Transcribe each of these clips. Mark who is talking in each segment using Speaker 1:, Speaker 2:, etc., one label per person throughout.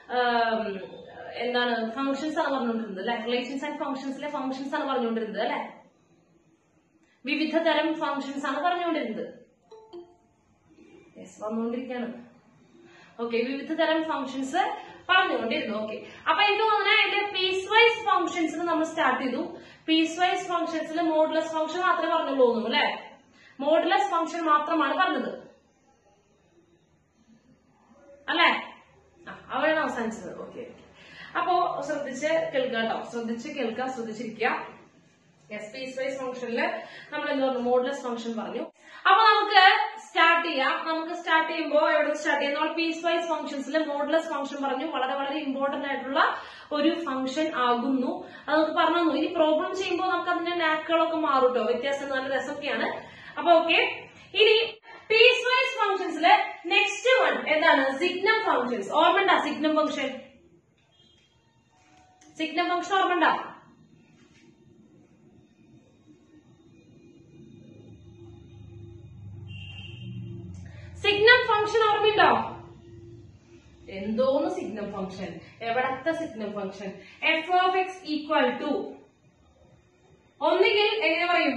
Speaker 1: എന്താണ് ഫങ്ഷൻസ് ആണ് പറഞ്ഞുകൊണ്ടിരുന്നത് അല്ലെ റിലേഷൻസ് ആൻഡ് ഫങ്ഷൻസിലെ ഫങ്ഷൻസ് ആണ് പറഞ്ഞുകൊണ്ടിരുന്നത് അല്ലെ വിവിധ തരം ഫങ്ഷൻസ് ആണ് പറഞ്ഞുകൊണ്ടിരുന്നത് യെസ് വന്നുകൊണ്ടിരിക്കുകയാണ് ഓക്കെ വിവിധ തരം ഫങ്ഷൻസ് പറഞ്ഞുകൊണ്ടിരുന്നു ഓക്കെ അപ്പൊ എനിക്ക് തോന്നുന്നത് അതിന്റെ പീസ് വൈസ് ഫങ്ഷൻസിൽ നമ്മൾ സ്റ്റാർട്ട് ചെയ്തു പീസ് വൈസ് ഫങ്ഷൻസിൽ മോഡുലസ് ഫംഗ്ഷൻ മാത്രമേ പറഞ്ഞുള്ളൂ തോന്നുന്നു അല്ലെ മോഡുലസ് ഫംഗ്ഷൻ മാത്രമാണ് പറഞ്ഞത് അല്ലേ ആ, അവിടെയാണ് അവസാനിച്ചത് ഓക്കെ അപ്പോ ശ്രദ്ധിച്ച് കേൾക്കുക കേട്ടോ ശ്രദ്ധിച്ച് കേൾക്കുക ശ്രദ്ധിച്ചിരിക്കുക യെസ് പീസ് വൈസ് ഫംഗ്ഷനിൽ നമ്മൾ എന്ത് പറഞ്ഞു മോഡുലസ് ഫംഗ്ഷൻ പറഞ്ഞു അപ്പൊ നമുക്ക് സ്റ്റാർട്ട് ചെയ്യാം നമുക്ക് സ്റ്റാർട്ട് ചെയ്യുമ്പോൾ എവിടെ സ്റ്റാർട്ട് ചെയ്യാം നമ്മൾ പീസ് വൈസ് ഫംഗ്ഷൻസിൽ മോഡുലസ് ഫംഗ്ഷൻ പറഞ്ഞു വളരെ വളരെ ഇമ്പോർട്ടന്റ് ആയിട്ടുള്ള ഒരു ഫംഗ്ഷൻ ആകുന്നു അത് നമുക്ക് പറഞ്ഞു തന്നു. ഇനി പ്രോബ്ലം ചെയ്യുമ്പോൾ നമുക്ക് അതിന്റെ നാക്കുകളൊക്കെ മാറും കേട്ടോ വ്യത്യാസം നല്ല രസമൊക്കെയാണ് അപ്പൊ ഓക്കെ ഇനി പീസ് വൈസ് ഫംഗ്ഷൻസിലെ നെക്സ്റ്റ് വൺ എന്താണ് സിഗ്നം ഫംഗ്ഷൻസ് ഓർമ്മണ്ട സിഗ്നം ഫംഗ്ഷൻ സിഗ്നം ഫംഗ്ഷൻ ഓർമ്മണ്ട സിഗ്നം ഫംഗ്ഷൻ ഓർമ്മയുണ്ടോ എന്തോന്ന് സിഗ്നം ഫംഗ്ഷൻ എവിടത്തെ signum function f of x equal to ഒന്നുകിൽ എങ്ങനെ പറയും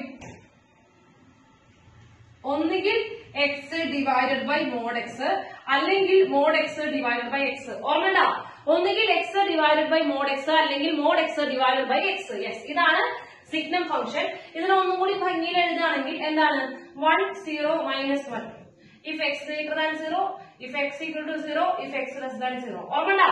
Speaker 1: ഒന്നുകിൽ x divided by mod x അല്ലെങ്കിൽ mod x divided by x ഓർമ്മണ്ട ഒന്നുകിൽ x divided by mod x അല്ലെങ്കിൽ mod x divided by x yes ഇതാണ് സിഗ്നം ഫംഗ്ഷൻ ഇതിനെ ഒന്നും കൂടി ഭംഗിയിൽ എഴുതുകയാണെങ്കിൽ എന്താണ് one zero minus one if x greater than zero if x equal to zero if x less than zero ഓർമ്മണ്ട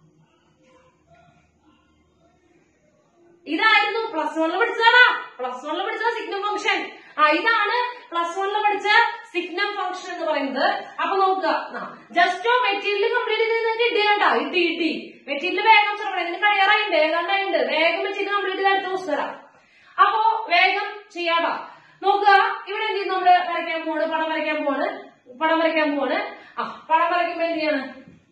Speaker 1: ഇതായിരുന്നു പ്ലസ് വണ്ണിൽ പഠിച്ചതാ പ്ലസ് വണ്ണിൽ പഠിച്ച സിഗ്നം ഫംഗ്ഷൻ ആ ഇതാണ് പ്ലസ് വണ്ണിൽ പഠിച്ച സിഗ്നം ഫംഗ്ഷൻ എന്ന് പറയുന്നത് അപ്പൊ നോക്കുക ജസ്റ്റോ മെറ്റീരിയൽ കംപ്ലീറ്റ് ചെയ്ത് നിങ്ങൾക്ക് ഇടിയണ്ട ഇട്ടി ഇട്ടി മെറ്റീരിയൽ വേഗം ചെറുപ്പം ഇതിന് കഴിയാറായിണ്ട് ഏതാണ്ടായിണ്ട് വേഗം മെറ്റീരിയൽ കംപ്ലീറ്റ് ചെയ്ത് അടുത്ത ദിവസം തരാം അപ്പോ വേഗം ചെയ്യാടാ നോക്കുക ഇവിടെ എന്ത് ചെയ്യും നമ്മള് വരയ്ക്കാൻ പോണ് പടം വരയ്ക്കാൻ പോണ് പടം വരയ്ക്കാൻ പോണ് ആ പടം വരയ്ക്കുമ്പോ എന്ത് ചെയ്യാണ്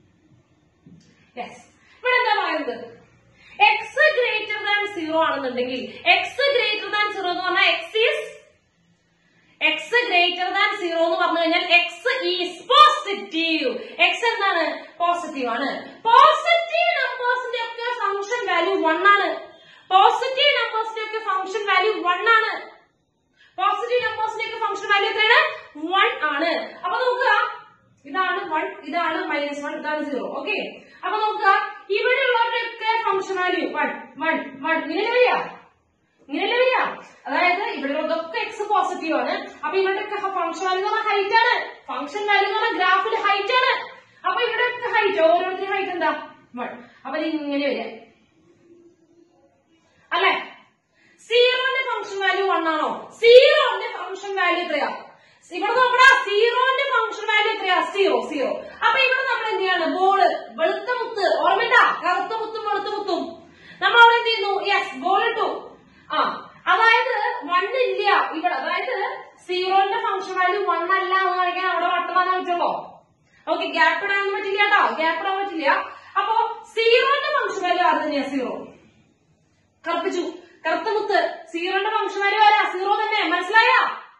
Speaker 1: യെസ് ഇവിടെ എന്താ പറയുന്നത് എക്സ് ഗ്രേറ്റർ ദാൻ സീറോ ആണെന്നുണ്ടെങ്കിൽ എക്സ് ഗ്രേറ്റർ ദാൻ സീറോ എന്ന് പറഞ്ഞാൽ x is x greater than zero എന്ന് പറഞ്ഞു കഴിഞ്ഞാൽ എക്സ് ഈസ് പോസിറ്റീവ് എക്സ് എന്താണ് പോസിറ്റീവ് ആണ് പോസിറ്റീവ് നമ്പേഴ്സിന്റെ ഒക്കെ ഫംഗ്ഷൻ വാല്യൂ വൺ ആണ് പോസിറ്റീവ് നമ്പേഴ്സിന്റെ ഒക്കെ ഫംഗ്ഷൻ വാല്യൂ വൺ ആണ് പോസിറ്റീവ് നമ്പേഴ്സിന്റെ ഒക്കെ ഫംഗ്ഷൻ വാല്യൂ എത്രയാണ് വൺ ആണ് അപ്പൊ നോക്കുക ഇതാണ് വൺ ഇതാണ് മൈനസ് വൺ ഇതാണ് സീറോ ഓക്കെ അപ്പൊ നോക്കുക ഇവിടെയുള്ളവരുടെയൊക്കെ function value one one one ഇങ്ങനെ വരിക ഇങ്ങനെയല്ലേ വരിക അതായത് ഇവിടെ ഇതൊക്കെ എക്സ് പോസിറ്റീവ് ആണ് അപ്പൊ ഇവരുടെയൊക്കെ ഫംഗ്ഷൻ വാല്യൂ എന്ന് പറഞ്ഞാൽ ഹൈറ്റ് ആണ് ഫംഗ്ഷൻ വാല്യൂ എന്ന് പറഞ്ഞാൽ ഗ്രാഫിൽ ഹൈറ്റ് ആണ് അപ്പൊ ഇവിടെയൊക്കെ ഹൈറ്റ് ഓരോരുത്തരും ഹൈറ്റ് എന്താ വൺ അപ്പൊ ഇത് ഇങ്ങനെ വരിക അല്ലെ സീറോന്റെ ഫംഗ്ഷൻ വാല്യൂ വൺ ആണോ സീറോന്റെ ഫംഗ്ഷൻ വാല്യൂ എത്രയാ ഇവിടെ നോക്കടാ സീറോന്റെ ഫംഗ്ഷൻ വാല്യൂ എത്രയാ സീറോ സീറോ അപ്പൊ ഇവിടെ നമ്മൾ എന്ത് ചെയ്യാണ് ബോള് വെളുത്ത മുത്ത് ഓർമ്മയില്ല കറുത്ത മുത്തും വെളുത്ത മുത്തും നമ്മൾ അവിടെ എന്ത് ചെയ്യുന്നു യെസ് ബോൾ ഇട്ടു ആ അതായത് വൺ ഇല്ല ഇവിടെ അതായത് സീറോന്റെ ഫംഗ്ഷൻ വാല്യൂ വൺ അല്ല എന്ന് കാണിക്കാൻ അവിടെ വട്ടമാനാ പറ്റുള്ളൂ ഓക്കെ ഗ്യാപ്പ് ഇടാൻ പറ്റില്ല കേട്ടോ ഗ്യാപ്പ് ഇടാൻ പറ്റില്ല അപ്പോ സീറോന്റെ ഫംഗ്ഷൻ വാല്യൂ ആര് തന്നെയാ സീറോ കറുപ്പിച്ചു കറുത്ത മുത്ത് സീറോന്റെ ഫംഗ്ഷൻ വാല്യൂ ആരാ സീറോ തന്നെ മനസ്സിലായ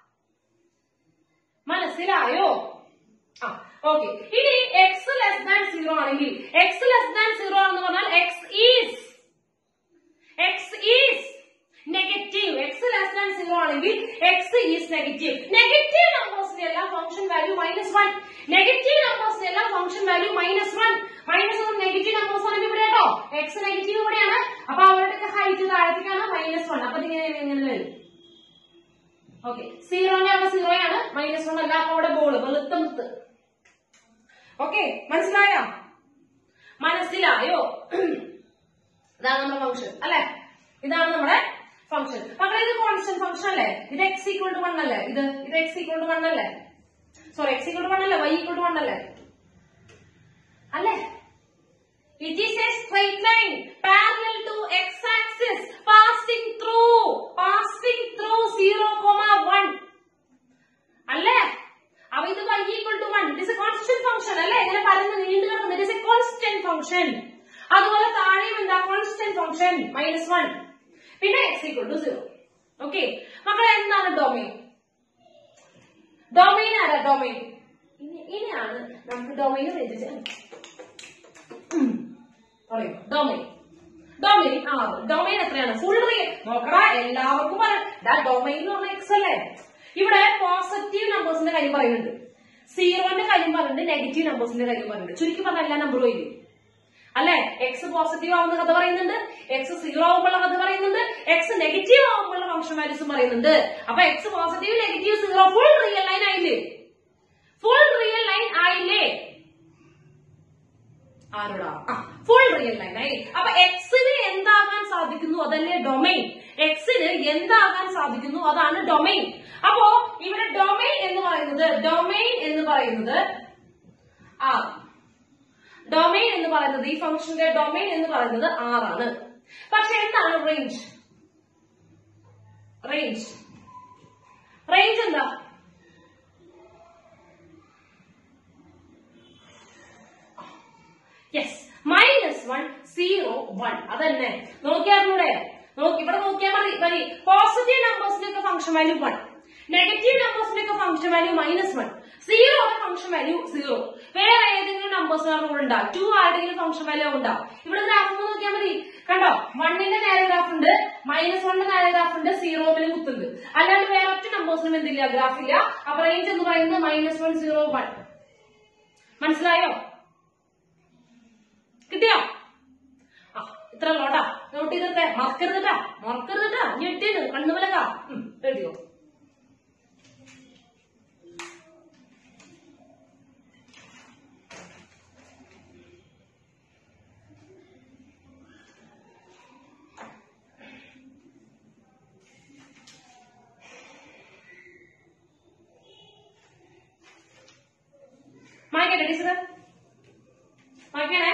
Speaker 1: മനസ്സിലായോ ആ ഓക്കെ ഇനി എക്സ് ലെസ് ദാൻ സീറോ ആണെങ്കിൽ എക്സ് ലെസ് ദാൻ സീറോ ആണെന്ന് പറഞ്ഞാൽ x is x is negative x less than zero ആണെങ്കിൽ എക്സ് ഈസ് നെഗറ്റീവ് നെഗറ്റീവ് നമ്പേഴ്സിന്റെ എല്ലാം function value minus one negative നമ്പേഴ്സിന്റെ എല്ലാം function value minus one minus one negative numbers ആണെങ്കിൽ ഇവിടെ കേട്ടോ എക്സ് നെഗറ്റീവ് ഇവിടെയാണ് അപ്പൊ അവരുടെ ഹൈറ്റ് താഴത്തേക്കാണ് മൈനസ് വൺ അപ്പൊ ഇതിങ്ങനെ ഇങ്ങനെ വരും ഓക്കെ സീറോന്റെ അവിടെ സീറോ ആണ് മൈനസ് വൺ അല്ല അപ്പൊ അവിടെ ബോള് വെളുത്ത മുത്ത് ഓക്കെ മനസ്സിലായോ മനസ്സിലായോ ഇതാണ് നമ്മുടെ ഫംഗ്ഷൻ അല്ലെ ഇതാണ് നമ്മുടെ ഫംഗ്ഷൻ മക്കളെ ഇത് കോൺസ്റ്റന്റ് ഫംഗ്ഷൻ അല്ലേ ഇത് എക്സ് ഈക്വൾ ടു വൺ അല്ലേ ഇത് ഇത് എക്സ് ഈക്വൾ ടു വൺ അല്ലേ sorry x equal to one അല്ലേ വൈ ഈക്വൾ ടു വൺ അല്ലേ അല്ലേ it is a straight line parallel to x axis passing through passing through zero comma one അല്ലേ അപ്പൊ ഇത് y equal to one it is a constant function അല്ലേ ഇങ്ങനെ പരന്ന് നീണ്ടു കിടക്കുന്നത് it is a constant function അതുപോലെ താഴെയും എന്താ കോൺസ്റ്റന്റ് ഫംഗ്ഷൻ മൈനസ് വൺ പിന്നെ x equal to zero okay മക്കളെ എന്താണ് ഡൊമൈൻ ഡൊമൈൻ ആരാ ഡൊമൈൻ ഇനി ഇനിയാണ് നമുക്ക് ഡൊമൈൻ രചിച്ച പറയൂ ഡൊമൈൻ ഡൊമൈൻ ആറ് ഡൊമൈൻ എത്രയാണ് ഫുൾ റിയൽ നോക്കടാ എല്ലാവർക്കും പറയാം ഡൊമൈൻ എന്ന് പറഞ്ഞ എക്സ് അല്ലേ ഇവിടെ പോസിറ്റീവ് നമ്പേഴ്സിന്റെ കാര്യം പറയുന്നുണ്ട് സീറോന്റെ കാര്യം പറയുന്നുണ്ട് നെഗറ്റീവ് നമ്പേഴ്സിന്റെ കാര്യം പറയുന്നുണ്ട് ചുരുക്കി പറഞ്ഞ എല്ലാ നമ്പറും ഇല്ലേ അല്ലെ എക്സ് പോസിറ്റീവ് ആവുന്ന കഥ പറയുന്നുണ്ട് എക്സ് സീറോ ആവുമ്പോഴുള്ള കഥ പറയുന്നുണ്ട് എക്സ് നെഗറ്റീവ് ആവുമ്പോഴുള്ള ഫംഗ്ഷൻ വാല്യൂസും പറയുന്നുണ്ട് അപ്പൊ x positive negative zero full real line ആയില്ലേ ഫുൾ റിയൽ ലൈൻ ആയില്ലേ ആരോടാ ഫുൾ റിയൽ ലൈൻ ആയി അപ്പൊ എക്സിന് എന്താകാൻ സാധിക്കുന്നു അതല്ലേ ഡൊമൈൻ എക്സിന് എന്താകാൻ സാധിക്കുന്നു അതാണ് ഡൊമൈൻ അപ്പോ ഇവിടെ ഡൊമൈൻ എന്ന് പറയുന്നത് ഡൊമൈൻ എന്ന് പറയുന്നത് ആ ഡൊമൈൻ എന്ന് പറയുന്നത് ഈ ഫംഗ്ഷന്റെ ഡൊമൈൻ എന്ന് പറയുന്നത് ആറാണ് പക്ഷെ എന്താണ് റേഞ്ച് റേഞ്ച് റേഞ്ച് എന്താ yes minus one zero one അതന്നെ നോക്കിയാർന്നൂടെ നോക്കി ഇവിടെ നോക്കിയാൽ മതി മതി പോസിറ്റീവ് നമ്പേഴ്സിന്റെ ഒക്കെ ഫംഗ്ഷൻ വാല്യൂ വൺ നെഗറ്റീവ് നമ്പേഴ്സിന്റെ ഒക്കെ function value minus one zero function value zero വേറെ ഏതെങ്കിലും നമ്പേഴ്സ് റൂൾ ഉണ്ടാവും ടു ആരുടെങ്കിലും ഫംഗ്ഷൻ വാല്യൂ ഉണ്ടാവും ഇവിടെ ഗ്രാഫ് നോക്കിയാൽ മതി കണ്ടോ വണ്ണിന്റെ നേരെ ഗ്രാഫ് ഉണ്ട് മൈനസ് വണ്ണിന്റെ നേരെ ഗ്രാഫ് ഉണ്ട് സീറോമിൽ കുത്തുണ്ട് അല്ലാണ്ട് വേറെ ഒറ്റ നമ്പേഴ്സിനും എന്തില്ല ഗ്രാഫ് ഇല്ല അപ്പൊ റേഞ്ച് എന്ന് പറയുന്നത് മൈനസ് വൺ സീറോ വൺ മനസ്സിലായോ കിട്ടിയോ ആ ഇത്ര ലോട്ടാ നോട്ട് ചെയ്തിട്ടെ മറക്കരുതട്ടാ മറക്കരുതട്ടാ ഇനി ഇട്ടേന് കണ്ണുമലക റെഡിയോ മായ്ക്കട്ടെ ടീച്ചർ മായ്ക്കണേ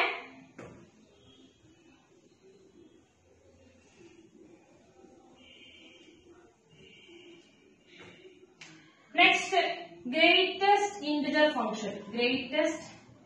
Speaker 1: Next, greatest integer function. Greatest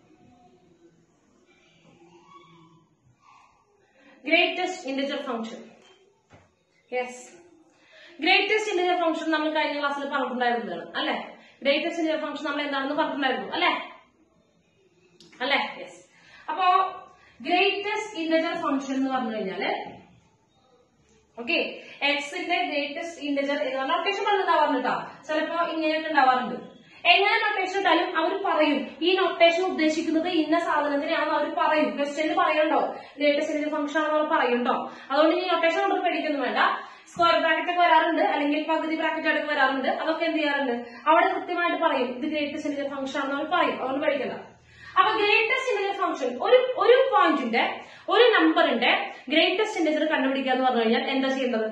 Speaker 1: greatest integer function. Yes. Greatest integer function നമ്മൾ കഴിഞ്ഞ ക്ലാസ്സിൽ പറഞ്ഞിട്ടുണ്ടായിരുന്നതാണ് അല്ലെ ഗ്രേറ്റസ്റ്റ് ഇന്റീജർ ഫംഗ്ഷൻ നമ്മൾ എന്താണെന്ന് പറഞ്ഞിട്ടുണ്ടായിരുന്നു അല്ലെ അല്ലെ യെസ് അപ്പോ ഗ്രേറ്റസ്റ്റ് ഇന്റീജർ ഫംഗ്ഷൻ എന്ന് പറഞ്ഞു കഴിഞ്ഞാല് ഓക്കെ എക്സിന്റെ ഗ്രേറ്റസ്റ്റ് ഇന്റജർ എന്ന് നൊട്ടേഷൻ പറഞ്ഞിട്ടുണ്ടാവാറുണ്ട് കേട്ടോ ചിലപ്പോ ഇങ്ങനെയൊക്കെ ഉണ്ടാവാറുണ്ട് എങ്ങനെ നൊട്ടേഷൻ ഇട്ടാലും അവർ പറയും ഈ നൊട്ടേഷൻ ഉദ്ദേശിക്കുന്നത് ഇന്ന സാധനത്തിനാണെന്ന് അവർ പറയും ക്വസ്റ്റ്യനിൽ പറയണ്ടോ ഗ്രേറ്റസ്റ്റ് ഇന്റജർ ഫംഗ്ഷൻ ആണെന്ന് അവർ പറയുണ്ടോ അതുകൊണ്ട് ഈ നൊട്ടേഷൻ കൊണ്ട് പേടിക്കൊന്നും വേണ്ട സ്ക്വയർ ബ്രാക്കറ്റ് ഒക്കെ വരാറുണ്ട് അല്ലെങ്കിൽ പകുതി ബ്രാക്കറ്റ് അടക്കം വരാറുണ്ട് അതൊക്കെ എന്ത് ചെയ്യാറുണ്ട് അവിടെ കൃത്യമായിട്ട് പറയും ഇത് ഗ്രേറ്റസ്റ്റ് ഇന്റജർ ഫംഗ്ഷൻ ആണെന്ന് അവർ പറയും അതുകൊണ്ട് പേടിക്കണ്ട അപ്പൊ ഗ്രേറ്റസ്റ്റ് ഇന്റജർ ഫംഗ്ഷൻ ഒരു ഒരു പോയിന്റിന്റെ ഒരു നമ്പറിന്റെ ഗ്രേറ്റസ്റ്റ് ഇന്റജർ കണ്ടുപിടിക്കുക എന്ന് പറഞ്ഞു കഴിഞ്ഞാൽ എന്താ ചെയ്യേണ്ടത്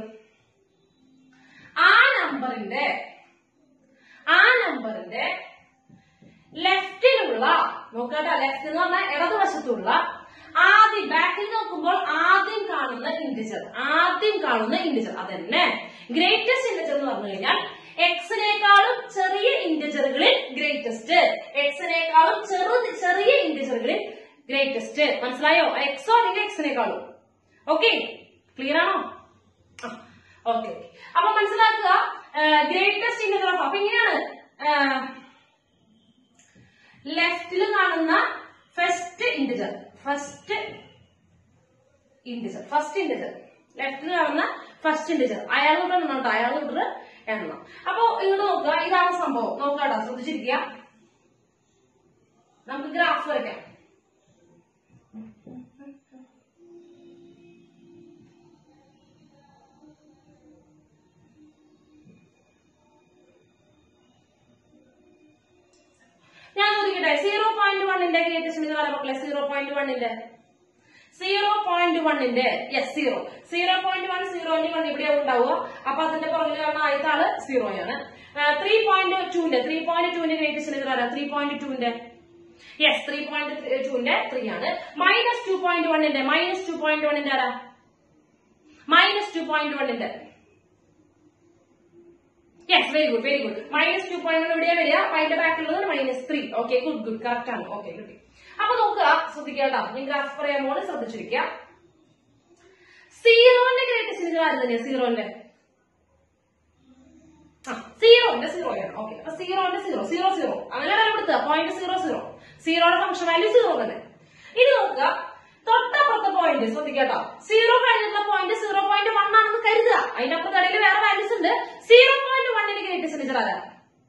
Speaker 1: ആ നമ്പറിന്റെ ആ നമ്പറിന്റെ ലെഫ്റ്റിലുള്ള നോക്കട്ടെ ലെഫ്റ്റ് എന്ന് പറഞ്ഞാൽ ഇടതുവശത്തുള്ള ആദ്യം ബാക്കിൽ നോക്കുമ്പോൾ ആദ്യം കാണുന്ന ഇൻഡിജർ ആദ്യം കാണുന്ന ഇൻഡിജർ അതന്നെ ഗ്രേറ്റസ്റ്റ് ഇൻഡിജർ എന്ന് പറഞ്ഞു കഴിഞ്ഞാൽ എക്സിനേക്കാളും ചെറിയ ഇൻഡിജറുകളിൽ ഗ്രേറ്റസ്റ്റ് എക്സിനേക്കാളും ചെറു ചെറിയ ഇൻഡിജറുകളിൽ ഗ്രേറ്റസ്റ്റ് മനസ്സിലായോ എക്സോ അല്ലെങ്കിൽ എക്സിനേക്കാളും ഓക്കെ ക്ലിയർ ആണോ ഓക്കെ അപ്പൊ മനസ്സിലാക്കുക ഗ്രേറ്റസ്റ്റ് ഇൻഡിജർ ഓഫ് അപ്പൊ ഇങ്ങനെയാണ് ലെഫ്റ്റിൽ കാണുന്ന first integer first integer first integer ലെഫ്റ്റിൽ കാണുന്ന ഫസ്റ്റ് ഇൻഡിജർ അയാൾ തൊട്ട് എണ്ണണം കേട്ടോ അയാൾ തൊട്ട് എണ്ണണം അപ്പൊ ഇങ്ങോട്ട് നോക്കുക ഇതാണ് സംഭവം നോക്കുക കേട്ടോ ശ്രദ്ധിച്ചിരിക്കുക നമുക്ക് ഗ്രാഫ് വരയ്ക്കാം ഞാൻ ചോദിക്കട്ടെ സീറോ പോയിന്റ് വണ്ണിന്റെ ഗ്രേറ്റസ്റ്റ് എന്ന് പറയാം മക്കളെ സീറോ പോയിന്റ് വണ്ണിന്റെ സീറോ പോയിന്റ് വണ്ണിന്റെ yes zero zero point one സീറോന്റെ വൺ ഇവിടെ ഉണ്ടാവുക അപ്പൊ അതിന്റെ പുറകിൽ കാണുന്ന ആദ്യത്തെ ആള് സീറോയാണ് ത്രീ പോയിന്റ് ടുവിന്റെ ത്രീ പോയിന്റ് ടുവിന്റെ ഗ്രേറ്റസ്റ്റ് എന്ന് പറയാം ത്രീ പോയിന്റ് ടുവിന്റെ യെസ് ത്രീ പോയിന്റ് ടുവിന്റെ ത്രീ ആണ് മൈനസ് ടു പോയിന്റ് വണ്ണിന്റെ മൈനസ് ടു പോയിന്റ് വണ്ണിന്റെ ആരാ മൈനസ് ടു പോയിന്റ് വണ്ണിന്റെ yes very good very good minus two point one എവിടെയാ വരിക അതിന്റെ ബാക്കിലുള്ളത് minus three okay good good correct ആണ് ഓക്കെ കിട്ടി അപ്പൊ നോക്കുക ശ്രദ്ധിക്കുക കേട്ടോ ഞാൻ ഗ്രാഫ് പറയാൻ പോലെ ശ്രദ്ധിച്ചിരിക്കുക സീറോന്റെ ഗ്രേറ്റസ്റ്റ് ഇന്റർ ആര് തന്നെയാ സീറോന്റെ ആ സീറോന്റെ സീറോയാണ് ഓക്കെ അപ്പൊ സീറോന്റെ സീറോ സീറോ സീറോ അങ്ങനെ എടുത്തുക പോയിന്റ് സീറോ സീറോ സീറോയുടെ ഫംഗ്ഷൻ വാല്യൂ സീറോ തന്നെ ഇനി നോക്കുക തൊട്ടപ്പുറത്തെ പോയിന്റ് ശ്രദ്ധിക്കട്ടോ സീറോ കഴിഞ്ഞിട്ടുള്ള പോയിന്റ് സീറോ പോയിന്റ് വൺ ആണെന്ന് കരുതുക അതിന്റെ അപ്പുറത്തിടയിൽ വേറെ വാല്യൂസ് ഉണ്ട് സീറോ പോയിന്റ് വണ്ണിന് ഗ്രേറ്റസ്റ്റ് ഇൻഡിജർ ആരാ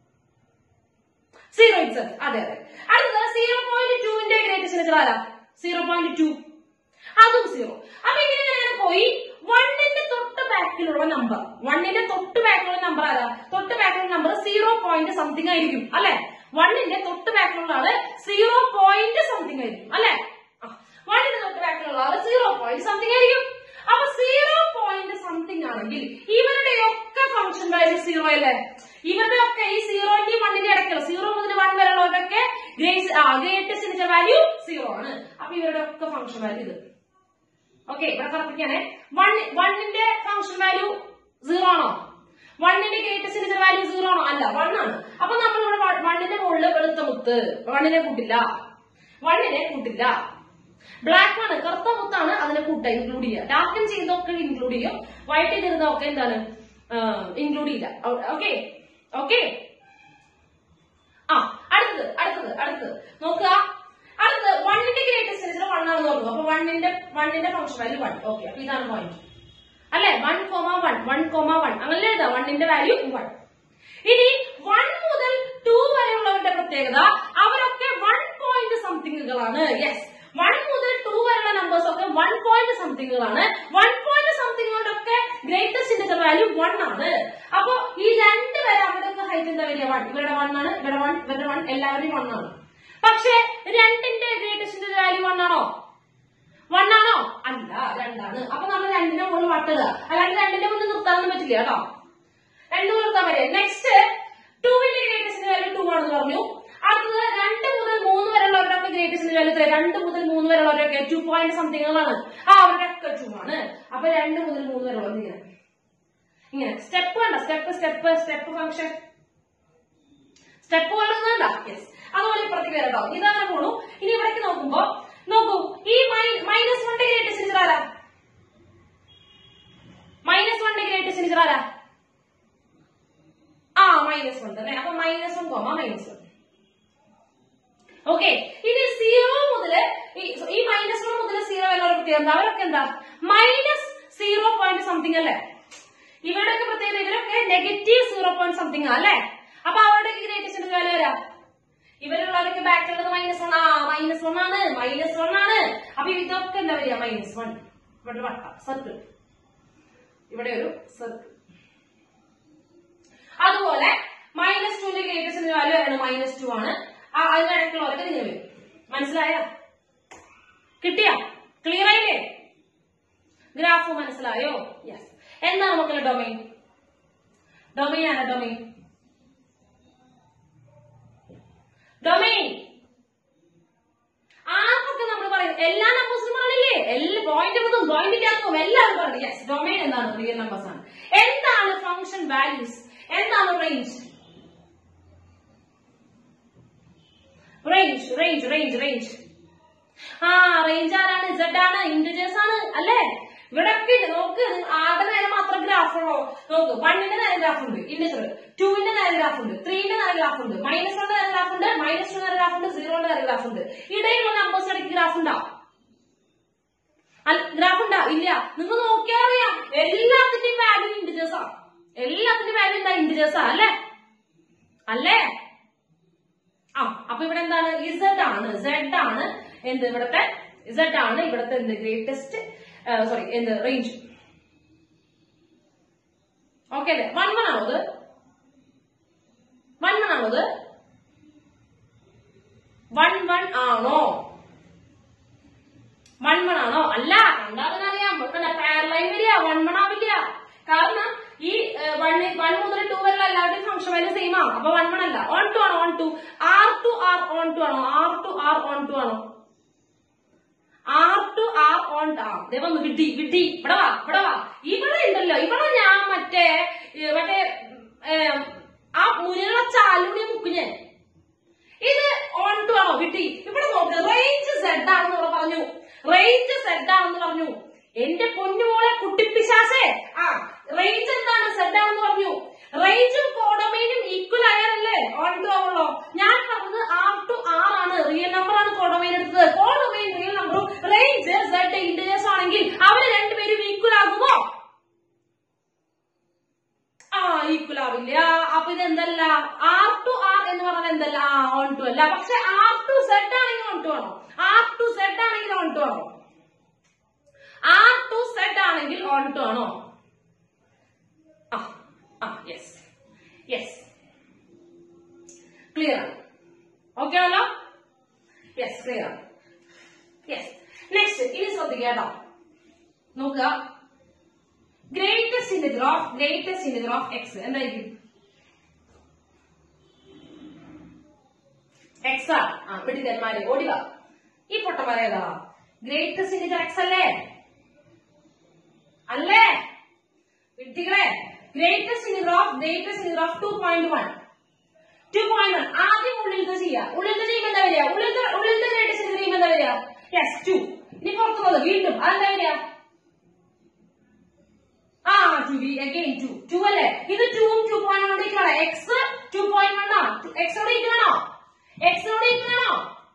Speaker 1: സീറോ ഇറ്റ്സെൽഫ് അതെ അതെ അടുത്തത് സീറോ പോയിന്റ് ടുവിന്റെ ഗ്രേറ്റസ്റ്റ് ഇൻഡിജർ ആരാ സീറോ പോയിന്റ് ടു അതും സീറോ അപ്പൊ ഇങ്ങനെ ഇങ്ങനെ പോയി വണ്ണിന്റെ തൊട്ട് ബാക്കിലുള്ള നമ്പർ വണ്ണിന്റെ തൊട്ട് ബാക്കിലുള്ള നമ്പർ ആരാ തൊട്ട് ബാക്കിലുള്ള നമ്പർ സീറോ പോയിന്റ് സംതിങ് ആയിരിക്കും അല്ലെ വണ്ണിന്റെ തൊട്ട് ബാക്കിലുള്ള ആള് സീറോ പോയിന്റ് സംതിങ് ആയിരിക്കും അല്ലെ വണ്ണിന്റെ തൊട്ട് ബാക്കിലുള്ള ആള് സീറോ പോയിന്റ് സംതിങ് ആയിരിക്കും അപ്പൊ സീറോ പോയിന്റ് സംതിങ് ആണെങ്കിൽ ഇവരുടെ ഒക്കെ ഫംഗ്ഷൻ വാല്യൂ സീറോ അല്ലേ ഇവരുടെ ഒക്കെ ഈ സീറോന്റെയും വണ്ണിന്റെ ഇടയ്ക്കുള്ള സീറോ മുതൽ വൺ വരെയുള്ളവരൊക്കെ ഗ്രേറ്റസ്റ്റ് വാല്യൂ സീറോ ആണ് അപ്പൊ ഇവരുടെ ഒക്കെ ഫംഗ്ഷൻ വാല്യൂ ഇത് ഓക്കെ ഇവിടെ കറപ്പിക്കാണേ വൺ വണ്ണിന്റെ ഫംഗ്ഷൻ വാല്യൂ സീറോ ആണോ വണ്ണിന്റെ ഗ്രേറ്റസ്റ്റ് വാല്യൂ സീറോ ആണോ അല്ല വൺ ആണ് അപ്പൊ നമ്മൾ ഇവിടെ വണ്ണിന്റെ മുകളിൽ വെളുത്ത മുത്ത് വണ്ണിനെ കൂട്ടില്ല വണ്ണിനെ കൂട്ടില്ല ബ്ലാക്ക് ആണ് കറുത്ത മുത്താണ് അതിനെ കൂട്ട ഇൻക്ലൂഡ് ചെയ്യുക ഡാർക്കൻ ചെയ്തൊക്കെ ഇൻക്ലൂഡ് ചെയ്യും വൈറ്റ് ചെയ്തിരുന്നതൊക്കെ എന്താണ് ഇൻക്ലൂഡ് ചെയ്യില്ല ഓക്കെ ഓക്കെ ആ അടുത്തത് അടുത്തത് അടുത്തത് നോക്കുക അടുത്തത് വണ്ണിന്റെ ഗ്രേറ്റസ്റ്റ് സെൻസിൽ വൺ ആണെന്ന് പറഞ്ഞു അപ്പൊ വണ്ണിന്റെ വണ്ണിന്റെ ഫംഗ്ഷൻ വാല്യൂ വൺ ഓക്കെ അപ്പൊ ഇതാണ് പോയിന്റ് അല്ലെ one comma one one comma one അങ്ങനെ എഴുതാം വണ്ണിന്റെ വാല്യൂ വൺ ഇനി വൺ മുതൽ ടു വരെയുള്ളവരുടെ പ്രത്യേകത അവരൊക്കെ വൺ പോയിന്റ് സംതിങ്ങുകളാണ് യെസ് വൺ മുതൽ ടു വരെയുള്ള നമ്പേഴ്സ് ഒക്കെ വൺ പോയിന്റ് സംതിങ്ങുകളാണ് വൺ പോയിന്റ് സംതിങ്ങുകളുടെ ഒക്കെ ഗ്രേറ്റസ്റ്റ് ഇന്റർ വാല്യൂ വൺ ആണ് അപ്പൊ ഈ രണ്ട് പേരെ അവരുടെ ഹൈറ്റ് എന്താ വരിക വൺ ഇവരുടെ വൺ ആണ് ഇവരുടെ വൺ ഇവരുടെ വൺ എല്ലാവരുടെയും വൺ ആണ് പക്ഷെ രണ്ടിന്റെ ഗ്രേറ്റസ്റ്റ് ഇന്റർ വാല്യൂ വൺ ആണോ വൺ ആണോ അല്ല രണ്ടാണ് അപ്പൊ നമ്മൾ രണ്ടിന്റെ മുകളിൽ വട്ടുക അല്ലാണ്ട് രണ്ടിന്റെ മുന്നിൽ നിർത്താനൊന്നും പറ്റില്ല കേട്ടോ രണ്ട് നിർത്താൻ പറ്റില്ല നെക്സ്റ്റ് ടൂവിന്റെ ഗ്രേറ്റസ്റ്റ് വാല്യൂ ടു ആണെന്ന് പറഞ്ഞു അടുത്തത് രണ്ട് മുതൽ മൂന്ന് വരെയുള്ളവരൊക്കെ ഗ്രേറ്റസ്റ്റ് വാല്യൂ എത്ര രണ്ട് മുതൽ മൂന്ന് വരെയുള്ളവരൊക്കെ ടു പോയിന്റ് സംതിങ്ങുകളാണ് ആ അവരൊക്കെ ടു ആണ് അപ്പൊ രണ്ട് മുതൽ മൂന്ന് വരെയുള്ളത് ഇങ്ങനെ ഇങ്ങനെ സ്റ്റെപ്പ് വേണ്ട step step step function step വേണ്ട യെസ് അതുപോലെ ഇപ്പുറത്തേക്ക് വരാം കേട്ടോ ഇതാണ് പോണു ഇനി ഇവിടേക്ക് നോക്കുമ്പോ നോക്കൂ ഈ മൈനസ് വണ്ടെ ഗ്രേറ്റസ്റ്റ് ഇൻജർ ആരാ മൈനസ് വണ്ടെ ഗ്രേറ്റസ്റ്റ് ഇൻജർ ആരാ ആ മൈനസ് വൺ തന്നെ അപ്പൊ minus one comma minus one okay ഇനി സീറോ മുതല് ഈ- ഈ മൈനസ് വൺ മുതൽ സീറോ വരെ പ്രത്യേകത എന്താ അവരൊക്കെ എന്താ മൈനസ് സീറോ പോയിന്റ് സംതിങ് അല്ലേ ഇവരുടെയൊക്കെ പ്രത്യേകത ഇവരൊക്കെ നെഗറ്റീവ് സീറോ പോയിന്റ് സംതിങ് അല്ലേ അപ്പൊ അവരുടെ ഗ്രേറ്റസ്റ്റ് വാല്യൂ വരാം ഇവരുള്ളവരൊക്കെ ബാക്കിലുള്ളത് മൈനസ് വൺ ആ മൈനസ് വൺ ആണ് മൈനസ് വൺ ആണ് അപ്പൊ ഇതൊക്കെ എന്താ വരിക മൈനസ് വൺ ഇവിടെ വട്ട സർക്കിൾ ഇവിടെ ഒരു സർക്കിൾ അതുപോലെ മൈനസ് ടുവിന്റെ ഗ്രേറ്റസ്റ്റ് വാല്യൂ ആണ് മൈനസ് ടു ആണ് ആ അതിനിടയ്ക്കുള്ളവരൊക്കെ നിങ്ങൾ വരും മനസ്സിലായ കിട്ടിയ ക്ലിയർ ആയില്ലേ ഗ്രാഫ് മനസ്സിലായോ യെസ് എന്താണ് മക്കളെ ഡൊമൈൻ ഡൊമൈൻ ആണ് ഡൊമൈൻ ഡൊമൈൻ ആർക്കൊക്കെ നമ്മൾ പറയും എല്ലാ നമ്പേഴ്സും ആണില്ലേ എല്ലാ പോയിന്റ് ഉള്ളതും പോയിന്റ് ഇല്ലാത്തതും എല്ലാവരും പറയും യെസ് ഡൊമൈൻ എന്താണ് റിയൽ നമ്പേഴ്സ് ആണ് എന്താണ് ഫംഗ്ഷൻ വാല്യൂസ് എന്താണ് range range range range range ആ റേഞ്ച് ആരാണ് ഇസഡ് ആണ് ഇന്റിജേഴ്സ് ആണ് അല്ലേ ഇവിടെ ഒക്കെ ഉണ്ട് നോക്ക് ആരുടെ നേരെ മാത്രം ഗ്രാഫ് ഉള്ളോ നോക്ക് വണ്ണിന്റെ നേരെ ഗ്രാഫ് ഉണ്ട് ഇന്റിജർ ടുവിന്റെ നേരെ ഗ്രാഫ് ഉണ്ട് ത്രീന്റെ നേരെ ഗ്രാഫ് ഉണ്ട് മൈനസ് വണ്ണിന്റെ നേരെ ഗ്രാഫ് ഉണ്ട് മൈനസ് ടു നേരെ ഗ്രാഫ് ഉണ്ട് സീറോന്റെ നേരെ ഗ്രാഫ് ഉണ്ട് ഇടയിലുള്ള നമ്പേഴ്സ് ഇടയ്ക്ക് ഗ്രാഫ് ഉണ്ടാവും ഗ്രാഫ് ഉണ്ടാ ഇല്ല നിങ്ങൾ നോക്കിയാൽ അറിയാം എല്ലാത്തിന്റെയും വാല്യൂ ഇന്റിജേഴ്സ് ആണ് എല്ലാത്തിന്റെയും വാല്യൂ എന്താ ഇന്റിജേഴ്സ് ആ അല്ലേ അല്ലേ ആ അപ്പൊ ഇവിടെ എന്താണ് ഇസഡ് ആണ് സെഡ് ആണ് എന്ത് ഇവിടത്തെ ഇസഡ് ആണ് ഇവിടത്തെ എന്ത് ഗ്രേറ്റസ്റ്റ് സോറി എന്ത് റേഞ്ച് ഓക്കെ അല്ലേ വൺ വൺ ആണോ ഇത് വൺ വൺ ആണോ ഇത് വൺ വൺ ആണോ വൺ വൺ ആണോ അല്ല കണ്ടാതിനറിയാം പാരലൈൻ വരിക വൺ വൺ ആവില്ല കാരണം ഈ വൺ വൺ മുതൽ ടു വരെ എല്ലാവരുടെയും ഫംഗ്ഷൻ വാല്യൂ സെയിം ആണ് അപ്പൊ വൺ വൺ അല്ല ഓൺ ടു ആണോ onto R to R onto ആണോ R to R onto ആണോ ആർ ടു ആർ ഓൺ ആ ദേ വന്നു വിഡി വിഡി ഇവിടെ വാ ഇവിടെ വാ ഇവിടെ ഉണ്ടല്ലോ ഇവിടെ ഞാൻ മറ്റേ ഏ, മറ്റേ ഏ, ആ മുനികളെ ചാലുണി മുക്ക് ഞാൻ ഇത് ഓൺ ടു ആണോ വിട്ടി ഇവിടെ നോക്ക് റേഞ്ച് സെഡ് ആണെന്ന് ഇവിടെ പറഞ്ഞു റേഞ്ച് സെഡ് ആണെന്ന് പറഞ്ഞു എന്റെ പൊന്നുമോളെ കുട്ടിപ്പിശാസേ ആ റേഞ്ച് എന്താണ് സെഡ് ആണെന്ന് പറഞ്ഞു റേഞ്ചും കോഡമൈനും ഈക്വൽ ആയാലല്ലേ ഓൺ ടു ആവുള്ളൂ ഞാൻ പറഞ്ഞത് ആർ ടു ആർ ആണ് റിയൽ നമ്പർ ആണ് കോഡമൈൻ എടുത്തത് കോഡമൈൻ റിയൽ നമ്പറും റേഞ്ച് സെഡ് ഇന്റേഴ്സ് ആണ് അപ്പൊ ഇത് എന്തല്ല ആർ ടു ആർ എന്ന് പറഞ്ഞാൽ എന്തല്ല ആ ഓൺ ടു അല്ല പക്ഷെ ആർ ടു സെഡ് ആണെങ്കിൽ ഓൺ ടു ആണോ ആർ ടു സെഡ് ആണെങ്കിൽ ഓൺ ടു ആണോ ആർ ടു സെഡ് ആണെങ്കിൽ ഓൺ ടു ആണോ ആ ആ യെസ് യെസ് ക്ലിയർ ആണ് ഓക്കെ ആണല്ലോ യെസ് ക്ലിയർ ആണ് യെസ് നെക്സ്റ്റ് ഇനി ശ്രദ്ധിക്കുക കേട്ടോ നോക്കുക greatest integral of greatest integral of x എന്തായിരിക്കും എക്സ് ആ ആ പിടിക്കന്മാര് ഓടിക ഈ പൊട്ടന്മാരെ ഏതാ ഗ്രേറ്റസ്റ്റ് ഇന്റഗ്രൽ എക്സ് അല്ലേ അല്ലേ വിട്ടികളെ greatest integral of greatest integral of two point one two point one ആദ്യം ഉള്ളിലത്തെ ചെയ്യുക ഉള്ളിലത്തെ ചെയ്യുമ്പോൾ എന്താ വരിക ഉള്ളിലത്തെ ഉള്ളിലത്തെ ഗ്രേറ്റസ്റ്റ് ഇന്റഗ്രൽ ചെയ്യുമ്പോൾ എന്താ വരിക യെസ് ടു ഇനി പുറത്തുള്ളത് വീണ്ടും അതെന്താ വരിക ആ two we again two two അല്ലേ ഇത് ടൂവും ടു പോയിന്റ് വൺ ഇരിക്കണോ എക്സ് ടു പോയിന്റ് വൺ ആ എക്സോടെ ഇരിക്കണോ എക്സോടെ ഇരിക്കണോ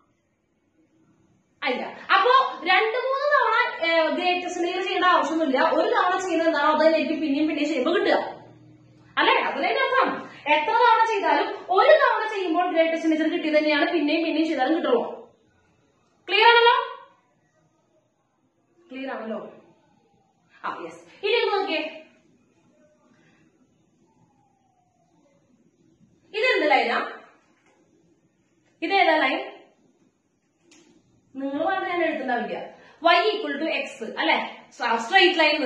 Speaker 1: അല്ല അപ്പോ രണ്ട് മൂന്ന് തവണ ഗ്രേറ്റസ്റ്റ് ഇന്റഗ്രൽ ചെയ്യേണ്ട ആവശ്യമൊന്നുമില്ല ഒരു തവണ ചെയ്യുന്നത് എന്താണോ അത് തന്നെ എനിക്ക് പിന്നെയും പിന്നെയും ചെയ്യുമ്പോൾ കിട്ടുക അല്ലേ അതല്ലേ എൻ്റെ അർത്ഥം എത്ര തവണ ചെയ്താലും ഒരു തവണ ചെയ്യുമ്പോൾ ഗ്രേറ്റസ്റ്റ് ഇന്റഗ്രൽ കിട്ടിയത് തന്നെയാണ് പിന്നെയും പിന്നെയും ചെയ്താലും കിട്ടുള്ളൂ ക്ലിയർ ആണല്ലോ ക്ലിയർ ആണല്ലോ ആ യെസ് ഇനി ഒന്ന് നോക്കിയേ ഇതെന്ത് ലൈനാ ഇതേതാ ലൈൻ നിങ്ങൾ പറഞ്ഞ ഞാൻ എഴുത്തുണ്ടാവില്ല y ഈക്വൽ ടു എക്സ് അല്ലെ സ്ട്രൈറ്റ് ലൈൻ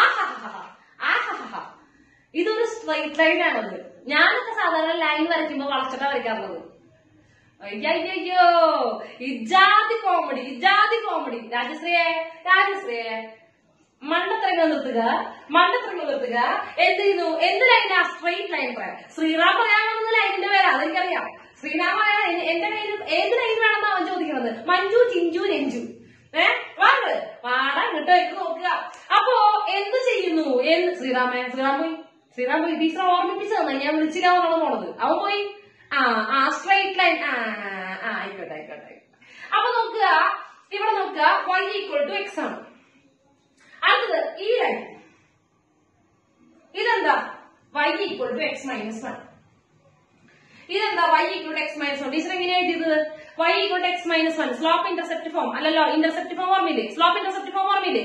Speaker 1: ആഹാ ഇതൊരു സ്ട്രൈറ്റ് ലൈൻ ആണത് ഞാനൊക്കെ സാധാരണ ലൈൻ വരയ്ക്കുമ്പോ വളച്ചിട്ടാ വരയ്ക്കാറുള്ളത് അയ്യോ ഇജാതി കോമഡി ഇജാതി കോമഡി രാജശ്രീയെ രാജശ്രീയെ മണ്ടത്തരങ്ങൾ നിർത്തുക മണ്ടത്തരങ്ങൾ നിർത്തുക എന്ത് ചെയ്യുന്നു എന്ത് ലൈനാ സ്ട്രെയിറ്റ് ലൈൻ പറയാം ശ്രീറാം പറയാൻ പോകുന്ന ലൈനിന്റെ പേരാ അതെനിക്കറിയാം ശ്രീറാം പറയാൻ എ- എന്റെ പേര് ഏത് ലൈൻ വേണമെന്നാ അവൻ ചോദിക്കുന്നത് മഞ്ജു ചിഞ്ചു രഞ്ജു ഏ വാങ്ങ് വാടാ ഇങ്ങോട്ട് വെക്ക് നോക്കുക അപ്പോ എന്ത് ചെയ്യുന്നു എന്ത് ശ്രീറാമേ ശ്രീറാം പോയി ശ്രീറാം പോയി ടീച്ചർ ഓർമ്മിപ്പിച്ചു തന്നെ ഞാൻ വിളിച്ചില്ല എന്നാണ് പോണത് അവൻ പോയി ആ ആ സ്ട്രെയിറ്റ് ലൈൻ ആ ആ ആയിക്കോട്ടെ ആയിക്കോട്ടെ ആയിക്കോട്ടെ. അപ്പൊ നോക്കുക ഇവിടെ നോക്കുക y ഈക്വൽ ടു എക്സ് ആണ് അടുത്തത് ഈ ലൈൻ ഇതെന്താ y equal to x minus one ഇതെന്താ y equal to x minus one teacher എങ്ങനെയാ എഴുതിയത് y equal to x minus one slope intercept form അല്ലല്ലോ ഇന്റർസെപ്റ്റ് ഫോം ഓർമ്മയില്ലേ സ്ലോപ്പ് ഇന്റർസെപ്റ്റ് ഫോം ഓർമ്മയില്ലേ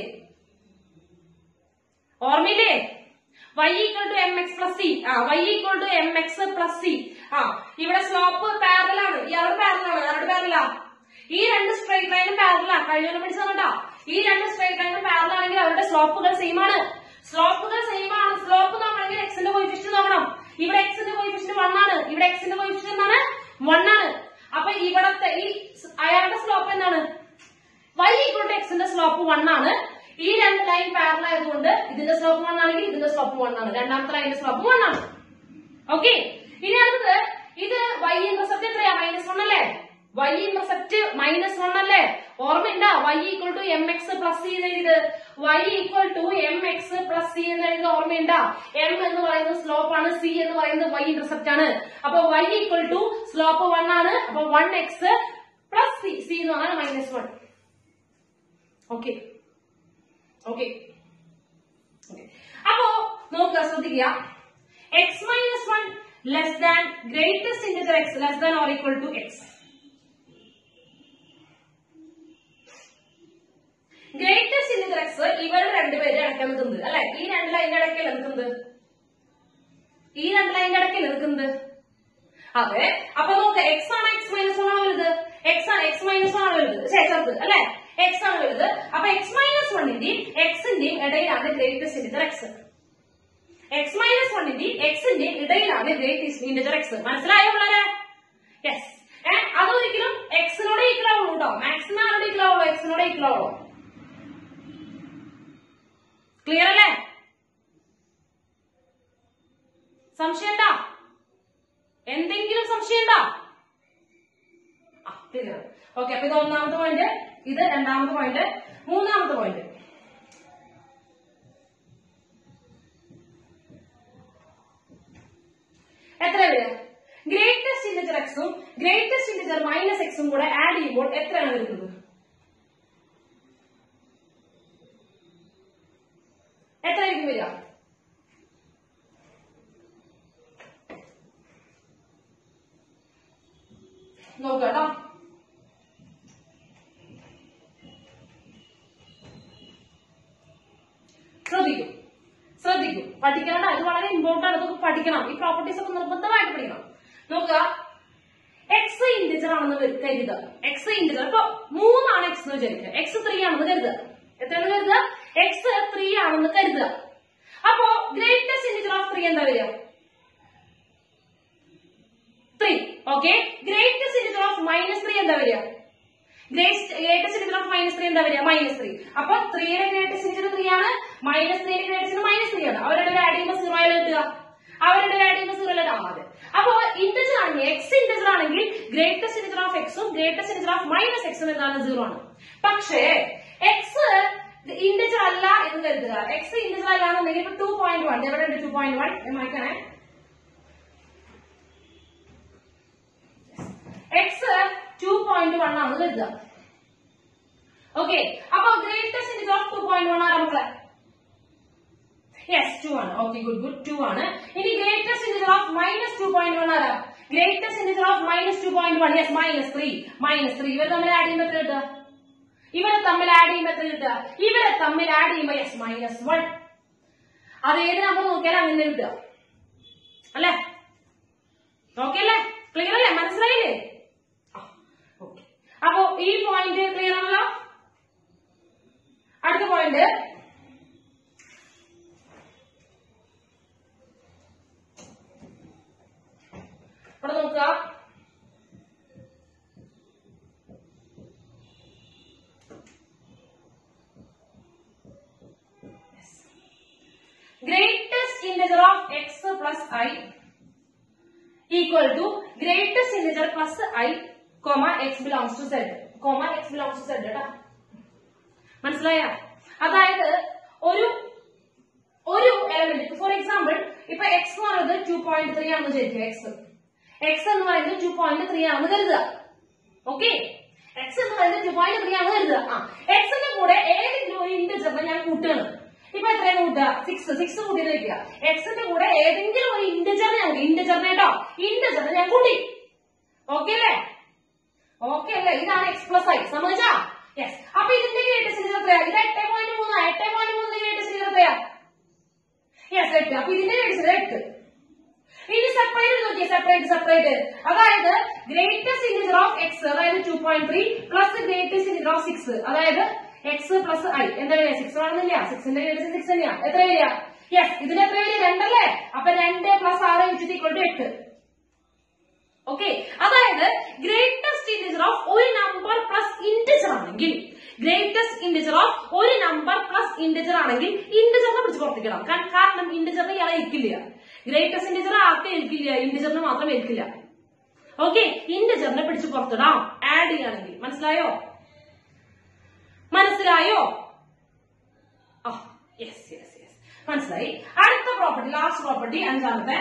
Speaker 1: ഓർമ്മയില്ലേ y equal to m x plus c ആ y equal to m x plus c ആ ഇവിടെ slope parallel ആണ് ഇയാളുടെ പാരലൽ ആണ് ആരുടെ പാരലാ ഈ രണ്ട് സ്ട്രൈറ്റ് ലൈനും പാരലാ കഴിഞ്ഞ പഠിച്ചു കേട്ടോ ഈ രണ്ട് സ്ട്രൈറ്റ് ലൈനും പാരലൽ ആണെങ്കിൽ അവരുടെ സ്ലോപ്പുകൾ സെയിം ആണ് സ്ലോപ്പുകൾ സെയിം ആണ് സ്ലോപ്പ് നോക്കണമെങ്കിൽ എക്സിന്റെ കോയിഫിഷ്യന്റ് നോക്കണം ഇവിടെ എക്സിന്റെ കോയിഫിഷ്യന്റ് വൺ ആണ് ഇവിടെ എക്സിന്റെ കോയിഫിഷ്യന്റ് എന്താണ് വൺ ആണ് അപ്പൊ ഇവിടത്തെ ഈ സ് അയാളുടെ സ്ലോപ്പ് എന്താണ് y ഈക്വൽ ടു എക്സിന്റെ സ്ലോപ്പ് വൺ ആണ് ഈ രണ്ട് ലൈൻ പാരൽ ആയതുകൊണ്ട് ഇതിന്റെ സ്ലോപ്പ് വൺ ആണെങ്കിൽ ഇതിന്റെ സ്ലോപ്പ് വൺ ആണ് രണ്ടാമത്തെ ലൈനിന്റെ സ്ലോപ്പ് വൺ ആണ് ഓക്കെ ഇനി അടുത്തത് ഇത് y ഇന്റർസെപ്റ്റ് എത്രയാ മൈനസ് വൺ അല്ലേ y ഇന്റർസെപ്റ്റ് മൈനസ് വൺ അല്ലേ ഓർമ്മയുണ്ട y equal to m x plus c എന്ന് എഴുതിയത് y equal to m x plus c എന്ന് എഴുതിയത് ഓർമ്മയുണ്ട m എന്ന് പറയുന്നത് സ്ലോപ്പ് ആണ് c എന്ന് പറയുന്നത് y ഇന്റർസെപ്റ്റ് ആണ് അപ്പൊ y equal to slope one ആണ് അപ്പൊ one x plus c c എന്ന് പറഞ്ഞാൽ മൈനസ് വൺ ഓക്കെ ഓക്കെ അപ്പോ നോക്കുക ശ്രദ്ധിക്കുക x minus one less than greatest integer x less than or equal to x greatest integer x ഇവരുടെ രണ്ടുപേരും ഇടയ്ക്ക് നിൽക്കുന്നത് അല്ലെ ഈ രണ്ട് ലൈനിന്റെ ഇടയ്ക്കല്ല നിൽക്കുന്നത് ഈ രണ്ട് ലൈനിന്റെ ഇടയ്ക്കല്ല നിൽക്കുന്നത് അതെ അപ്പൊ നോക്ക് എക്സ് ആണ് എക്സ് മൈനസ് വൺ ആണ് വലുത് എക്സ് ആണ് എക്സ് മൈനസ് വൺ ആണ് വലുത് ശേ, ചെറുത് അല്ലെ എക്സ് ആണ് വലുത് അപ്പൊ എക്സ് മൈനസ് വണ്ണിന്റെയും എക്സിന്റെയും ഇടയിലാണ് greatest integer x x minus വണ്ണിന്റെയും എക്സിന്റെയും ഇടയിലാണ് ഗ്രേറ്റസ്റ്റ് ഇന്റർ എക്സ് മനസ്സിലായോ പിള്ളേരെ യെസ് ഏ അതൊരിക്കലും എക്സിനോട് ഈക്വൽ ആവുള്ളൂ കേട്ടോ മാക്സിമം ആരോട് ഈക്വൽ ആവുള്ളൂ എക്സിനോട് ഈക്വൽ ആവുള്ളൂ ക്ലിയർ അല്ലേ സംശയം ഉണ്ടോ എന്തെങ്കിലും സംശയം ഉണ്ടോ ആ ക്ലിയർ ഓക്കെ അപ്പൊ ഇത് ഒന്നാമത്തെ പോയിന്റ് ഇത് രണ്ടാമത്തെ പോയിന്റ് മൂന്നാമത്തെ പോയിന്റ് എത്ര വരിക ഗ്രേറ്റസ്റ്റ് ഇന്റജർ എക്സും ഗ്രേറ്റസ്റ്റ് ഇന്റജർ മൈനസ് എക്സും കൂടെ ആഡ് ചെയ്യുമ്പോൾ എത്രയാണ് വരുന്നത് എത്രയായിരിക്കും വരിക ശ്രദ്ധിക്കും ശ്രദ്ധിക്കും പഠിക്കണം ഇത് വളരെ ഇമ്പോർട്ടന്റ് ആണ് ഇതൊക്കെ പഠിക്കണം ഈ പ്രോപ്പർട്ടീസ് ഒക്കെ നിർബന്ധമായിട്ട് പഠിക്കണം നോക്കുക എക്സ് ഇന്റിജർ ആണെന്ന് വരു- കരുതുക എക്സ് ഇന്റിജർ ഇപ്പൊ മൂന്നാണ് എക്സ് എന്ന് വിചാരിക്കുക എക്സ് ത്രീ ആണെന്ന് കരുതുക എത്രയാണെന്ന് കരുതുക എക്സ് ത്രീ ആണെന്ന് കരുതുക അപ്പോ ഗ്രേറ്റസ്റ്റ് ഇന്റിജർ ഓഫ് ത്രീ എന്താ വരിക three okay greatest integer of minus three എന്താ വരിക greatest integer of minus three എന്താ വരിക മൈനസ് ത്രീ അപ്പൊ ത്രീയുടെ ഗ്രേറ്റസ്റ്റ് ഇന്റിജർ ത്രീ ആണ് മൈനസ് ത്രീയുടെ ഗ്രേറ്റസ്റ്റ് മൈനസ് ത്രീ ആണ് അവരുടെ ആഡ് ചെയ്യുമ്പോൾ സീറോ ആയാലും കിട്ടുക അവരുടെ ആഡ് ചെയ്യുമ്പോൾ സീറോ ആയാലും അതെ അപ്പൊ ഇന്റജർ ആണെങ്കിൽ എക്സ് ഇന്റജർ ആണെങ്കിൽ ഗ്രേറ്റസ്റ്റ് ഇന്റജർ ഓഫ് എക്സും ഗ്രേറ്റസ്റ്റ് ഇന്റജർ ഓഫ് മൈനസ് എക്സും എന്താണ് സീറോ ആണ് പക്ഷേ എക്സ് ഇന്റജർ അല്ല എന്ന് കരുതുക എക്സ് ഇന്റജർ അല്ല എന്നുണ്ടെങ്കിൽ ഇപ്പൊ ടു പോയിന്റ് വൺ എവിടെ ഉണ്ട് ടു പോയിന്റ് വൺ മാറ്റണേ എക്സ് ടു പോയിന്റ് വൺ ആണ് കരുതുക ഓക്കെ അപ്പൊ greatest integer of two point one ആരാ മക്കളെ യെസ് ടു ആണ് ഓക്കെ ഗുഡ് ഗുഡ് ടു ആണ് ഇനി greatest integer of minus two point one ആരാ greatest integer of minus two point one yes minus three minus three ഇവർ തമ്മിൽ add ചെയ്യുമ്പോൾ എത്ര കിട്ടുക ഇവരെ തമ്മിൽ ആഡ് ചെയ്യുമ്പോൾ എത്ര കിട്ടുക ഇവരെ തമ്മിൽ ആഡ് ചെയ്യുമ്പോൾ യെസ് മൈനസ് വൺ അത് ഏത് നമ്പർ നോക്കിയാലും അങ്ങനെ കിട്ടുക അല്ലേ ഓക്കെ അല്ലേ ക്ലിയർ അല്ലേ മനസ്സിലായില്ലേ ഓക്കെ അപ്പോ ഈ പോയിന്റ് ക്ലിയർ ആണല്ലോ അടുത്ത പോയിന്റ് ഇവിടെ നോക്കുക greatest integer of x plus I equal to greatest integer plus I comma x belongs to Z comma x belongs to Z കേട്ടോ മനസ്സിലായ അതായത് ഒരു ഒരു എലമെന്റ് ഫോർ എക്സാമ്പിൾ ഇപ്പൊ എക്സ് എന്ന് പറയുന്നത് ടു പോയിന്റ് ത്രീ ആണെന്ന് വിചാരിക്കുക എക്സ് എക്സ് എന്ന് പറയുന്നത് ടു പോയിന്റ് ത്രീ ആണെന്ന് കരുതുക ഓക്കെ എക്സ് എന്ന് പറയുന്നത് ടു പോയിന്റ് ത്രീ ആണെന്ന് കരുതുക ആ എക്സിന്റെ കൂടെ ഏതെങ്കിലും ഒരു ഇന്റജറിനെ ഞാൻ കൂട്ടുകയാണ് ഇപ്പൊ എത്രയാണ് കൂട്ടുക സിക്സ് സിക്സ് കൂട്ടിയത് വെക്കുക എക്സിന്റെ കൂടെ ഏതെങ്കിലും ഒരു ഇന്റജറിനെ ഞാൻ ഇന്റജറിനെ കേട്ടോ ഇന്റജറിനെ ഞാൻ കൂട്ടി ഓക്കെ അല്ലേ ഓക്കെ അല്ലേ ഇതാണ് എക്സ് പ്ലസ് ഐ സമ്മതിച്ചാ യെസ് അപ്പൊ ഇതിന്റെ ഗ്രേറ്റസ്റ്റ് ഇന്റജർ എത്രയാ ഇത് എട്ട് പോയിന്റ് മൂന്ന് എട്ട് പോയിന്റ് മൂന്നിന്റെ ഗ്രേറ്റസ്റ്റ് ഇന്റജർ എത്രയാ യെസ് എട്ട് അപ്പൊ ഇതിന്റെ ഗ്രേറ്റസ്റ്റ് എട്ട് ഇനി സെപ്പറേറ്റ് നോക്കിയേ സെപ്പറേറ്റ് സെപ്പറേറ്റ് അതായത് ഗ്രേറ്റസ്റ്റ് ഇന്റജർ ഓഫ് എക്സ് അതായത് two point three plus greatest integer of six അതായത് എക്സ് പ്ലസ് ഐ എന്താ വരിക സിക്സ് ആണെന്നില്ല സിക്സിന്റെ ഗ്രേറ്റസ്റ്റ് സിക്സ് തന്നെയാ എത്ര വരിക യെസ് ഇതിന് എത്ര വരിക രണ്ടല്ലേ അപ്പൊ രണ്ട് പ്ലസ് ആറ് ഇഞ്ച് ഈക്വൽ ടു എട്ട് ഓക്കെ അതായത് ഗ്രേറ്റസ്റ്റ് ഇന്റജർ ഓഫ് ഒരു നമ്പർ പ്ലസ് ഇന്റജർ ആണെങ്കിൽ ഗ്രേറ്റസ്റ്റ് ഇന്റജർ ഓഫ് ഒരു നമ്പർ പ്ലസ് ഇന്റജർ ആണെങ്കിൽ ഇന്റജറിനെ പിടിച്ച് പുറത്തേക്കിടാം കാ- കാരണം ഇന്റജറിനെ ഇയാളെ ഏൽക്കില്ല ഗ്രേറ്റസ്റ്റ് ഇന്റജർ ആർക്കും ഏൽക്കില്ല ഇന്റജറിന് മാത്രം ഏൽക്കില്ല ഓക്കെ ഇന്റജറിനെ പിടിച്ച് പുറത്തിടാം ആഡ് ചെയ്യുകയാണെങ്കിൽ മനസ്സിലായോ മനസ്സിലായോ ആ യെസ് യെസ് യെസ് മനസ്സിലായി അടുത്ത പ്രോപ്പർട്ടി ലാസ്റ്റ് പ്രോപ്പർട്ടി അഞ്ചാമത്തെ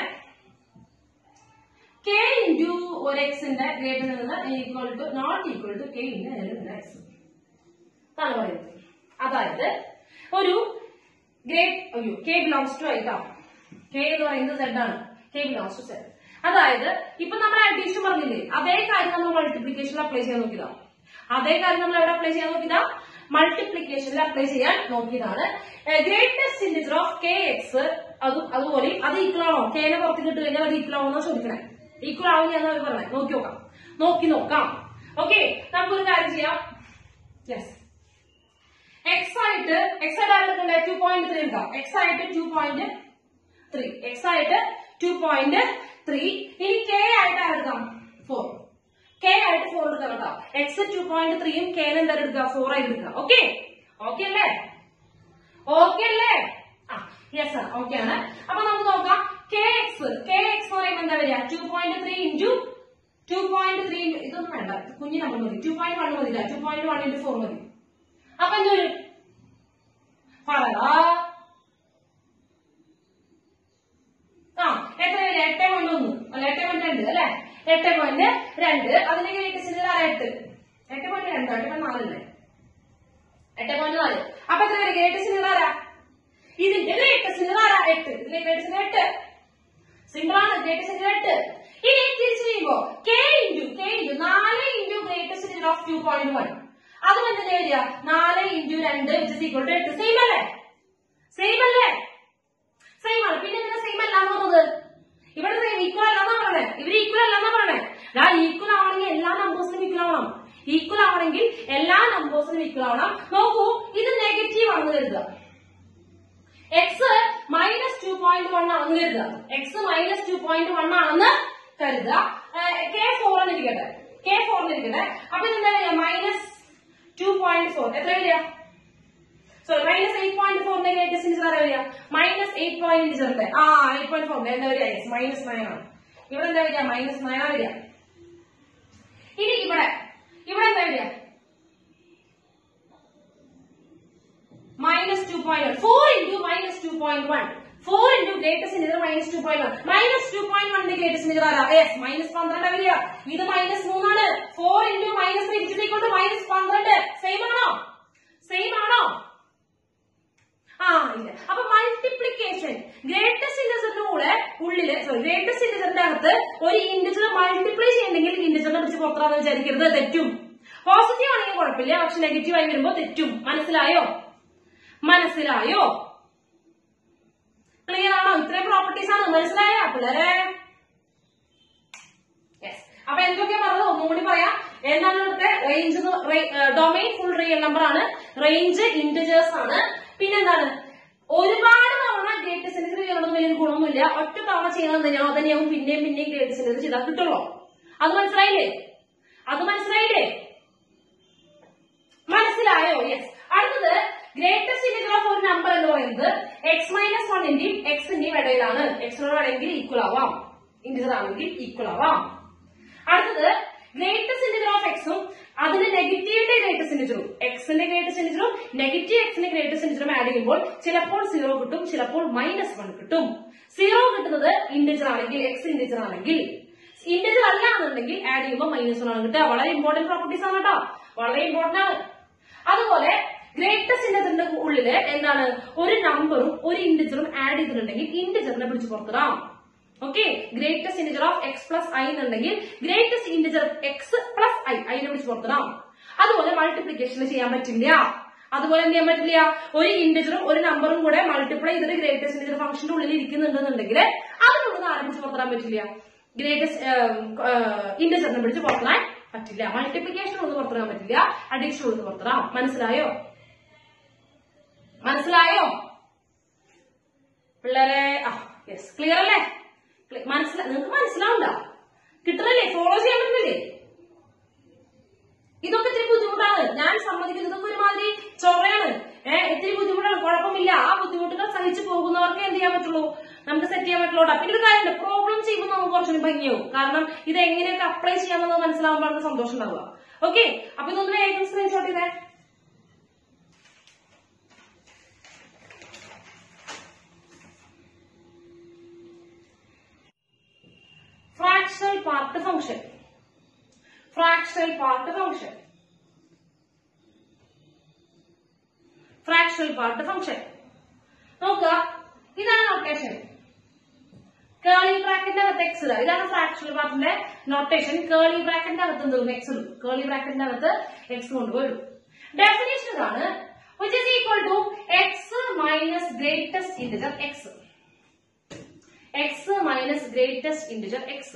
Speaker 1: കെ ഇൻറ്റു ഒരു എക്സിന്റെ ഗ്രേറ്റർ നിന്ന് equal to not equal to K into എന്റെ എക്സ് ആണ് പറയുന്നത് അതായത് ഒരു ഗ്രേറ്റ് അയ്യോ K belongs to I K എന്ന് പറയുന്നത് സെഡ് ആണ് കെ ബിലോങ്സ് ടു സെഡ് അതായത് ഇപ്പൊ നമ്മൾ അഡീഷൻ പറഞ്ഞില്ലേ അതേ കാര്യം നമ്മൾ മൾട്ടിപ്ലിക്കേഷനിൽ അപ്ലൈ ചെയ്യാൻ നോക്കിയതാ അതേ കാര്യം നമ്മൾ എവിടെ അപ്ലൈ ചെയ്യാൻ നോക്കിയതാ മൾട്ടിപ്ലിക്കേഷനിൽ അപ്ലൈ ചെയ്യാൻ നോക്കിയതാണ് greatest integer of K x അതും അതുപോലെ അത് ഈക്വൽ ആണോ കെനെ പുറത്ത് കിട്ടു കഴിഞ്ഞാൽ അത് ഈക്വൽ ആണോ ചോദിക്കണേ ഈക്വൽ ആവും ഞാൻ അവർ പറഞ്ഞേ നോക്കി നോക്കാം നോക്കി നോക്കാം ഓക്കെ നമുക്കൊരു കാര്യം ചെയ്യാം യെസ് എക്സ് ആയിട്ട് എക്സ് ആയിട്ട് ആരുടെ ടു പോയിന്റ് ത്രീ ഉണ്ടാവും എക്സ് ആയിട്ട് ടു പോയിന്റ് ത്രീ എക്സ് ആയിട്ട് ടു പോയിന്റ് ത്രീ ഇനി കെ ആയിട്ട് ആരെടുക്കാം ഫോർ കെ ആയിട്ട് ഫോർ എടുക്കാം കേട്ടോ എക്സ് ടു പോയിന്റ് ത്രീയും കെ എന്താ എടുക്കുക ഫോർ ആയിട്ട് എടുക്കുക ഓക്കെ ഓക്കെ അല്ലേ ഓക്കെ അല്ലേ ആ യെസ് സാർ ഓക്കെ ആണ് അപ്പൊ നമുക്ക് നോക്കാം കെ എക്സ് കെ എക്സ് എന്ന് പറയുമ്പോൾ എന്താ വരിക two point three into two point three ഇതൊന്നും വേണ്ട കുഞ്ഞു നമ്പർ മതി ടു പോയിന്റ് വൺ മതി two point one into four മതി അപ്പൊ എന്ത് വരും പറടാ ആ എത്ര വരും എട്ട് പോയിന്റ് ഒന്ന് അല്ല എട്ട് പോയിന്റ് രണ്ട് അല്ലെ എട്ട് പോയിന്റ് രണ്ട് അതിന്റെ ഗ്രേറ്റസ്റ്റ് ആരാ എട്ട് എട്ട് പോയിന്റ് രണ്ട് എട്ട് പോയിന്റ് നാലല്ലേ എട്ട് പോയിന്റ് നാല് അപ്പൊ എത്ര വരും ഗ്രേറ്റസ്റ്റ് ആരാ ഇതിന്റെ ഗ്രേറ്റസ്റ്റ് ആരാ എട്ട് ഇതിന്റെ ഗ്രേറ്റസ്റ്റ് എട്ട് സിമ്പിൾ ആണ് ഗ്രേറ്റസ്റ്റ് എട്ട് ഇനി തിരിച്ചു ചെയ്യുമ്പോ കെ ഇൻറ്റു കെ ഇൻറ്റു നാല് into greatest of two point one അതും എന്തിനാ വരിക നാല് ഇൻറ്റു രണ്ട് വിച്ച് ഈക്വൽ ടു എട്ട് സെയിം അല്ലേ സെയിം അല്ലേ കരുതുക x minus two point one ആണെന്ന് കരുതുക x minus two point one ആണെന്ന് കരുതുക കെ ഫോർ എന്ന് ഇരിക്കട്ടെ കെ ഫോർ എന്ന് ഇരിക്കട്ടെ അപ്പൊ ഇതെന്താ വരിക മൈനസ് ടു പോയിന്റ് ഫോർ എത്ര വരിക സോറി മൈനസ് എയ്റ്റ് പോയിന്റ് ഫോറിന്റെ ഗ്രേറ്റസ്റ്റ് ഇഞ്ചർ ആരാ വരിക മൈനസ് എയ്റ്റ് പോയിന്റ് ഇഞ്ചറിന്റെ ആ എയ്റ്റ് പോയിന്റ് ഫോറിന്റെ എന്താ വരിക മൈനസ് നയൻ ആണ് ഇവിടെ എന്താ വരിക മൈനസ് നയൻ ആണ് വരിക ഇനി ഇവിടെ ഇവിടെ എന്താ വരിക minus two point one four into minus two point one four into greatest integer minus two point one minus two point വണ്ണിന്റെ ഗ്രേറ്റസ്റ്റ് ഇഞ്ചർ ആരാ യെസ് മൈനസ് പന്ത്രണ്ട് വരിക ഇത് മൈനസ് മൂന്നാണ് ഫോർ ഇൻറ്റു മൈനസ് ത്രീ ഇഞ്ചിക്കൊണ്ട് മൈനസ് പന്ത്രണ്ട് same ആണോ same ആണോ ആ ഇല്ല അപ്പൊ മൾട്ടിപ്ലിക്കേഷൻ ഗ്രേറ്റസ്റ്റ് ഇന്റജറിന്റെ കൂടെ ഉള്ളില് സോറി ഗ്രേറ്റസ്റ്റ് ഇന്റജറിന്റെ അകത്ത് ഒരു ഇന്റജർ മൾട്ടിപ്ലൈ ചെയ്യണമെങ്കിൽ ഇന്റജറിനെ പിടിച്ച് പുറത്താന്ന് വിചാരിക്കരുത് തെറ്റും പോസിറ്റീവ് ആണെങ്കിൽ കുഴപ്പമില്ല പക്ഷെ നെഗറ്റീവ് ആയി വരുമ്പോ തെറ്റും മനസ്സിലായോ മനസ്സിലായോ ക്ലിയർ ആണോ ഇത്രയും പ്രോപ്പർട്ടീസ് ആണ് മനസ്സിലായോ പിള്ളേരെ യെസ് അപ്പൊ എന്തൊക്കെയാ പറഞ്ഞത് ഒന്നും കൂടി പറയാം എന്താണ് ഇവിടുത്തെ range domain full real number ആണ് റേഞ്ച് ഇന്റജേഴ്സ് ആണ് പിന്നെന്താണ് ഒരുപാട് തവണ ഗ്രേറ്റസ്റ്റ് സെന്റർ ചെയ്യണമെന്ന് വലിയൊരു ഗുണമൊന്നുമില്ല ഒറ്റ തവണ ചെയ്യണം തന്നെയാവും അതന്നെയാവും പിന്നെയും പിന്നെയും ഗ്രേറ്റസ്റ്റ് സെന്റർ ചെയ്താൽ കിട്ടുള്ളൂ അത് മനസ്സിലായില്ലേ അത് മനസ്സിലായില്ലേ മനസ്സിലായോ യെസ് അടുത്തത് ഗ്രേറ്റസ്റ്റ് ഇന്റജർ ഓഫ് ഒരു നമ്പർ എന്ന് പറയുന്നത് എക്സ് മൈനസ് വണ്ണിന്റെയും എക്സിന്റെയും ഇടയിലാണ് എക്സിനോട് വേണമെങ്കിൽ ഈക്വൽ ആവാം ഇന്റജർ ആണെങ്കിൽ ഈക്വൽ ആവാം അടുത്തത് ഗ്രേറ്റസ്റ്റ് ഇന്റജർ ഓഫ് എക്സും അതിന്റെ നെഗറ്റീവിന്റെ ഗ്രേറ്റസ്റ്റ് ഇന്റജറും എക്സിന്റെ ഗ്രേറ്റസ്റ്റ് ഇന്റജറും നെഗറ്റീവ് എക്സിന്റെ ഗ്രേറ്റസ്റ്റ് ഇന്റജറും ആഡ് ചെയ്യുമ്പോൾ ചിലപ്പോൾ സീറോ കിട്ടും ചിലപ്പോൾ മൈനസ് വൺ കിട്ടും സീറോ കിട്ടുന്നത് ഇന്റജർ ആണെങ്കിൽ എക്സ് ഇന്റജർ ആണെങ്കിൽ ഇന്റജർ അല്ല എന്നുണ്ടെങ്കിൽ ആഡ് ചെയ്യുമ്പോൾ മൈനസ് വൺ ആണ് കിട്ടുക വളരെ ഇമ്പോർട്ടന്റ് പ്രോപ്പർട്ടീസ് ആണ് കേട്ടോ വളരെ ഇമ്പോർട്ടന്റ് ആണ് അതുപോലെ ഗ്രേറ്റസ്റ്റ് ഇന്റജറിന്റെ ഉള്ളില് എന്താണ് ഒരു നമ്പറും ഒരു ഇന്റജറും ആഡ് ചെയ്തിട്ടുണ്ടെങ്കിൽ ഇന്റജറിനെ പിടിച്ച് പുറത്തിടാം okay greatest integer of x plus i എന്നുണ്ടെങ്കിൽ greatest integer x plus i അതിനെ വിളിച്ച് പുറത്തിടാം അതുപോലെ മൾട്ടിപ്ലിക്കേഷൻ ചെയ്യാൻ പറ്റില്ല അതുപോലെ എന്ത് ചെയ്യാൻ പറ്റില്ല ഒരു ഇന്റജറും ഒരു നമ്പറും കൂടെ മൾട്ടിപ്ലൈ ചെയ്തിട്ട് ഗ്രേറ്റസ്റ്റ് ഇന്റജർ ഫംഗ്ഷന്റെ ഉള്ളിൽ ഇരിക്കുന്നുണ്ടെന്നുണ്ടെങ്കിൽ അതിനുള്ളിൽ ആരംഭിച്ച് പുറത്തിടാൻ പറ്റില്ല ഗ്രേറ്റസ്റ്റ് ഇന്റജറിനെ പിടിച്ച് പുറത്തിടാൻ പറ്റില്ല മൾട്ടിപ്ലിക്കേഷൻ ഒന്നും പുറത്തിടാൻ പറ്റില്ല അഡീഷൻ ഒന്നും പുറത്തിടാം മനസ്സിലായോ മനസ്സിലായോ പിള്ളേരെ ആ യെസ് ക്ലിയർ അല്ലേ മനസ്സിലാ നിങ്ങൾക്ക് മനസ്സിലാവണ്ട കിട്ടണല്ലേ ഫോളോ ചെയ്യാൻ പറ്റുന്നില്ലേ ഇതൊക്കെ ഇത്തിരി ബുദ്ധിമുട്ടാണ് ഞാൻ സമ്മതിക്കുന്നത് ഇതൊക്കെ ഒരുമാതിരി ചൊറയാണ് ഏഹ് ഇത്തിരി ബുദ്ധിമുട്ടാണ് കുഴപ്പമില്ല ആ ബുദ്ധിമുട്ടുകൾ സഹിച്ചു പോകുന്നവർക്ക് എന്ത് ചെയ്യാൻ പറ്റുള്ളൂ നമുക്ക് സെറ്റ് ചെയ്യാൻ പറ്റുള്ളൂ പിന്നെ ഒരു കാര്യമുണ്ട് പ്രോബ്ലം ചെയ്യുമ്പോൾ നമുക്ക് കുറച്ചുകൂടി ഭംഗിയാവും കാരണം ഇത് എങ്ങനെയൊക്കെ അപ്ലൈ ചെയ്യാമെന്നത് മനസ്സിലാവുമ്പോഴാണ് സന്തോഷം ഉണ്ടാവുക ഓക്കെ അപ്പൊ ഇതൊന്ന് വേഗം സ്ക്രീൻഷോട്ട് ചെയ്തേ fractional part function fractional part function fractional part function നോക്കുക ഇതാണ് നൊട്ടേഷൻ കേളി ബ്രാക്കറ്റിന്റെ അകത്ത് എക്സ് ഇടുക ഇതാണ് ഫ്രാക്ഷണൽ പാർട്ടിന്റെ നൊട്ടേഷൻ കേളി ബ്രാക്കറ്റിന്റെ അകത്ത് എന്ത് എക്സ് ഇടും കേളി ബ്രാക്കറ്റിന്റെ അകത്ത് എക്സ് കൊണ്ടുപോയിടും ഡെഫിനേഷൻ ഇതാണ് which is equal to x minus greatest integer x x minus greatest integer x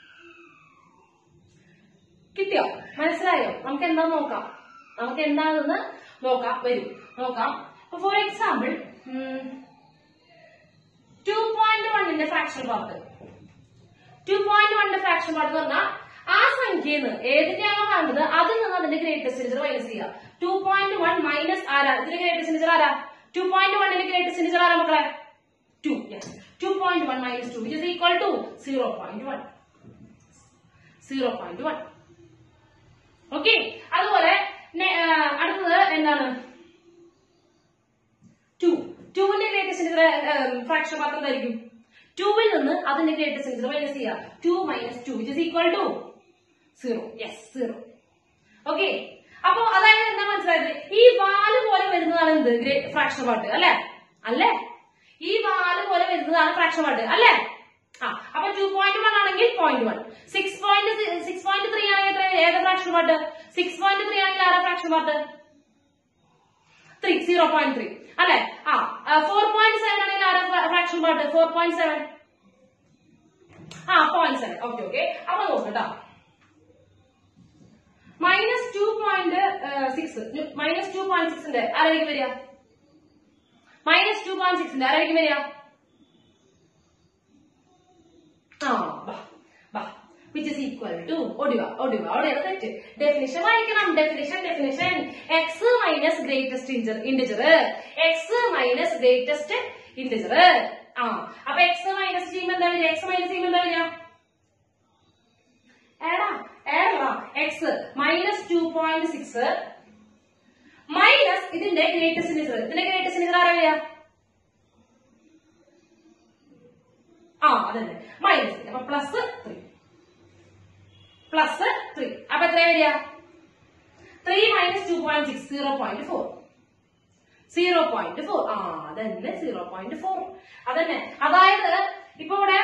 Speaker 1: കിട്ടിയോ മനസ്സിലായോ നമുക്ക് എന്താ നോക്കാം നമുക്ക് എന്താണെന്ന് നോക്കാം വരും നോക്കാം ഫോർ എക്സാമ്പിൾ ടു പോയിന്റ് വണ്ണിന്റെ ഫ്രാക്ഷൻ പാർട്ട് ടു പോയിന്റ് വണ്ണിന്റെ ഫ്രാക്ഷൻ പാർട്ട് എന്ന് പറഞ്ഞാൽ ആ സംഖ്യന്ന് ഏതിന്റെയാണോ കാണുന്നത് അതിൽ നിന്ന് അതിന്റെ ഗ്രേറ്റസ്റ്റ് ഇന്റിജർ മൈനസ് ചെയ്യുക ടു പോയിന്റ് വൺ മൈനസ് ആരാ ഇതിന്റെ ഗ്രേറ്റസ്റ്റ് ഇന്റിജർ ആരാ ടു പോയിന്റ് വണ്ണിന്റെ ഗ്രേറ്റസ്റ്റ് ഇന്റിജർ ആരാ മക്കളെ two two point one minus two which is equal to zero point one zero point one okay അതുപോലെ നെ- ആ, അടുത്തത് എന്താണ് ടു ടുവിന്റെ ഗ്രേറ്റസ്റ്റ് ഫ്രാക്ഷൻ മാത്രം എന്തായിരിക്കും ടുവിൽ നിന്ന് അതിന്റെ ഗ്രേറ്റസ്റ്റ് ഇന്റർ മൈനസ് ചെയ്യുക two minus two which is equal to zero yes zero okay അപ്പൊ അതായത് എന്താ മനസ്സിലായത് ഈ വാല് പോലെ വരുന്നതാണ് എന്ത് ഫ്രാക്ഷൻ പാർട്ട് അല്ലെ അല്ലേ ഈ വാല് പോലെ വരുന്നതാണ് ഫ്രാക്ഷൻ പാർട്ട് അല്ലേ ആ അപ്പൊ ടു പോയിന്റ് വൺ ആണെങ്കിൽ point one six point six point three ആണെങ്കിൽ എത്ര ഏതാ fraction part six point three ആണെങ്കിൽ ആരാ fraction part three zero point three അല്ലെ ആ ഫോർ പോയിന്റ് സെവൻ ആണെങ്കിൽ ആരാ fraction part four point seven ആ പോയിന്റ് സെവൻ ഓക്കെ ഓക്കെ അപ്പൊ നോക്കട്ടോ minus two point six minus two point സിക്സിന്റെ ആരായിരിക്കും വരിക മൈനസ് ടു പോയിന്റ് സിക്സിന്റെ ആരായിരിക്കും വരിക ആ ബാ ബാ വിച്ച് ഇസ് ഈക്വൽ ടു ഒടിവ ഒടിവ അവിടെയാണ് തെറ്റ് ഡെഫിനിഷൻ വായിക്കണം definition definition x minus greatest integer x minus greatest integer ആ അപ്പൊ എക്സ് മൈനസ് ചെയ്യുമ്പോ എന്താ വരിക എക്സ് മൈനസ് ചെയ്യുമ്പോ എന്താ വരിക ഏടാ ഏടാ x minus two point six minus ഇതിന്റെ ഗ്രേറ്റസ്റ്റ് ഇന്റജർ ഇതിന്റെ ഗ്രേറ്റസ്റ്റ് ഇന്റജർ ആരാ വരിക ആ അതന്നെ മൈനസ് അപ്പൊ പ്ലസ് ത്രീ പ്ലസ് ത്രീ അപ്പൊ എത്രയാ വരിക three minus two point six zero point four zero point four ആ അതന്നെ സീറോ പോയിന്റ് ഫോർ അതന്നെ അതായത് ഇപ്പൊ ഇവിടെ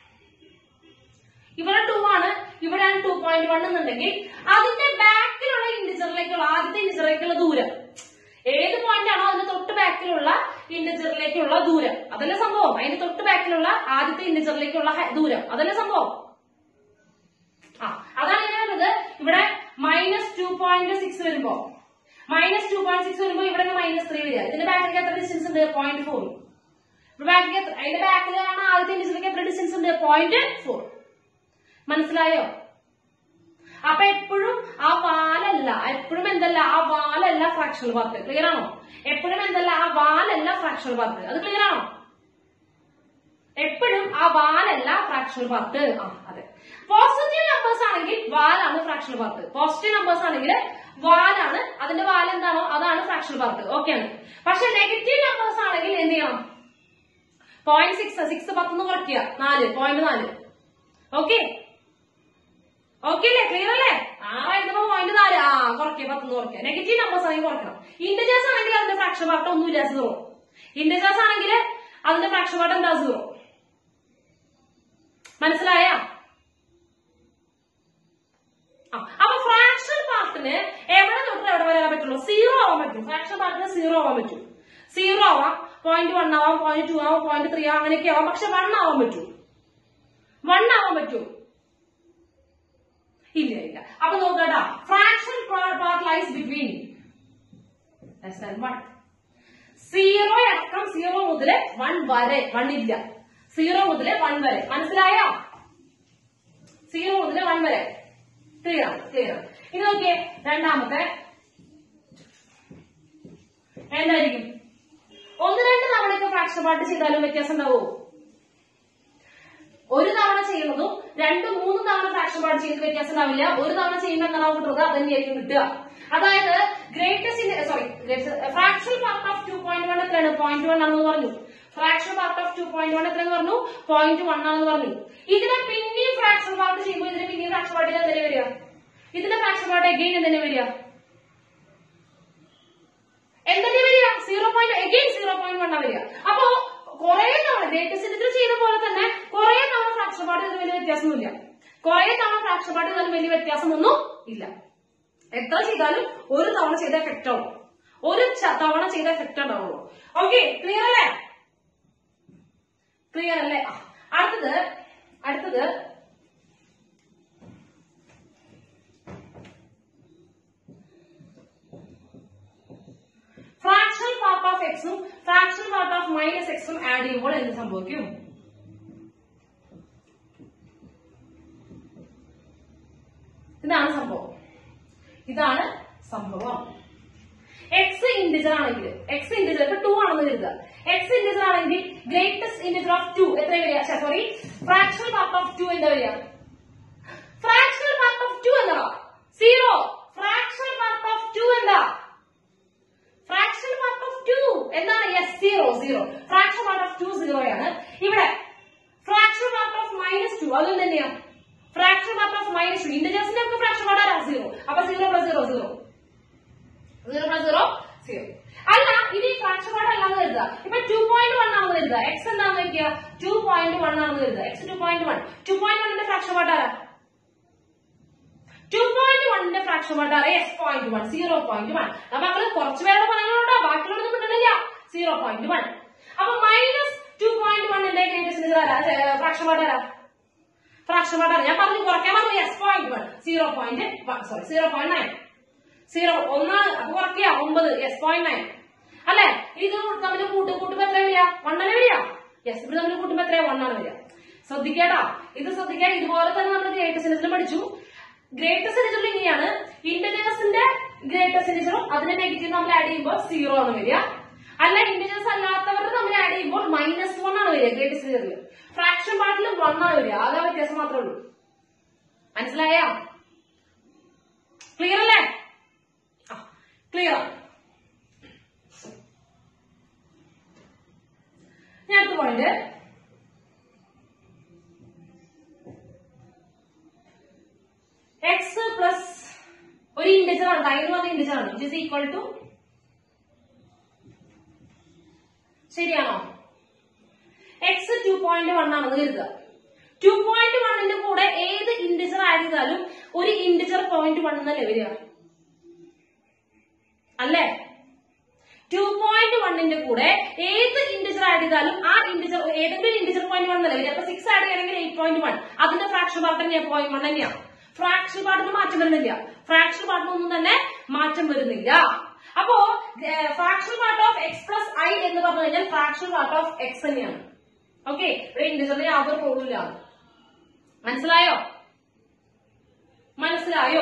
Speaker 1: ഇവിടെ ടു ആണ് ഇവിടെയാണ് ടു പോയിന്റ് വൺ എന്നുണ്ടെങ്കിൽ അതിന്റെ ബാക്കിലുള്ള ഇൻഡിജറിലേക്കുള്ള ആദ്യത്തെ ഇൻഡിജറിലേക്കുള്ള ദൂരം ഏത് പോയിന്റ് ആണോ അതിന്റെ തൊട്ട് ബാക്കിലുള്ള ഇൻഡിജറിലേക്കുള്ള ദൂരം അതല്ല സംഭവം അതിന്റെ തൊട്ട് ബാക്കിലുള്ള ആദ്യത്തെ ഇൻഡിജറിലേക്കുള്ള ഹ- ദൂരം അതല്ല സംഭവം ആ അതാണ് ഞാൻ പറഞ്ഞത് ഇവിടെ മൈനസ് ടു പോയിന്റ് സിക്സ് വരുമ്പോ മൈനസ് ടു പോയിന്റ് സിക്സ് വരുമ്പോ ഇവിടെ മൈനസ് ത്രീ വരിക ഇതിന്റെ ബാക്കിലേക്ക് എത്ര ഡിസ്റ്റൻസ് ഉണ്ട് പോയിന്റ് ഫോർ ബാക്കിൽ അതിന്റെ ബാക്കിലാണ് ആദ്യത്തെ ഇൻഡിജറിലേക്ക് എത്ര ഡിസ്റ്റൻസ് ഉണ്ട് പോയിന്റ് ഫോർ മനസ്സിലായോ അപ്പൊ എപ്പോഴും ആ വാലല്ല എപ്പോഴും എന്തല്ല ആ വാലല്ല ഫ്രാക്ഷണൽ പാർട്ട് ക്ലിയർ ആണോ എപ്പോഴും എന്തല്ല ആ വാലല്ല ഫ്രാക്ഷണൽ പാർട്ട് അത് ക്ലിയർ ആണോ എപ്പോഴും ആ വാലല്ല ഫ്രാക്ഷണൽ പാർട്ട് ആ അതെ പോസിറ്റീവ് നമ്പേഴ്സ് ആണെങ്കിൽ വാലാണ് ഫ്രാക്ഷണൽ പാർട്ട് പോസിറ്റീവ് നമ്പേഴ്സ് ആണെങ്കിൽ വാലാണ് അതിന്റെ വാൽ എന്താണോ അതാണ് ഫ്രാക്ഷണൽ പാർട്ട് ഓക്കെ ആണ് പക്ഷെ നെഗറ്റീവ് നമ്പേഴ്സ് ആണെങ്കിൽ എന്ത് ചെയ്യണം പോയിന്റ് സിക്സ് സിക്സ് പത്തുനിന്ന് കുറയ്ക്കുക നാല് പോയിന്റ് നാല് ഓക്കെ ഓക്കെ അല്ലേ ക്ലിയർ അല്ലേ ആറായിരുന്നപ്പോ പോയിന്റ് നാല് ആ കുറയ്ക്കുക പത്തുനിന്ന് കുറയ്ക്കുക നെഗറ്റീവ് നമ്പേഴ്സ് ആണെങ്കിൽ കുറയ്ക്കണം ഇന്റജേഴ്സ് ആണെങ്കിൽ അതിന്റെ ഫ്രാക്ഷൻ പാർട്ട് ഒന്നുമില്ല സീറോ ഇന്റജേഴ്സ് ആണെങ്കിൽ അതിന്റെ ഫ്രാക്ഷൻ പാർട്ട് എന്താ സീറോ മനസ്സിലായ അപ്പൊ ഫ്രാക്ഷൻ പാർട്ടിന് എവിടെ തൊട്ട് എവിടെ വരാൻ പറ്റുള്ളൂ സീറോ ആവാൻ പറ്റും ഫ്രാക്ഷൻ പാർട്ടിന് സീറോ ആവാൻ പറ്റും സീറോ ആവാം പോയിന്റ് വൺ ആവാം പോയിന്റ് ടു ആവാം പോയിന്റ് ത്രീ ആവാം അങ്ങനെയൊക്കെ ആവാം പക്ഷെ വൺ ആവാൻ പറ്റും വൺ ആവാൻ പറ്റും ഇല്ല ഇല്ല അപ്പൊ നോക്കട്ടാ fraction part lies between less than one zero അടക്കം സീറോ മുതൽ വൺ വരെ വൺ ഇല്ല സീറോ മുതൽ വൺ വരെ മനസ്സിലായോ സീറോ മുതൽ വൺ വരെ ക്ലിയർ ആണ് ക്ലിയർ ആണ് ഇനി നോക്കിയേ രണ്ടാമത്തെ എന്തായിരിക്കും ഒന്ന് രണ്ട് തവണയൊക്കെ ഫ്രാക്ഷൻ പാർട്ട് ചെയ്താലും വ്യത്യാസം ഉണ്ടാവോ ഒരു തവണ ചെയ്യുന്നതും രണ്ട് മൂന്ന് തവണ ഫ്രാക്ഷൻ പാർട്ട് ചെയ്യുന്നത് വ്യത്യാസം ഉണ്ടാവില്ല ഒരു തവണ ചെയ്യുമ്പോൾ എന്താണോ കിട്ടുന്നത് അത് തന്നെയായിരിക്കും കിട്ടുക അതായത് greatest sorry fraction part of two point one എത്രയാണ് പോയിന്റ് വൺ ആണെന്ന് പറഞ്ഞു fraction part of two point one എത്രയെന്ന് പറഞ്ഞു പോയിന്റ് വൺ ആണെന്ന് പറഞ്ഞു ഇതിനെ പിന്നെയും ഫ്രാക്ഷൻ പാർട്ട് ചെയ്യുമ്പോൾ ഇതിന് പിന്നെയും ഫ്രാക്ഷൻ പാർട്ടിൽ എന്തിനെ വരിക ഇതിന്റെ ഫ്രാക്ഷൻ പാർട്ട് എഗെയിൻ എന്തിനെ വരിക എന്തിനെ വരിക zero point again zero point one വരിക അപ്പോ കുറെ തവണ ഗ്രേറ്റസ്റ്റ് ഇതിൽ ചെയ്ത പോലെ തന്നെ കുറെ തവണ ഫ്രാക്ഷൻ പാർട്ട് ഇതിൽ വലിയ വ്യത്യാസമൊന്നുമില്ല കുറെ തവണ ഫ്രാക്ഷൻ പാർട്ട് ഇതിൽ വലിയ വ്യത്യാസമൊന്നും ഇല്ല എത്ര ചെയ്താലും ഒരു തവണ ചെയ്ത എഫക്റ്റ് ആവും ഒരു ച- തവണ ചെയ്ത എഫക്റ്റ് ഉണ്ടാവുള്ളൂ ഓക്കെ ക്ലിയർ അല്ലേ ക്ലിയർ അല്ലേ ആ, അടുത്തത് അടുത്തത് ഫ്രാക്ഷൻ പാർട്ട് ഓഫ് എക്സും ഫ്രാക്ഷൻ പാർട്ട് ഓഫ് മൈനസ് എക്സും ആഡ് ചെയ്യുമ്പോൾ എന്ത് സംഭവിക്കും ഇതാണ് സംഭവം ഇതാണ് സംഭവം എക്സ് ഇന്റിജർ ആണെങ്കിൽ എക്സ് ഇന്റിജർ ഇപ്പൊ ടു ആണെന്ന് കരുതുക എക്സ് ഇന്റിജർ ആണെങ്കിൽ ഗ്രേറ്റസ്റ്റ് ഇന്റിജർ ഓഫ് ടു എത്ര വരിക sorry fractional part of two എന്താ വരിക ഫ്രാക്ഷണൽ പാർട്ട് ഓഫ് ടു എന്താ zero fractional part of two എന്താ ഫ്രാക്ഷൻ പാർട്ട് ഓഫ് ടു എന്താണ് yes zero zero fraction part of two zero ആണ് ഇവിടെ fraction part of minus two അതും തന്നെയാ fraction part of minus two ഇന്റജേഴ്സിന്റെ ഒക്കെ fraction part ആരാ സീറോ അപ്പൊ zero plus zero zero zero plus zero zero അല്ല ഇനി ഫ്രാക്ഷൻ പാർട്ട് അല്ലാന്ന് കരുതുക ഇപ്പൊ ടു പോയിന്റ് വൺ ആണെന്ന് കരുതുക എക്സ് എന്താണെന്ന് വെക്കുക ടു പോയിന്റ് വൺ ആണെന്ന് കരുതുക x two point one two point വണ്ണിന്റെ ഫ്രാക്ഷൻ പാർട്ട് ആരാ ടു പോയിന്റ് വണ്ണിന്റെ ഫ്രാക്ഷൻ പാർട്ട് അറിയാം yes point one zero point one മക്കള് കുറച്ച് പേരുടെ പദങ്ങളുണ്ടോ ബാക്കിയുള്ളതൊന്നും കിട്ടണില്ല സീറോ പോയിന്റ് വൺ അപ്പൊ മൈനസ് ടു പോയിന്റ് വണ്ണിന്റെ ഗ്രേറ്റസ്റ്റ് ഫ്രാക്ഷൻ പാർട്ട് ആരാ ഫ്രാക്ഷൻ പാർട്ട് ഞാൻ പറഞ്ഞു കുറയ്ക്കാൻ പറഞ്ഞു yes point one zero point one sorry zero point nine zero ഒന്ന് അപ്പൊ കുറയ്ക്കുക ഒമ്പത് എസ് പോയിന്റ് നയൻ അല്ലെ ഈ ഇത് തമ്മിൽ കൂട്ട് കൂട്ടുമ്പോ എത്ര വരിക വണ്ണന വരിക യെസ് ഇവിടെ തമ്മിൽ കൂട്ടുമ്പോ എത്രയാ വണ്ണാണ് വരിക ശ്രദ്ധിക്കേട്ടാ ഇത് ശ്രദ്ധിക്കാൻ ഇതുപോലെ തന്നെ നമ്മൾ ഗ്രേറ്റസ്റ്റ് ഇൻഡിജറിൽ പഠിച്ചു ഗ്രേറ്റസ്റ്റ് ഇൻഡിജറിൽ ഇങ്ങനെയാണ് ഇന്റർജേഴ്സിന്റെ ഗ്രേറ്റസ്റ്റ് ഇൻഡിജറും അതിന്റെ നെഗറ്റീവ് നമ്മൾ ആഡ് ചെയ്യുമ്പോൾ സീറോ ആണ് വരിക അല്ല ഇന്റർജേഴ്സ് അല്ലാത്തവരുടെ നമ്മൾ ആഡ് ചെയ്യുമ്പോൾ മൈനസ് വൺ ആണ് വരിക ഗ്രേറ്റസ്റ്റ് ഇൻഡിജറിൽ ഫ്രാക്ഷൻ പാർട്ടിൽ വൺ ആണ് വരിക ആകെ വ്യത്യാസം മാത്രമേ ഉള്ളൂ മനസ്സിലായോ ക്ലിയർ അല്ലേ ക്ലിയർ ഞാൻ അടുത്ത പോയിന്റ് എക്സ് പ്ലസ് ഒരു ഇൻഡിജർ ആണ് കയ്യിൽ വന്ന ഇൻഡിജർ ആണ് ഇറ്റ് ഇസ് ഈക്വൽ ടു ശരിയാണോ എക്സ് ടു പോയിന്റ് വൺ ആണെന്ന് കരുതുക ടു പോയിന്റ് വണ്ണിന്റെ കൂടെ ഏത് ഇൻഡിജർ ആഡ് ചെയ്താലും ഒരു ഇൻഡിജർ പോയിന്റ് വൺ എന്നല്ലേ വരിക അല്ലേ ടു പോയിന്റ് വണ്ണിന്റെ കൂടെ ഏത് ഇൻഡിജർ ആഡ് ചെയ്താലും ആ ഇൻഡിജർ ഏതെങ്കിലും ഇൻഡിജർ പോയിന്റ് വൺ അല്ലേ വരിക അപ്പൊ സിക്സ് ആഡ് ചെയ്യണമെങ്കിൽ എയ്റ്റ് പോയിന്റ് വൺ അതിന്റെ ഫ്രാക്ഷൻ പാർട്ട് തന്നെയാണ് പോയിന്റ് വൺ തന്നെയാണ് ഫ്രാക്ഷൻ പാർട്ടിന് മാറ്റം വരുന്നില്ല ഫ്രാക്ഷൻ പാർട്ടിനൊന്നും തന്നെ മാറ്റം വരുന്നില്ല അപ്പോ fraction part of x plus i എന്ന് പറഞ്ഞു കഴിഞ്ഞാൽ ഫ്രാക്ഷൻ പാർട്ട് ഓഫ് എക്സ് തന്നെയാണ് ഓക്കെ ഇവിടെ ഇൻഡിജറിന് യാതൊരു പ്രോബ്ലം ഇല്ല മനസ്സിലായോ മനസ്സിലായോ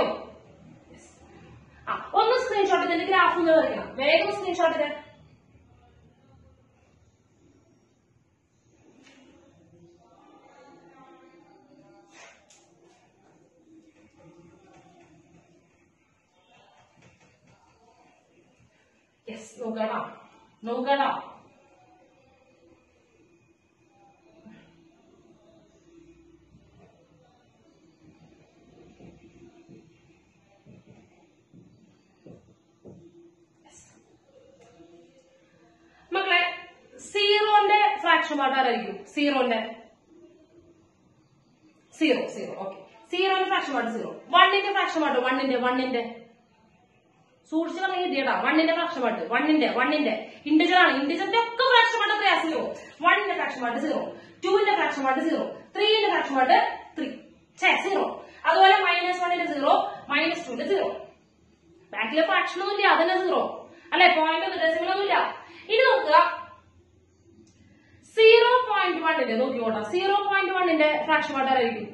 Speaker 1: ആ ഒന്ന് സ്ക്രീൻഷോട്ട് ഇതിന്റെ ഗ്രാഫ് ഒന്ന് വരയ്ക്കണം വേഗം സ്ക്രീൻഷോട്ട് ഇതേ യെസ് നോക്കടാ നോക്കടാ മക്കളെ സീറോന്റെ ഫ്രാക്ഷൻ പാർട്ട് ആരായിരിക്കും സീറോന്റെ സീറോ സീറോ ഓക്കെ സീറോന്റെ ഫ്രാക്ഷൻ പാർട്ട് സീറോ വണ്ണിന്റെ ഫ്രാക്ഷൻ പാർട്ട് വണ്ണിന്റെ വണ്ണിന്റെ സൂക്ഷിച്ച് പറഞ്ഞ കിട്ടിയടാ വണ്ണിന്റെ ഫ്രാക്ഷൻ പാർട്ട് വണ്ണിന്റെ വണ്ണിന്റെ ഇൻഡിജർ ആണ് ഇൻഡിജറിന്റെ ഒക്കെ ഫ്രാക്ഷൻ പാർട്ട് എത്രയാ സീറോ വണ്ണിന്റെ ഫ്രാക്ഷൻ പാർട്ട് സീറോ ടുവിന്റെ ഫ്രാക്ഷൻ പാർട്ട് സീറോ ത്രീന്റെ ഫ്രാക്ഷൻ പാർട്ട് ത്രീ ഛേ സീറോ അതുപോലെ മൈനസ് വണ്ണിന്റെ സീറോ മൈനസ് ടുവിന്റെ സീറോ ബാക്കിലെ ഫ്രാക്ഷൻ ഒന്നും ഇല്ല അതന്നെ സീറോ അല്ലെ പോയിന്റ് ഒന്നും ഡെസിമൽ ഒന്നും ഇല്ല ഇനി നോക്കുക സീറോ പോയിന്റ് വണ്ണിന്റെ നോക്കിക്കോട്ടെ സീറോ പോയിന്റ് വണ്ണിന്റെ ഫ്രാക്ഷൻ പാർട്ട് ആരായിരിക്കും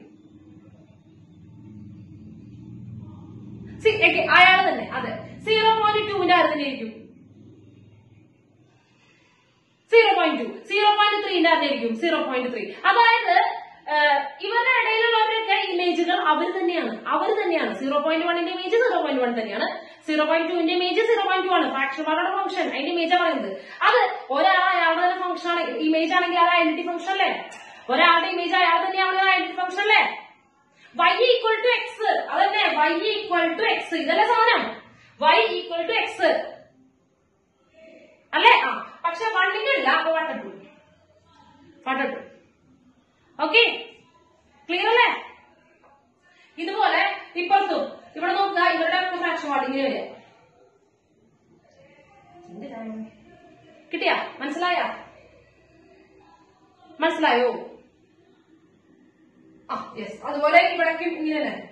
Speaker 1: അയാൾ തന്നെ അതെ സീറോ പോയിന്റ് ടുവിന്റെ ആര് തന്നെ ആയിരിക്കും zero point two zero point ത്രീന്റെ ആയിരിക്കും സീറോ പോയിന്റ് ത്രീ അതായത് ഏഹ്, ഇവരുടെ ഇടയിലുള്ളവരൊക്കെ ഇമേജുകൾ അവർ തന്നെയാണ് അവർ തന്നെയാണ് സീറോ പോയിന്റ് വണ്ണിന്റെ ഇമേജ് സീറോ പോയിന്റ് വൺ തന്നെയാണ് സീറോ പോയിന്റ് ടുവിന്റെ ഇമേജ് സീറോ പോയിന്റ് ടു ആണ് ഫ്രാക്ഷൻ പാർട്ടുടെ ഫംഗ്ഷൻ അതിന്റെ ഇമേജ് പറയുന്നത് അത് ഒരാൾ അയാളുടെ തന്നെ ഫംഗ്ഷൻ ആണെങ്കിൽ ഇമേജ് ആണെങ്കിൽ അത് ഐഡന്റി ഫംഗ്ഷൻ അല്ലേ ഒരാളുടെ ഇമേജ് അയാൾ തന്നെയാണ് ഐഡന്റി ഫംഗ്ഷൻ അല്ലേ y ഈക്വൽ ടു എക്സ് അതന്നെ y ഈക്വൽ ടു എക്സ് ഇതല്ലേ സാധനം y ഈക്വൽ ടു എക്സ് അല്ലേ ആ പക്ഷെ വണ്ണിന്റെ ഇല്ല അപ്പൊ വട്ടട്ടു വട്ടട്ടു ഓക്കെ ക്ലിയർ അല്ലേ ഇതുപോലെ ഇപ്പുറത്തും ഇവിടെ നോക്കുക ഇവരുടെ ഒക്കെ ഫ്രാക്ഷൻ പാർട്ട് ഇങ്ങനെ വരിക കിട്ടിയാ മനസ്സിലായ മനസ്സിലായോ ആ യെസ് അതുപോലെ ഇവിടേക്കും ഇങ്ങനെ തന്നെ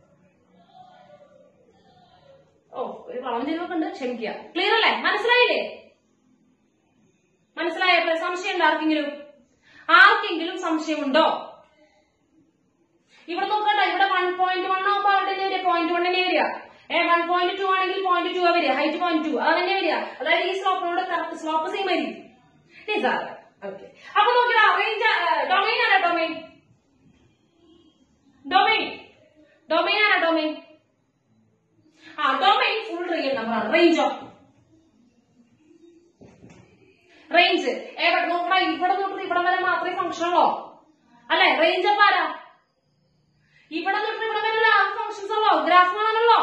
Speaker 1: ഓ ഒരു വളം ചെയ്തൊക്കെ ഉണ്ട് ക്ഷമിക്കുക ക്ലിയർ അല്ലേ മനസ്സിലായില്ലേ മനസ്സിലായപ്പോ സംശയമുണ്ടോ ആർക്കെങ്കിലും ആർക്കെങ്കിലും സംശയമുണ്ടോ ഇവിടെ നോക്കണ്ട ഇവിടെ വൺ പോയിന്റ് വൺ ആകുമ്പോൾ അവിടെ തന്നെ വരിക പോയിന്റ് വൺ തന്നെ വരിക ഏ വൺ പോയിന്റ് ടു ആണെങ്കിൽ പോയിന്റ് ടു വരിക ഹൈറ്റ് പോയിന്റ് ടു അത് തന്നെ വരിക അതായത് ഈ സ്ലോപ്പിനോട് കറക്റ്റ് സ്ലോപ്പ് സെയിം ആയിരിക്കും ഓക്കെ അപ്പൊ നോക്കിയാ റേഞ്ച് ഡൊമൈൻ ആണോ ഡൊമൈൻ ഡൊമൈൻ ഡൊമൈൻ ആണോ ഡൊമൈൻ ആ ഡൊമൈൻ ഫുൾ റിയൽ നമ്പർ ആണ് റേഞ്ചോ റേഞ്ച് എവിടെ നോക്കണ ഇവിടെ തൊട്ട് ഇവിടെ വരെ മാത്രമേ ഫംഗ്ഷൻ ഉള്ളോ അല്ലെ റേഞ്ച് അപ്പൊ ആരാ ഇവിടെ തൊട്ട് ഇവിടെ വരെ ആ ഫംഗ്ഷൻസ് ഉള്ളോ ഗ്രാഫ് ആണല്ലോ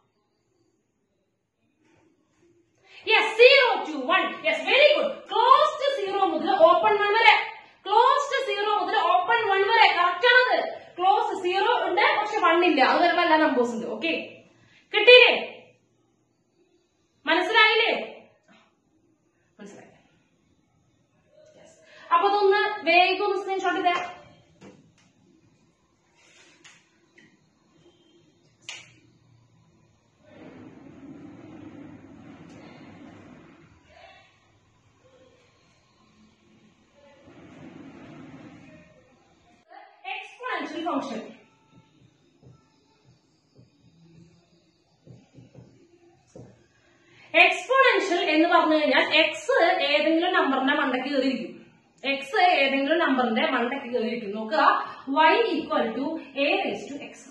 Speaker 1: yes zero two one yes very good closed zero മുതൽ ഓപ്പൺ വൺ വരെ ക്ലോസ്ഡ് സീറോ മുതൽ ഓപ്പൺ വൺ വരെ കറക്റ്റ് ആണത് ക്ലോസ് സീറോ ഉണ്ട് പക്ഷെ വൺ ഇല്ല അത് വരുമ്പോ എല്ലാ നമ്പേഴ്സ് ഉണ്ട് ഓക്കെ കിട്ടിയില്ലേ മനസ്സിലായില്ലേ മനസ്സിലായി Yes. അപ്പൊ അതൊന്ന് വേഗം ഒന്ന് സ്ക്രീൻഷോട്ട് ചെയ്തേ ഫംഗ്ഷൻ എക്സ്പോണൻഷ്യൽ എന്ന് പറഞ്ഞു കഴിഞ്ഞാൽ എക്സ് ഏതെങ്കിലും നമ്പറിന്റെ മണ്ടയ്ക്ക് കയറിയിരിക്കും എക്സ് ഏതെങ്കിലും നമ്പറിന്റെ മണ്ടയ്ക്ക് കയറിയിരിക്കും നോക്കുക y equal to a raise to x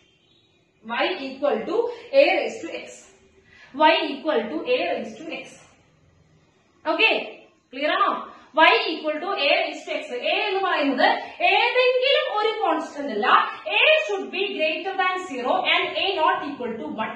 Speaker 1: y equal to a raise to x y equal to a raise to x okay clear ആണോ y equal to a raise to x a എന്ന് പറയുന്നത് ഏതെങ്കിലും ഒരു constant അല്ല a should be greater than zero and a not equal to one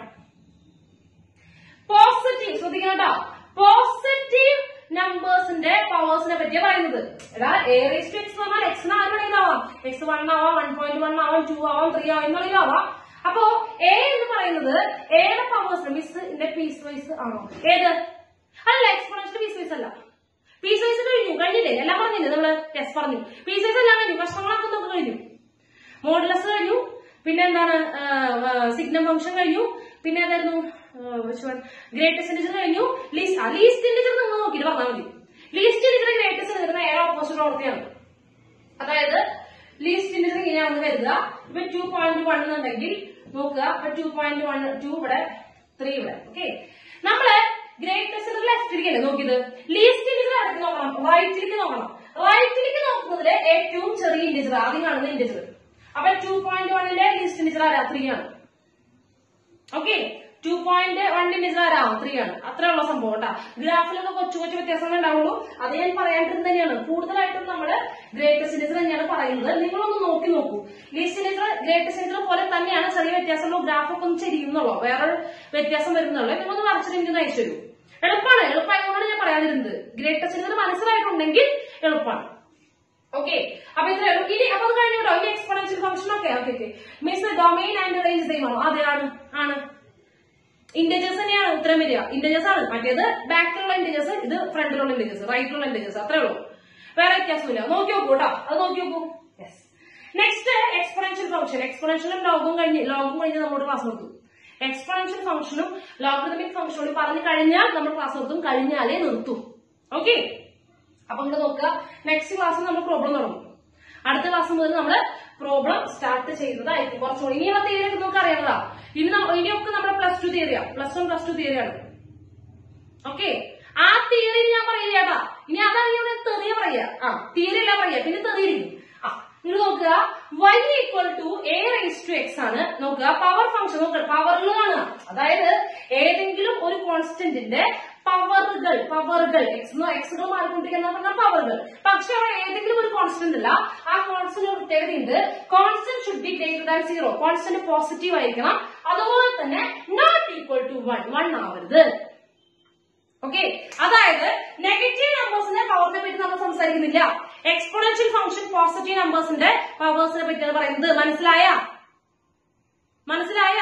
Speaker 1: positive ശ്രദ്ധിക്കണം കേട്ടോ positive നമ്പേഴ്സിന്റെ പവേഴ്സിനെ പറ്റിയാ പറയുന്നത് എടാ എ റേസ് ടു എക്സ് പറഞ്ഞാൽ എക്സിന് ആര് വേണമെങ്കിലാവാം എക്സ് വൺ ആവാം വൺ പോയിന്റ് വൺ ആവാം ടു ആവാം ത്രീ ആവാം എന്നുള്ളതിലും ആവാം അപ്പോ എ എന്ന് പറയുന്നത് എയുടെ പവേഴ്സ് മിസ്സിന്റെ പീസ് വൈസ് ആണോ ഏത് അല്ല എക്സ്പോണൻഷ്യൽ പീസ് വൈസ് അല്ല പീസ് വൈസ് കഴിഞ്ഞു കഴിഞ്ഞില്ലേ എല്ലാം പറഞ്ഞില്ലേ നമ്മള് ടെസ്റ്റ് പറഞ്ഞു പീസ് വൈസ് എല്ലാം കഴിഞ്ഞു കഷ്ണങ്ങളൊക്കെ നമുക്ക് കഴിഞ്ഞു മോഡുലസ് കഴിഞ്ഞു പിന്നെ എന്താണ് സിഗ്നം ഫംഗ്ഷൻ കഴിഞ്ഞു പിന്നെ ഏതായിരുന്നു ഗ്രേറ്റസ്റ്റ് ഇൻഡിജർ കഴിഞ്ഞു ലീസ്റ്റ് ലീസ്റ്റ് ഇൻഡിജർ നിങ്ങൾ നോക്കിയിട്ട് പറഞ്ഞാൽ മതി ലീസ്റ്റ് ഇൻഡിജർ ഗ്രേറ്റസ്റ്റ് ഇൻഡിജർ ഏഴോ ഓപ്പോസിറ്റ് പ്രവർത്തിയാണ് അതായത് ലീസ്റ്റ് ഇൻഡിജർ ഇങ്ങനെയാണെന്ന് കരുതുക ഇപ്പൊ ടു പോയിന്റ് വൺ എന്നുണ്ടെങ്കിൽ നോക്കുക ഇപ്പൊ ടു പോയിന്റ് വൺ ടു ഇവിടെ ത്രീ ഇവിടെ ഓക്കെ നമ്മള് ഗ്രേറ്റസ്റ്റ് ലെഫ്റ്റിലേക്കല്ലേ നോക്കിയത് ലീസ്റ്റ് ഇൻഡിജർ അടുത്ത് നോക്കണം റൈറ്റിലേക്ക് നോക്കണം റൈറ്റിലേക്ക് നോക്കുന്നതില് ഏറ്റവും ചെറിയ ഇൻഡിജർ ആദ്യം കാണുന്ന ഇൻഡിജർ അപ്പൊ ടു പോയിന്റ് വണ്ണിന്റെ ലീസ്റ്റ് ഇൻഡിജർ ആരാ ത്രീ ആണ് ഓക്കെ ടു പോയിന്റ് വണ്ണിന്റെ ആരാവും ത്രീ ആണ് അത്രയുള്ള സംഭവം കേട്ടോ ഗ്രാഫിലൊക്കെ കൊച്ചു കൊച്ചു വ്യത്യാസങ്ങൾ ഉണ്ടാവുള്ളൂ അത് ഞാൻ പറയാണ്ടിരുന്ന തന്നെയാണ് കൂടുതലായിട്ടും നമ്മള് ഗ്രേറ്റസ്റ്റ് ഇൻഡിജർ തന്നെയാണ് പറയുന്നത് നിങ്ങളൊന്ന് നോക്കി നോക്കൂ ലീസ്റ്റ് ഇൻഡിജർ ഗ്രേറ്റസ്റ്റ് ഇൻഡിജർ പോലെ തന്നെയാണ് ചെറിയ വ്യത്യാസമുള്ളൂ ഗ്രാഫൊക്കെ ഒന്ന് ചെരിയുന്നുള്ളൂ വേറെ വ്യത്യാസം വരുന്നുള്ളൂ നിങ്ങളൊന്ന് വരച്ചിട്ട് എനിക്ക് അയച്ചു തരൂ എളുപ്പമാണ് എളുപ്പമായതുകൊണ്ടാണ് ഞാൻ പറയാതിരുന്നത് ഗ്രേറ്റസ്റ്റ് ഇൻഡിജർ മനസ്സിലായിട്ടുണ്ടെങ്കിൽ എളുപ്പമാണ് ഓക്കെ അപ്പൊ ഇത്രേ ഉള്ളൂ ഇനി അപ്പൊ അത് കഴിഞ്ഞു കേട്ടോ ഇനി എക്സ്പോണൻഷ്യൽ ഫംഗ്ഷൻ ഒക്കെ okay okay means domain and range same ആണോ അതെ ആണ് ആണ് ഇന്റേജേഴ്സ് തന്നെയാണ് ഉത്തരം വരിക ഇന്റേജേഴ്സ് ആണ് മറ്റേത് ബാക്കിലുള്ള ഇന്റേജേഴ്സ് ഇത് ഫ്രണ്ടിലുള്ള ഇന്റേജേഴ്സ് റൈറ്റിലുള്ള ഇന്റേജേഴ്സ് അത്രേ ഉള്ളൂ വേറെ വ്യത്യാസമില്ല നോക്കി നോക്കൂ കേട്ടോ അത് നോക്കി നോക്കൂ യെസ് നെക്സ്റ്റ് എക്സ്പോണൻഷ്യൽ ഫംഗ്ഷൻ എക്സ്പോണൻഷ്യലും ലോഗും കഴിഞ്ഞ് ലോഗും കഴിഞ്ഞ് നമ്മളോട് ക്ലാസ് നിർത്തും എക്സ്പോണൻഷ്യൽ ഫംഗ്ഷനും ലോഗറിതമിക് ഫംഗ്ഷനും പറഞ്ഞു കഴിഞ്ഞാൽ നമ്മൾ ക്ലാസ് നിർത്തും കഴിഞ്ഞാലേ നിർത്തും ഓക്കെ അപ്പൊ ഇങ്ങോട്ട് നോക്കുക നെക്സ്റ്റ് ക്ലാസ്സിൽ നമ്മൾ പ്രോബ്ലം തുടങ്ങും അടുത്ത ക്ലാസ് മുതൽ നമ്മൾ പ്രോബ്ലം സ്റ്റാർട്ട് ചെയ്യുന്നതായിരിക്കും കുറച്ചുകൂടി ഇനിയുള്ള തിയറി ഒക്കെ നമുക്ക് അറിയാവുന്നതാ ഇനി നമ്മ- ഇനിയൊക്കെ നമ്മുടെ പ്ലസ് ടു തിയറിയാ പ്ലസ് വൺ പ്ലസ് ടു തിയറിയാണ് ഓക്കെ ആ തിയറി ഞാൻ പറയില്ല കേട്ടാ ഇനി അതാണ് ഇവിടെ തെറിയ പറയാ ആ തിയറി അല്ല പറയാ പിന്നെ തെറിയിരിക്കും ആ നിങ്ങൾ നോക്കുക y equal to a rice to x ആണ് നോക്കുക പവർ ഫംഗ്ഷൻ നോക്കുക പവറിൽ കാണുക അതായത് ഏതെങ്കിലും ഒരു കോൺസ്റ്റന്റിന്റെ പവറുകൾ പവറുകൾ എക്സ് എക്സുകൾ മാറിക്കൊണ്ടിരിക്കുന്ന പറഞ്ഞ പവറുകൾ പക്ഷെ അവിടെ ഏതെങ്കിലും ഒരു കോൺസ്റ്റന്റ് അല്ല ആ കോൺസ്റ്റന്റ് പ്രത്യേകതയുണ്ട് constant should be greater than zero constant positive ആയിരിക്കണം അതുപോലെ തന്നെ not equal to one one ആവരുത് ഓക്കെ അതായത് നെഗറ്റീവ് നമ്പേഴ്സിന്റെ പവറിനെ പറ്റി നമ്മൾ സംസാരിക്കുന്നില്ല എക്സ്പോണൻഷ്യൽ ഫംഗ്ഷൻ പോസിറ്റീവ് നമ്പേഴ്സിന്റെ പവേഴ്സിനെ പറ്റിയാണ് പറയുന്നത് മനസ്സിലായ മനസ്സിലായ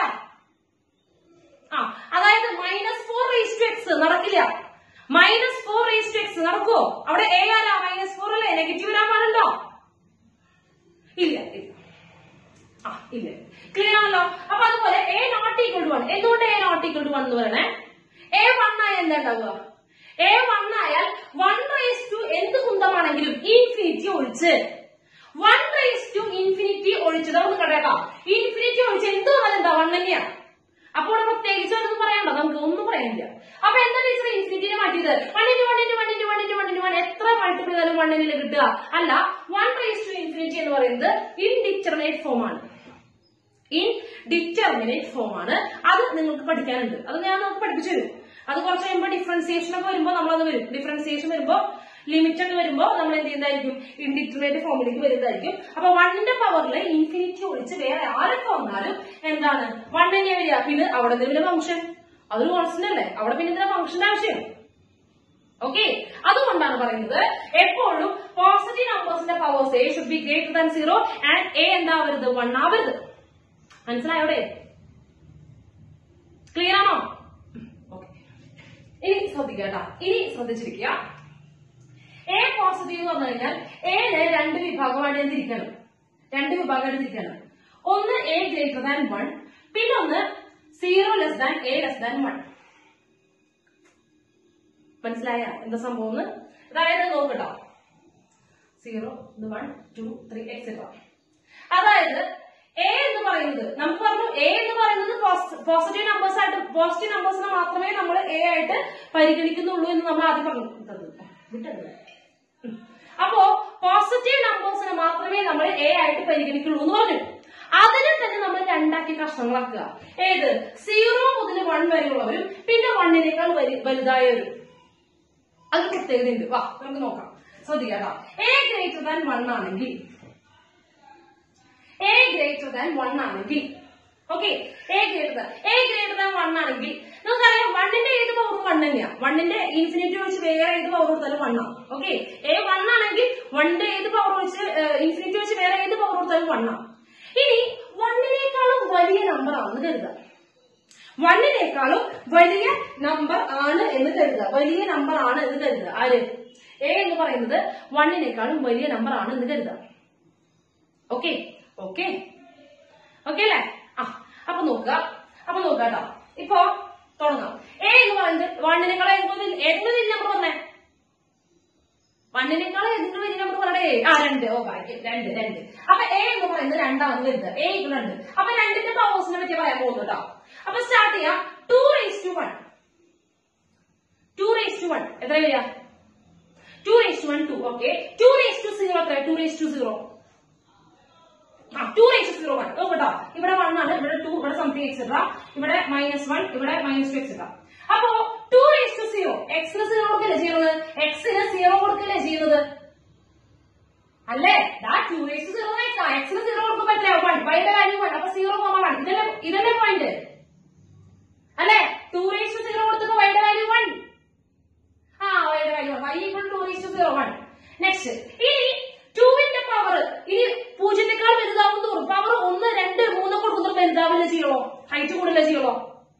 Speaker 1: ആ അതായത് minus four raise to x നടക്കില്ല minus four raise to x നടക്കുവോ അവിടെ എ ആരാ മൈനസ് ഫോർ അല്ലേ നെഗറ്റീവ് വരാൻ പാടുണ്ടോ ഇല്ല ഇല്ല ആ ഇല്ല ക്ലിയർ ആണല്ലോ അപ്പൊ അതുപോലെ a not equal to one എന്തുകൊണ്ട് a not equal to one എന്ന് പറയണേ എ വൺ ആയാൽ എന്താ ഉണ്ടാവുക എ വൺ ആയാൽ വൺ റേസ് ടു എന്ത് കുന്തമാണെങ്കിലും ഇൻഫിനിറ്റി ഒഴിച്ച് വൺ റേസ് ടു ഇൻഫിനിറ്റി ഒഴിച്ച് നമുക്ക് കണ്ടേട്ടോ ഇൻഫിനിറ്റി ഒഴിച്ച് എന്ത് വന്നാലും എന്താ വൺ തന്നെയാണ് അപ്പോൾ ഇവിടെ പ്രത്യേകിച്ച് ഒന്നും പറയണ്ട നമുക്ക് ഒന്നും പറയാനില്ല അപ്പൊ എന്താ ടീച്ചർ ഇൻഫിനിറ്റിനെ മാറ്റിയത് one into one into one into one into one into one എത്ര മൾട്ടിപ്പിൾ ചെയ്താലും വണ്ണിൽ കിട്ടുക അല്ല വൺ റേസ് ടു ഇൻഫിനിറ്റി എന്ന് പറയുന്നത് ഇൻഡിറ്റർമിനേറ്റ് ഫോം ആണ് ഇൻ ഡിറ്റർമിനേറ്റ് ഫോം ആണ് അത് നിങ്ങൾക്ക് പഠിക്കാനുണ്ട് അത് ഞാൻ നമുക്ക് പഠിപ്പിച്ചു തരും അത് കുറച്ച് കഴിയുമ്പോൾ ഡിഫറൻസിയേഷൻ ഒക്കെ വരുമ്പോൾ നമ്മളത് വരും ഡിഫറൻസിയേഷൻ വരുമ്പോൾ ലിമിറ്റ് ഒക്കെ വരുമ്പോൾ നമ്മൾ എന്ത് ചെയ്യുന്നതായിരിക്കും ഇൻഡിറ്റർമിനേറ്റ് ഫോമിലേക്ക് വരുന്നതായിരിക്കും അപ്പൊ വണ്ണിന്റെ പവറിൽ ഇൻഫിനിറ്റി ഒഴിച്ച് വേറെ ആരൊക്കെ വന്നാലും എന്താണ് വൺ തന്നെ വരിക പിന്നെ അവിടെ എന്തെങ്കിലും ഫംഗ്ഷൻ അതൊരു കോൺസ്റ്റന്റ് അല്ലേ അവിടെ പിന്നെ എന്തിനാ ഫംഗ്ഷന്റെ ആവശ്യം ഓക്കെ അതുകൊണ്ടാണ് പറയുന്നത് എപ്പോഴും പോസിറ്റീവ് നമ്പേഴ്സിന്റെ powers a should be greater than zero and a എന്താവരുത് വൺ ആവരുത് മനസ്സിലായോടെ ക്ലിയർ ആണോ ഓക്കെ ഇനി ശ്രദ്ധിക്കുക കേട്ടോ ഇനി ശ്രദ്ധിച്ചിരിക്കുക എ പോസിറ്റീവ് എന്ന് പറഞ്ഞു കഴിഞ്ഞാൽ എനെ രണ്ട് വിഭാഗമായിട്ട് ഞാൻ തിരിക്കണം രണ്ട് വിഭാഗമായിട്ട് തിരിക്കണം ഒന്ന് എ ഗ്രേറ്റർ ദാൻ വൺ പിന്നെ ഒന്ന് zero less than a less than one മനസ്സിലായ എന്താ സംഭവം എന്ന് അതായത് നോക്കട്ടോ സീറോ ഇത് വൺ ടു ത്രീ എക്സെട്ര അതായത് എ എന്ന് പറയുന്നത് നമുക്ക് പറഞ്ഞു എ എന്ന് പറയുന്നത് പോസിറ്റീവ് നമ്പേഴ്സ് ആയിട്ട് പോസിറ്റീവ് നമ്പേഴ്സിനെ മാത്രമേ നമ്മൾ എ ആയിട്ട് പരിഗണിക്കുന്നുള്ളൂ എന്ന് നമ്മൾ ആദ്യം പറഞ്ഞത് വിട്ടത് ഉം. അപ്പോ പോസിറ്റീവ് നമ്പേഴ്സിനെ മാത്രമേ നമ്മൾ എ ആയിട്ട് പരിഗണിക്കുള്ളൂ എന്ന് പറഞ്ഞു അതിനെ തന്നെ നമ്മൾ രണ്ടാക്കി കഷ്ണങ്ങളാക്കുക ഏത് സീറോ മുതൽ വൺ വരെയുള്ളവരും പിന്നെ വണ്ണിനേക്കാൾ വലു- വലുതായവരും അത് പ്രത്യേകതയുണ്ട് വാ നമുക്ക് നോക്കാം ശ്രദ്ധിക്കാം എ ഗ്രേറ്റർ ദാൻ വൺ ആണെങ്കിൽ എ ഗ്രേറ്റർ ദാൻ വൺ ആണെങ്കിൽ okay a greater than a greater than one ആണെങ്കിൽ നമുക്കറിയാം വണ്ണിന്റെ ഏത് പവർ വൺ തന്നെയാ വണ്ണിന്റെ ഇൻഫിനിറ്റി വെച്ച് വേറെ ഏത് പവർ കൊടുത്താലും വൺ ആണ് ഓക്കെ എ വൺ ആണെങ്കിൽ വണ്ണിന്റെ ഏത് പവർ വെച്ച് ഇൻഫിനിറ്റി വെച്ച് വേറെ ഏത് പവർ കൊടുത്താലും വൺ ആണ് ഇനി വണ്ണിനേക്കാളും വലിയ നമ്പർ ആണെന്ന് കരുതാം വണ്ണിനേക്കാളും വലിയ നമ്പർ ആണ് എന്ന് കരുതുക വലിയ നമ്പർ ആണ് എന്ന് കരുതുക ആര് എ എന്ന് പറയുന്നത് വണ്ണിനേക്കാളും വലിയ നമ്പർ ആണ് എന്ന് കരുതുക ഓക്കെ ഓക്കെ ഓക്കെ അല്ലേ ആ അപ്പൊ നോക്കുക അപ്പൊ നോക്കുക കേട്ടോ ഇപ്പൊ തുടങ്ങാം എ എന്ന് പറയുന്നത് വണ്ണിനേക്കാളും ഏതെങ്കിലും ഏതെങ്കിലും വലിയ നമ്പർ പറഞ്ഞേ വണ്ണിനേക്കാളും ഏതെങ്കിലും വലിയ നമ്പർ പറഞ്ഞേ ആ രണ്ട് ഓ ഭാഗ്യം രണ്ട് രണ്ട് അപ്പൊ എ എന്ന് പറയുന്നത് രണ്ടാണെന്ന് കരുതുക എ ഇപ്പൊ രണ്ട് അപ്പൊ രണ്ടിന്റെ പവേഴ്സിനെ പറ്റി പറയാൻ പോകുന്നു കേട്ടോ അപ്പൊ സ്റ്റാർട്ട് ചെയ്യാം two raise to one two raise to one എത്ര വരിക two raise to one two okay two raise to zero എത്ര ടു റേസ് ടു സീറോ ആ ടു റേസ് സീറോ വൺ നോക്കട്ടോ ഇവിടെ വൺ ആണ് ഇവിടെ ടു ഇവിടെ സംതിങ് എക്സെട്ര ഇവിടെ മൈനസ് വൺ ഇവിടെ മൈനസ് ടു എക്സെട്ര അപ്പോ ടു റേസ് ടു സീറോ എക്സിന് സീറോ കൊടുക്കല്ലേ ചെയ്യുന്നത് എക്സിന് സീറോ കൊടുക്കല്ലേ ചെയ്യുന്നത് അല്ലേ ദാ ടു റേസ് സീറോ എക്സിന് സീറോ കൊടുക്കുമ്പോ എത്രയാ വൺ വൈയുടെ വാല്യൂ വൺ അപ്പൊ സീറോ കോമ വൺ ഇതല്ലേ ഇതല്ലേ പോയിന്റ് അല്ലേ ടു റേസ് സീറോ കൊടുത്തപ്പോ വൈയുടെ വാല്യൂ വൺ ആ വൈയുടെ value one y equal to raise zero one next ഇനി ടുവിന്റെ പവർ ഇനി പൂജ്യത്തെക്കാൾ വലുതാവും തോറും പവർ ഒന്ന് രണ്ട് മൂന്ന് കൊടുക്കുന്ന വലുതാവില്ല ചെയ്യണോ ഹൈറ്റ് കൂടില്ല ചെയ്യണോ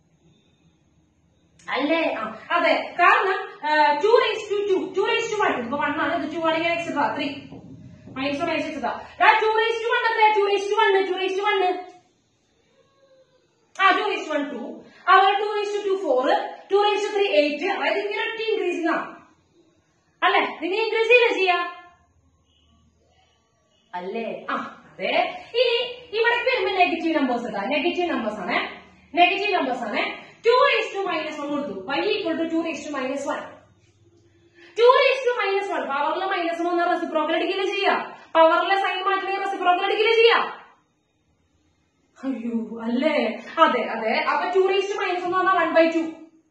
Speaker 1: അല്ലേ ആ അതെ കാരണം two raise to two two raise to one ഇപ്പൊ വൺ ആണ് ഇത് ടു ആണെങ്കിൽ etcetera three minus minus etcetera two raise to one എത്ര two raise to one two raise to one ആ ടു റേസ് വൺ ടു അതുപോലെ two raise to four two raise three eight അതായത് ഇങ്ങനെ ഒറ്റ increasing ആണ് അല്ലേ നിങ്ങൾ ഇൻക്രീസ് ചെയ്യില്ല ചെയ്യാ അല്ലേ ആ അതെ ഇനി ഇവിടേക്ക് വരുമ്പോ നെഗറ്റീവ് നമ്പേഴ്സ് ഇട്ടാ നെഗറ്റീവ് നമ്പേഴ്സ് ആണ് നെഗറ്റീവ് നമ്പേഴ്സ് ആണ് two raise to minus one കൊടുത്തു y equal to two raise to minus one two raise to minus one പവറിലെ മൈനസ് വൺ റെസിപ്രോക്കൽ അടിക്കില്ല ചെയ്യാം പവറിലെ സൈൻ മാറ്റണമെങ്കിൽ റെസിപ്രോക്കൽ അടിക്കില്ല ചെയ്യാം അയ്യോ അല്ലേ അതെ അതെ അപ്പൊ ടു റേസ് ടു മൈനസ് എന്ന് പറഞ്ഞാൽ വൺ ബൈ ടു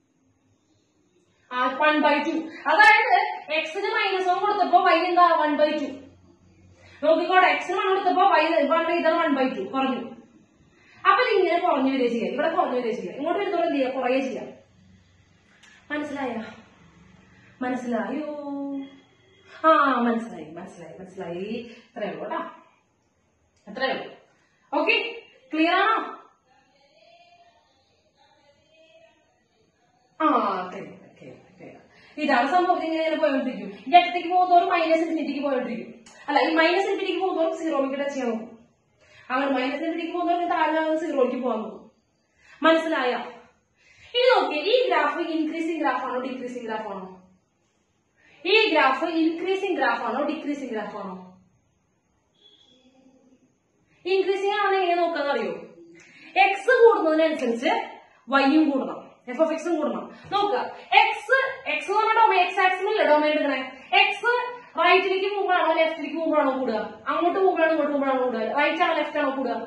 Speaker 1: ആ വൺ ബൈ ടു അതായത് എക്സിന് മൈനസ് വൺ കൊടുത്തപ്പോ വൈ എന്താ വൺ ബൈ ടു നോക്കിക്കോട്ടെ എക്സിന് വൺ കൊടുത്തപ്പോ വൈ വൺ ഇതാണ് വൺ ബൈ ടു കുറഞ്ഞു അപ്പൊ ഇത് ഇങ്ങനെ കുറഞ്ഞു വരിക ചെയ്യാം ഇവിടെ കുറഞ്ഞു വരിക ചെയ്യാം ഇങ്ങോട്ട് വരുന്നതോടെ എന്ത് ചെയ്യാം കുറയുക ചെയ്യാം മനസ്സിലായ മനസ്സിലായോ ആ മനസ്സിലായി മനസ്സിലായി മനസ്സിലായി ഇത്രയേ ഉള്ളൂ കേട്ടോ അത്രയേ ഉള്ളൂ ഓക്കെ ക്ലിയർ ആണോ ആ clear, clear, clear. ഇതാണ് സംഭവം ഇങ്ങനെ ഇങ്ങനെ പോയോണ്ടിരിക്കും ഈ അറ്റത്തേക്ക് പോകുന്നതോറും മൈനസ് ഇൻഫിനിറ്റിക്ക് പോയോണ്ടിരിക്കും അല്ല ഈ മൈനസ് ഇൻഫിനിറ്റിക്ക് പോകുന്നതോറും സീറോയ്ക്ക് ടച്ച് ചെയ്യാൻ നോക്കും അങ്ങനെ മൈനസ് ഇൻഫിനിറ്റിക്ക് പോകുന്നതോറും താഴെ സീറോയ്ക്ക് പോകാൻ നോക്കും മനസ്സിലായ ഇനി നോക്കിയേ ഈ ഗ്രാഫ് ഇൻക്രീസിംഗ് ഗ്രാഫ് ആണോ ഡിക്രീസിംഗ് ഗ്രാഫ് ആണോ ഈ ഗ്രാഫ് ഇൻക്രീസിംഗ് ഗ്രാഫ് ആണോ ഡിക്രീസിംഗ് ഗ്രാഫ് ആണോ ഇൻക്രീസിംഗ് ആണോ എങ്ങനെ നോക്കാന്ന് അറിയോ എക്സ് കൂടുന്നതിനനുസരിച്ച് വൈയും കൂടണം എഫ് ഓഫ് എക്സും കൂടണം നോക്കുക എക്സ് എക്സ് എന്ന് പറഞ്ഞാൽ ഡൊമൈൻ എക്സ് ആക്സിലല്ലേ ഡൊമൈൻ എടുക്കണേ എക്സ് റൈറ്റിലേക്ക് പോകുമ്പോഴാണോ ലെഫ്റ്റിലേക്ക് പോകുമ്പോഴാണോ കൂടുക അങ്ങോട്ട് പോകുമ്പോഴാണോ ഇങ്ങോട്ട് പോകുമ്പോഴാണോ കൂടുക റൈറ്റ് ആണോ ലെഫ്റ്റ് ആണോ കൂടുക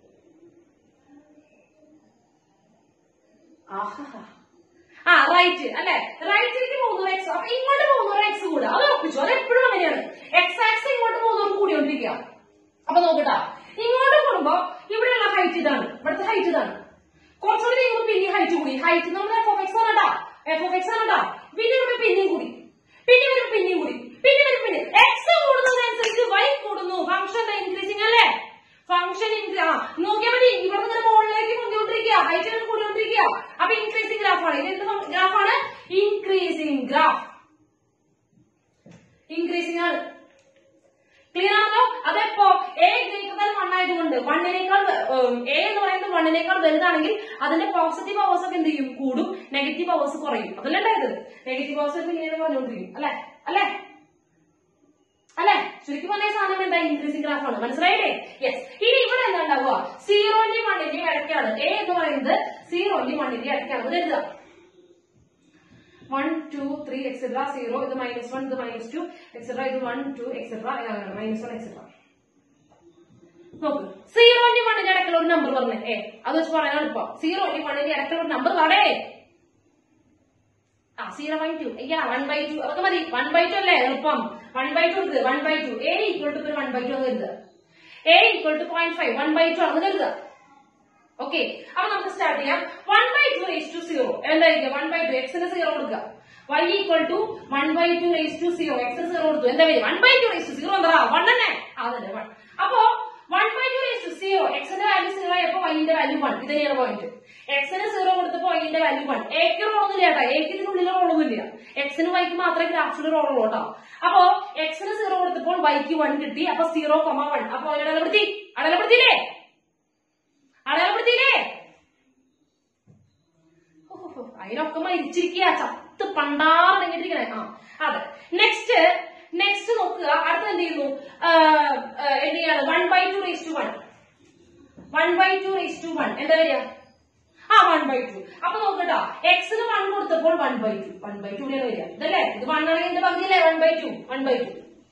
Speaker 1: ആഹാ ആ റൈറ്റ് അല്ലെ റൈറ്റിലേക്ക് പോകുന്നവർ എക്സ് അപ്പൊ ഇങ്ങോട്ട് പോകുന്നവർ എക്സ് കൂടുക അത് ഉറപ്പിച്ചു അത് എപ്പോഴും അങ്ങനെയാണ് എക്സ് ആക്സ് ഇങ്ങോട്ട് പോകുന്നവർ കൂടിയോണ്ടിരിക്കുക അപ്പൊ നോക്കട്ടാ ഇങ്ങോട്ട് കൂടുമ്പോ ഇവിടെയുള്ള ഹൈറ്റ് ഇതാണ് ഇവിടുത്തെ ഹൈറ്റ് ഇതാണ് കുറച്ചുകൂടി കഴിയുമ്പോൾ പിന്നെ ഹൈറ്റ് കൂടി ഹൈറ്റ് നമ്മൾ എഫ് ഓഫ് എക്സ് ആണട്ടാ എഫ് ഓഫ് എക്സ് ആണട്ടാ പിന്നെ വരുമ്പോ പിന്നെയും കൂടി പിന്നെ വരുമ്പോ പിന്നെയും കൂടി പിന്നെ വരുമ്പോ പിന്നെ എക്സ് കൂടുന്നതനുസരിച്ച് വൈ കൂടുന്നു ഫംഗ്ഷൻ ഇൻക്രീസിംഗ് അല്ലേ ഫംഗ്ഷൻ ആ നോക്കിയാൽ മതി ഇവിടെ നിന്ന് മുകളിലേക്ക് മുന്നോട്ടിരിക്കുക ഹൈറ്റ് ഇങ്ങനെ കൂടിക്കൊണ്ടിരിക്കുക അപ്പൊ ഇൻക്രീസിംഗ് ഗ്രാഫ് ആണ് ഇത് എന്ത് ഗ്രാഫാണ് ഇൻക്രീസിംഗ് ഗ്രാഫ് ഇൻക്രീസിംഗ് ആണ് ക്ലിയർ ആണല്ലോ അതെപ്പോ എ ഗ്രേറ്റർ ദാൻ വൺ ആയതുകൊണ്ട് വണ്ണിനേക്കാൾ എ എന്ന് പറയുന്നത് വണ്ണിനേക്കാൾ വലുതാണെങ്കിൽ അതിന്റെ പോസിറ്റീവ് പവേഴ്സ് ഒക്കെ എന്ത് ചെയ്യും കൂടും നെഗറ്റീവ് പവേഴ്സ് കുറയും അതല്ലേ ഉണ്ടായത് നെഗറ്റീവ് പവേഴ്സ് ഒക്കെ ഇങ്ങനെ പറഞ്ഞുകൊണ്ടിരിക്കും അല്ലെ അല്ലെ അല്ലെ ചുരുക്കി പറഞ്ഞ സാധനം എന്താ ഇൻക്രീസിംഗ് ഗ്രാഫ് ആണ് മനസ്സിലായില്ലേ യെസ് ഇനി ഇവിടെ എന്താ ഉണ്ടാവുക സീറോന്റെയും വണ്ണിന്റെയും ഇടയ്ക്കാണ് എ എന്ന് പറയുന്നത് സീറോന്റെയും വണ്ണിന്റെയും ഇടയ്ക്കാണ് ഇത് എഴുതുക one two three etcetera zero ഇത് മൈനസ് വൺ ഇത് മൈനസ് ടു എക്സെട്ര ഇത് one two etcetera minus one etcetera നോക്ക് സീറോന്റെയും വണ്ണിന്റെ ഇടയ്ക്കുള്ള ഒരു നമ്പർ പറഞ്ഞേ ഏ അത് വെച്ച് പറയാൻ എളുപ്പം സീറോന്റെയും വണ്ണിന്റെ ഇടയ്ക്കുള്ള ഒരു നമ്പർ പറയേ ആ സീറോ ബൈ ടു അയ്യാ വൺ ബൈ ടു അതൊക്കെ മതി വൺ ബൈ ടു അല്ലേ എളുപ്പം വൺ ബൈ ടു എടുത്ത് one by two a equal to one by two എന്ന് കരുതുക a equal to point five one by two ആണെന്ന് കരുതുക ഓക്കെ അപ്പൊ നമുക്ക് സ്റ്റാർട്ട് ചെയ്യാം one by two raise to zero എന്തായിരിക്കും വൺ ബൈ ടു എക്സിന് സീറോ കൊടുക്കുക y equal to one by two raise to zero എക്സിന് സീറോ കൊടുത്തു എന്താ വരും one by two raise to zero എന്താ വൺ തന്നെ അതന്നെ വൺ അപ്പോ one by two raise to zero എക്സിന്റെ വാല്യൂ സീറോ ആയപ്പോ വൈന്റെ വാല്യൂ വൺ ഇത് തന്നെയാണ് പോയിന്റ് എക്സിന് സീറോ കൊടുത്തപ്പോ വൈന്റെ വാല്യൂ വൺ എക്ക് റോളൊന്നുമില്ല കേട്ടോ എക്ക് ഇതിനുള്ളിൽ റോളൊന്നുമില്ല എക്സിന് വൈക്ക് മാത്രമേ ഗ്രാഫിൽ റോൾ ഉള്ളൂ കേട്ടോ അപ്പോ എക്സിന് സീറോ കൊടുത്തപ്പോൾ വൈക്ക് വൺ കിട്ടി അപ്പൊ സീറോ കൊമ വൺ അപ്പൊ അടയാളപ്പെടുത്തി അടയാളപ്പെടുത്തിയില്ലേ അടയാളപ്പെടുത്തിയില്ലേ ഓ, ഓ, ഓ, അതിനൊക്കെ മരിച്ചിരിക്കുക ചത്ത് പണ്ടാറടങ്ങിട്ടിരിക്കണേ ആ അതെ നെക്സ്റ്റ് നെക്സ്റ്റ് നോക്കുക അടുത്ത എന്ത് ചെയ്യുന്നു ആ, ആ, എന്ത് ചെയ്യാണ് one by two raise to one one by two raise to one എന്താ വരിക ആ വൺ ബൈ ടു അപ്പൊ നോക്കട്ടോ എക്സിന് വൺ കൊടുത്തപ്പോൾ one by two one by two വരിക ഇതല്ലേ ഇത് വൺ ആണെങ്കിൽ ഇതിന്റെ പകുതിയല്ലേ one by two one by two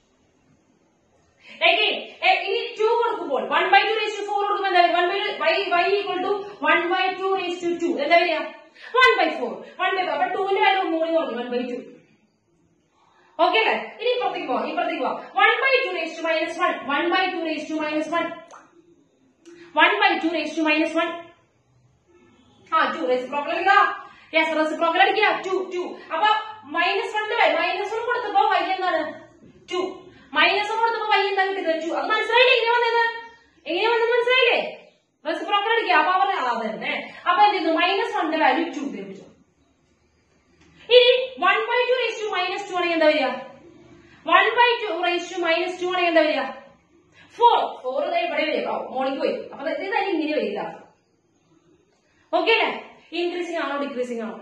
Speaker 1: Again, eh, ഇനി ടു കൊടുക്കുമ്പോൾ one by two raise to four കൊടുക്കുമ്പോൾ എന്താ one by y y equal to one by two raise to two എന്താ വരിക one by four one by four അപ്പൊ ടൂവിന്റെ value ഒന്നുകൂടി കുറഞ്ഞു വൺ ബൈ ടു ഓക്കെ അല്ലേ ഇനി ഇപ്പുറത്തേക്ക് പോവാം ഇപ്പുറത്തേക്ക് പോവാം one by two raise to minus one one by two raise to minus one one by two raise to minus one ആ ടു റെസിപ്രോക്കൽ അടിക്കുക യെസ് റെസിപ്രോക്കൽ അടിക്കുക ടു ടു അപ്പൊ മൈനസ് വണ്ണിന്റെ മൈനസ് വൺ കൊടുത്തപ്പോ വൈ എന്താണ് two minus one കൊടുത്തപ്പോ y എന്താ കിട്ടിയത് ടു അത് മനസ്സിലായില്ലേ എങ്ങനെ വന്നത് എങ്ങനെ വന്നത് മനസ്സിലായില്ലേ റെസിപ്രോക്കൽ അടിക്കുക അപ്പൊ അവർ ആ തന്നെ അപ്പൊ എന്ത് ചെയ്തു മൈനസ് വണ്ണിന്റെ വാല്യൂ ടു ലഭിച്ചു ഇനി one by two raise to minus two ആണെങ്കിൽ എന്താ വരിക one by two raise to minus two ആണെങ്കിൽ എന്താ വരിക ഫോർ ഫോർ ഇവിടെ വരും ഓ മോർണിംഗ് പോയി അപ്പൊ ഇത് തന്നെ ഇങ്ങനെ വരിക ഓക്കെ അല്ലേ ഇൻക്രീസിംഗ് ആണോ ഡിക്രീസിംഗ് ആണോ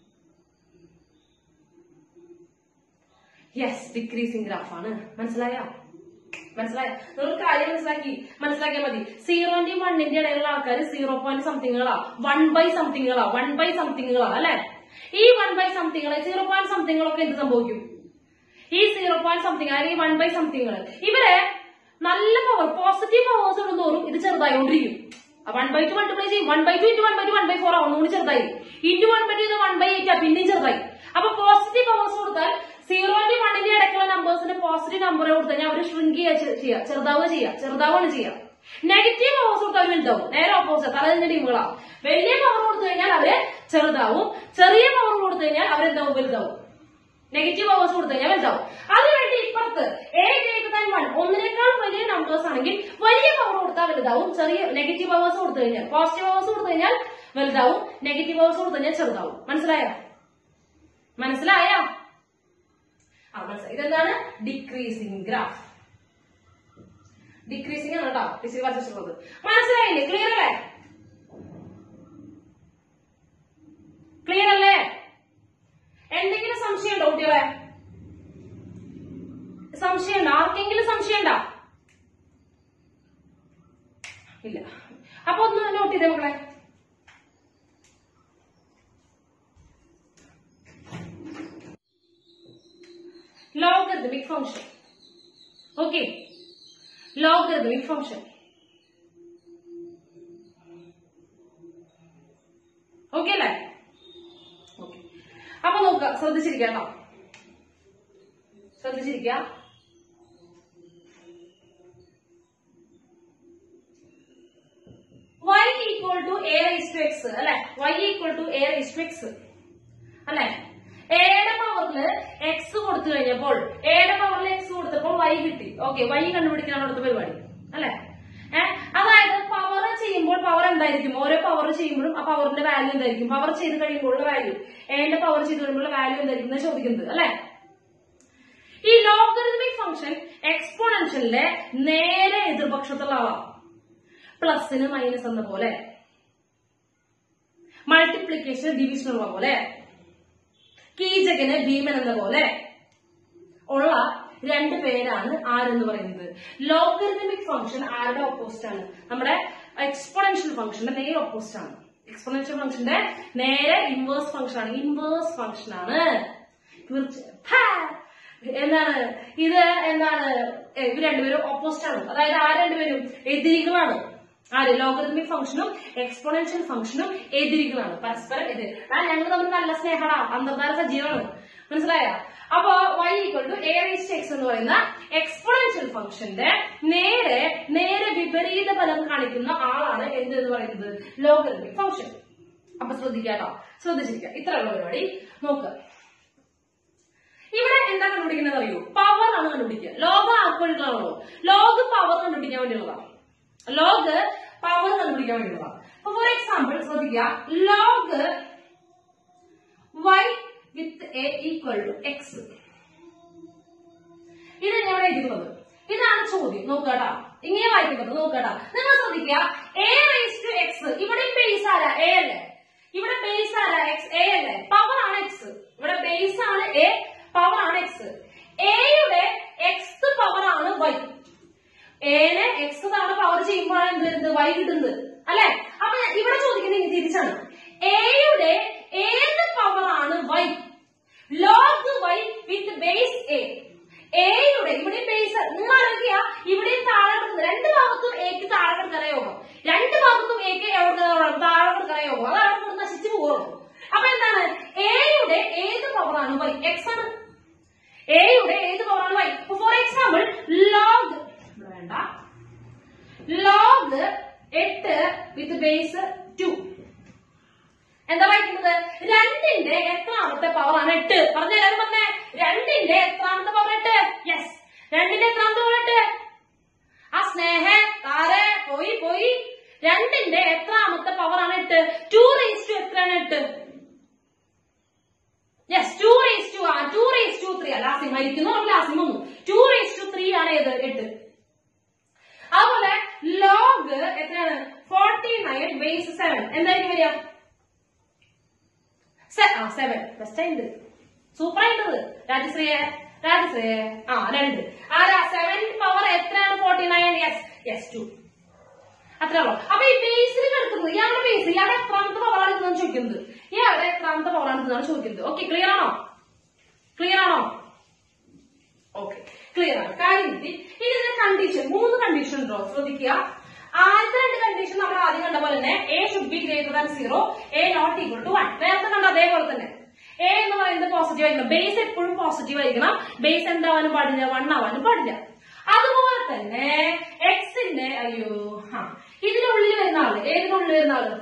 Speaker 1: യെസ് ഡിക്രീസിംഗ് ഗ്രാഫ് ആണ് മനസ്സിലായോ മനസ്സിലായോ നിങ്ങൾ കാര്യം മനസ്സിലാക്കി മനസ്സിലാക്കിയാൽ മതി സീറോന്റെയും വണ്ണിന്റെ ഇടയിലുള്ള ആൾക്കാർ സീറോ പോയിന്റ് സംതിങ്ങുകളാ വൺ ബൈ സംതിങ്ങുകളാ വൺ ബൈ സംതിങ്ങുകളാ അല്ലെ ഈ വൺ ബൈ സംതിങ്ങുകളെ സീറോ പോയിന്റ് സംതിങ്ങുകളൊക്കെ എന്ത് സംഭവിക്കും ഈ സീറോ പോയിന്റ് സംതിങ് അല്ലെങ്കിൽ വൺ ബൈ സംതിങ്ങുകൾ ഇവരെ നല്ല പവർ പോസിറ്റീവ് പവേഴ്സ് ഇടുന്നോറും ഇത് ചെറുതായോണ്ടിരിക്കും വൺ ബൈ ടു മൾട്ടിപ്ലൈ ചെയ്യും one by two into one by two one by four ആവും ഒന്നുകൂടി ചെറുതായി into one by two one by eight പിന്നെയും ചെറുതായി അപ്പൊ പോസിറ്റീവ് പവേഴ്സ് കൊടുത്താൽ സീറോന്റെ വണ്ണിന്റെ ഇടയ്ക്കുള്ള നമ്പേഴ്സിന് പോസിറ്റീവ് നമ്പർ കൊടുത്തു കഴിഞ്ഞാൽ അവർ ഷ്രിങ്ക് ചെയ്യുക ചെയ്യുക ചെറുതാവുക ചെയ്യുക ചെറുതാവുകയാണ് ചെയ്യുക നെഗറ്റീവ് പവേഴ്സ് കൊടുത്താൽ അവർ വലുതാവും നേരെ ഓപ്പോസിറ്റ് തലതിന്റെ ടീമുകളാ വലിയ പവർ കൊടുത്തു കഴിഞ്ഞാൽ അവര് ചെറുതാവും ചെറിയ പവർ കൊടുത്തു കഴിഞ്ഞാൽ അവരെന്താവും വലുതാവും നെഗറ്റീവ് പവേഴ്സ് കൊടുത്തു കഴിഞ്ഞാൽ വലുതാവും അതിനുവേണ്ടി ഇപ്പുറത്ത് എ ഗ്രേറ്റർ ദാൻ വൺ ഒന്നിനേക്കാൾ വലിയ നമ്പേഴ്സ് ആണെങ്കിൽ വലിയ പവർ കൊടുത്താൽ വലുതാവും ചെറിയ നെഗറ്റീവ് പവേഴ്സ് കൊടുത്തു കഴിഞ്ഞാൽ പോസിറ്റീവ് പവേഴ്സ് കൊടുത്തു കഴിഞ്ഞാൽ വലുതാവും നെഗറ്റീവ് പവേഴ്സ് കൊടുത്തു കഴിഞ്ഞാൽ ചെറുതാവും മനസ്സിലായോ മനസ്സിലായോ ആ മനസ്സിലായി ഇതെന്താണ് ഡിക്രീസിംഗ് ഗ്രാഫ് ഡിക്രീസിംഗ് ആണ് കേട്ടോ ഡിസി വരച്ചിട്ടുള്ളത് മനസ്സിലായില്ലേ ക്ലിയർ അല്ലേ ക്ലിയർ അല്ലേ എന്തെങ്കിലും സംശയമുണ്ടോ കുട്ടികളെ സംശയമുണ്ടോ ആർക്കെങ്കിലും സംശയമുണ്ടോ ഇല്ല അപ്പൊ ഒന്ന് നോട്ട് ചെയ്തേ മക്കളെ logarithmic function. Okay. Logarithmic function. Okay അല്ലേ ഓക്കെ അപ്പൊ നോക്കുക ശ്രദ്ധിച്ചിരിക്കുക കേട്ടോ ശ്രദ്ധിച്ചിരിക്കുക y equal to a rice to x അല്ലെ y equal to a rice to x അല്ലെ എയുടെ പവറിൽ എക്സ് കൊടുത്തു കഴിഞ്ഞപ്പോൾ എയുടെ പവറിൽ എക്സ് കൊടുത്തപ്പോൾ വൈ കിട്ടി ഓക്കെ വൈ കണ്ടുപിടിക്കാനാണ് അടുത്ത പരിപാടി അല്ലെ ഏഹ് അതായത് പവർ ചെയ്യുമ്പോൾ പവർ എന്തായിരിക്കും ഓരോ പവർ ചെയ്യുമ്പോഴും ആ പവറിന്റെ വാല്യൂ എന്തായിരിക്കും പവർ ചെയ്ത് കഴിയുമ്പോഴുള്ള വാല്യൂ എന്റെ പവർ ചെയ്ത് കഴിയുമ്പോഴുള്ള വാല്യൂ എന്തായിരിക്കും എന്നാ ചോദിക്കുന്നത് അല്ലെ ഈ ലോഗറിതമിക് ഫംഗ്ഷൻ എക്സ്പോണൻഷ്യലിന്റെ നേരെ എതിർപക്ഷത്തുള്ള ആളാണ് പ്ലസിന് മൈനസ് എന്ന പോലെ മൾട്ടിപ്ലിക്കേഷൻ ഡിവിഷൻ ഉള്ള പോലെ കീചകന് ഭീമൻ എന്ന പോലെ ഉള്ള രണ്ട് പേരാണ് ആരെന്ന് പറയുന്നത് ലോഗരിതമിക് ഫംഗ്ഷൻ ആരുടെ ഓപ്പോസിറ്റ് ആണ് നമ്മുടെ എക്സ്പോണൻഷ്യൽ ഫംഗ്ഷന്റെ നേരെ ഓപ്പോസിറ്റ് ആണ് എക്സ്പോണൻഷ്യൽ ഫംഗ്ഷന്റെ നേരെ ഇൻവേഴ്സ് ഫംഗ്ഷൻ ആണ് ഇൻവേഴ്സ് ഫംഗ്ഷൻ ആണ് തീർച്ച- ഹാ! എന്താണ് ഇത് എന്താണ് ഏ, ഇവർ രണ്ടുപേരും ഓപ്പോസിറ്റ് ആണ് അതായത് ആ രണ്ടുപേരും എതിരികളാണ് ആര് ലോഗറിതമിക് ഫംഗ്ഷനും എക്സ്പോണൻഷ്യൽ ഫംഗ്ഷനും എതിരികളാണ് പരസ്പരം എതിര് ആ ഞങ്ങൾ തമ്മിൽ നല്ല സ്നേഹമാണ് അന്തർധാര സജീവമാണ് മനസ്സിലായോ അപ്പോ y equal to a raised x എന്ന് പറയുന്ന എക്സ്പോണൻഷ്യൽ ഫംഗ്ഷന്റെ നേരെ നേരെ വിപരീത ഫലം കാണിക്കുന്ന ആളാണ് എന്ത് എന്ന് പറയുന്നത് ലോഗറിതമിക് ഫംഗ്ഷൻ അപ്പൊ ശ്രദ്ധിക്കാട്ടോ ശ്രദ്ധിച്ചിരിക്കുക ഇത്രയുള്ള പരിപാടി നോക്കുക ഇവിടെ എന്താ കണ്ടുപിടിക്കുന്നത് അറിയോ പവർ ആണ് കണ്ടുപിടിക്കുക ലോക ആർക്ക് വേണ്ടിയിട്ടുള്ളതാണോ ലോഗ് പവർ കണ്ടുപിടിക്കാൻ വേണ്ടിയുള്ളതാണ് ലോഗ് പവർ കണ്ടുപിടിക്കാൻ വേണ്ടിയുള്ളതാണ് അപ്പൊ ഫോർ എക്സാമ്പിൾ ശ്രദ്ധിക്കുക log y with a equal to x ഇത് ഞാൻ എഴുതുന്നത് ഇതാണ് ചോദ്യം നോക്കട്ടാ ഇങ്ങനെ വായിക്കുന്നത് നോക്കട്ടാ നിങ്ങൾ ശ്രദ്ധിക്കുക എ റേസ് ടു എക്സ് ഇവിടെ ബേസ് ആരാ എ അല്ലേ ഇവിടെ ബേസ് ആരാ എക്സ് എ അല്ലേ പവർ ആണ് എക്സ് ഇവിടെ ബേസ് ആണ് എ പവർ ആണ് എക്സ് എയുടെ എക്സ് പവർ ആണ് വൈ എനെ എക്സ് തവണ പവർ ചെയ്യുമ്പോഴാണ് എന്ത് വരുന്നത് വൈ കിട്ടുന്നത് അല്ലെ അപ്പൊ ഞാൻ ഇവിടെ ചോദിക്കുന്നത് ഇനി തിരിച്ചാണ് എയുടെ ഏത് പവർ ആണ് y log y with base a എയുടെ ഇവിടെ ബേസ് നിങ്ങൾ ആലോചിക്കുക ഇവിടെയും താഴെ കിടക്കുന്നത് രണ്ട് ഭാഗത്തും എക്ക് താഴെ കിടക്കാൻ യോഗം രണ്ട് ഭാഗത്തും എക്ക് എവിടെ താഴെ കിടക്കാൻ യോഗം അത് അവിടെ കിടന്ന് നശിച്ചു പോകുള്ളൂ അപ്പൊ എന്താണ് എയുടെ ഏത് പവറാണ് വൈ എക്സ് ആണ് എയുടെ ഏത് പവറാണ് വൈ ഫോർ എക്സാമ്പിൾ ലോഗ് വേണ്ട ലോഗ് എട്ട് വിത്ത് ബേസ് ടു എന്താ വായിക്കുന്നത് രണ്ടിന്റെ എത്രാമത്തെ പവറാണ് എട്ട് പറഞ്ഞ എല്ലാവരും പറഞ്ഞേ രണ്ടിന്റെ എത്രാമത്തെ പവർ എട്ട് യെസ് രണ്ടിന്റെ എത്രാമത്തെ പവർ എട്ട് ആ സ്നേഹ താരെ പോയി പോയി രണ്ടിന്റെ എത്രാമത്തെ പവറാണ് എട്ട് ടു റേസ് ടു എത്രയാണ് എട്ട് യെസ് ടു റേസ് ടു ആ ടു റേസ് ടു ത്രീ ലാസിം മരിക്കുന്നു ലാസിം വന്നു ടു റേസ് ടു ത്രീ ആണ് ഏത് എട്ട് അതുപോലെ ലോഗ് എത്രയാണ് ഫോർട്ടി നയൻ ബേസ് സെവൻ എന്തായിരിക്കും വരിക സെ- ആ സെവൻ ബെസ്റ്റ് ആയിട്ട് സൂപ്പർ ആയിട്ടത് രാജശ്രീയെ രാജശ്രീയെ ആ രണ്ട് ആരാ സെവൻ പവർ എത്രയാണ് forty nine yes yes two അത്രേ ഉള്ളൂ അപ്പൊ ഈ ബേസിൽ കിടക്കുന്നത് ഇയാളുടെ ബേസ് ഇയാളുടെ എത്രാമത്തെ പവറാണ് ഇതെന്ന് ചോദിക്കുന്നത് ഇയാളുടെ എത്രാമത്തെ പവറാണ് ഇതെന്നാണ് ചോദിക്കുന്നത് ഓക്കെ ക്ലിയർ ആണോ ക്ലിയർ ആണോ ഓക്കെ ക്ലിയർ ആണ് കാര്യം കിട്ടി ഇനി ഇതിന്റെ കണ്ടീഷൻ മൂന്ന് കണ്ടീഷൻ ഉണ്ടോ ശ്രദ്ധിക്കുക ആദ്യത്തെ രണ്ട് കണ്ടീഷൻ നമ്മൾ ആദ്യം കണ്ട പോലെ തന്നെ a should be greater than zero a not equal to one നേരത്തെ കണ്ട അതേപോലെ തന്നെ എ എന്ന് പറയുന്നത് പോസിറ്റീവ് ആയിരിക്കണം ബേസ് എപ്പോഴും പോസിറ്റീവ് ആയിരിക്കണം ബേസ് എന്താവാനും പാടില്ല വൺ ആവാനും പാടില്ല അതുപോലെ തന്നെ എക്സിന്റെ അയ്യോ ആ ഇതിനുള്ളിൽ വരുന്ന ആള് ഏതിനുള്ളിൽ വരുന്ന ആള്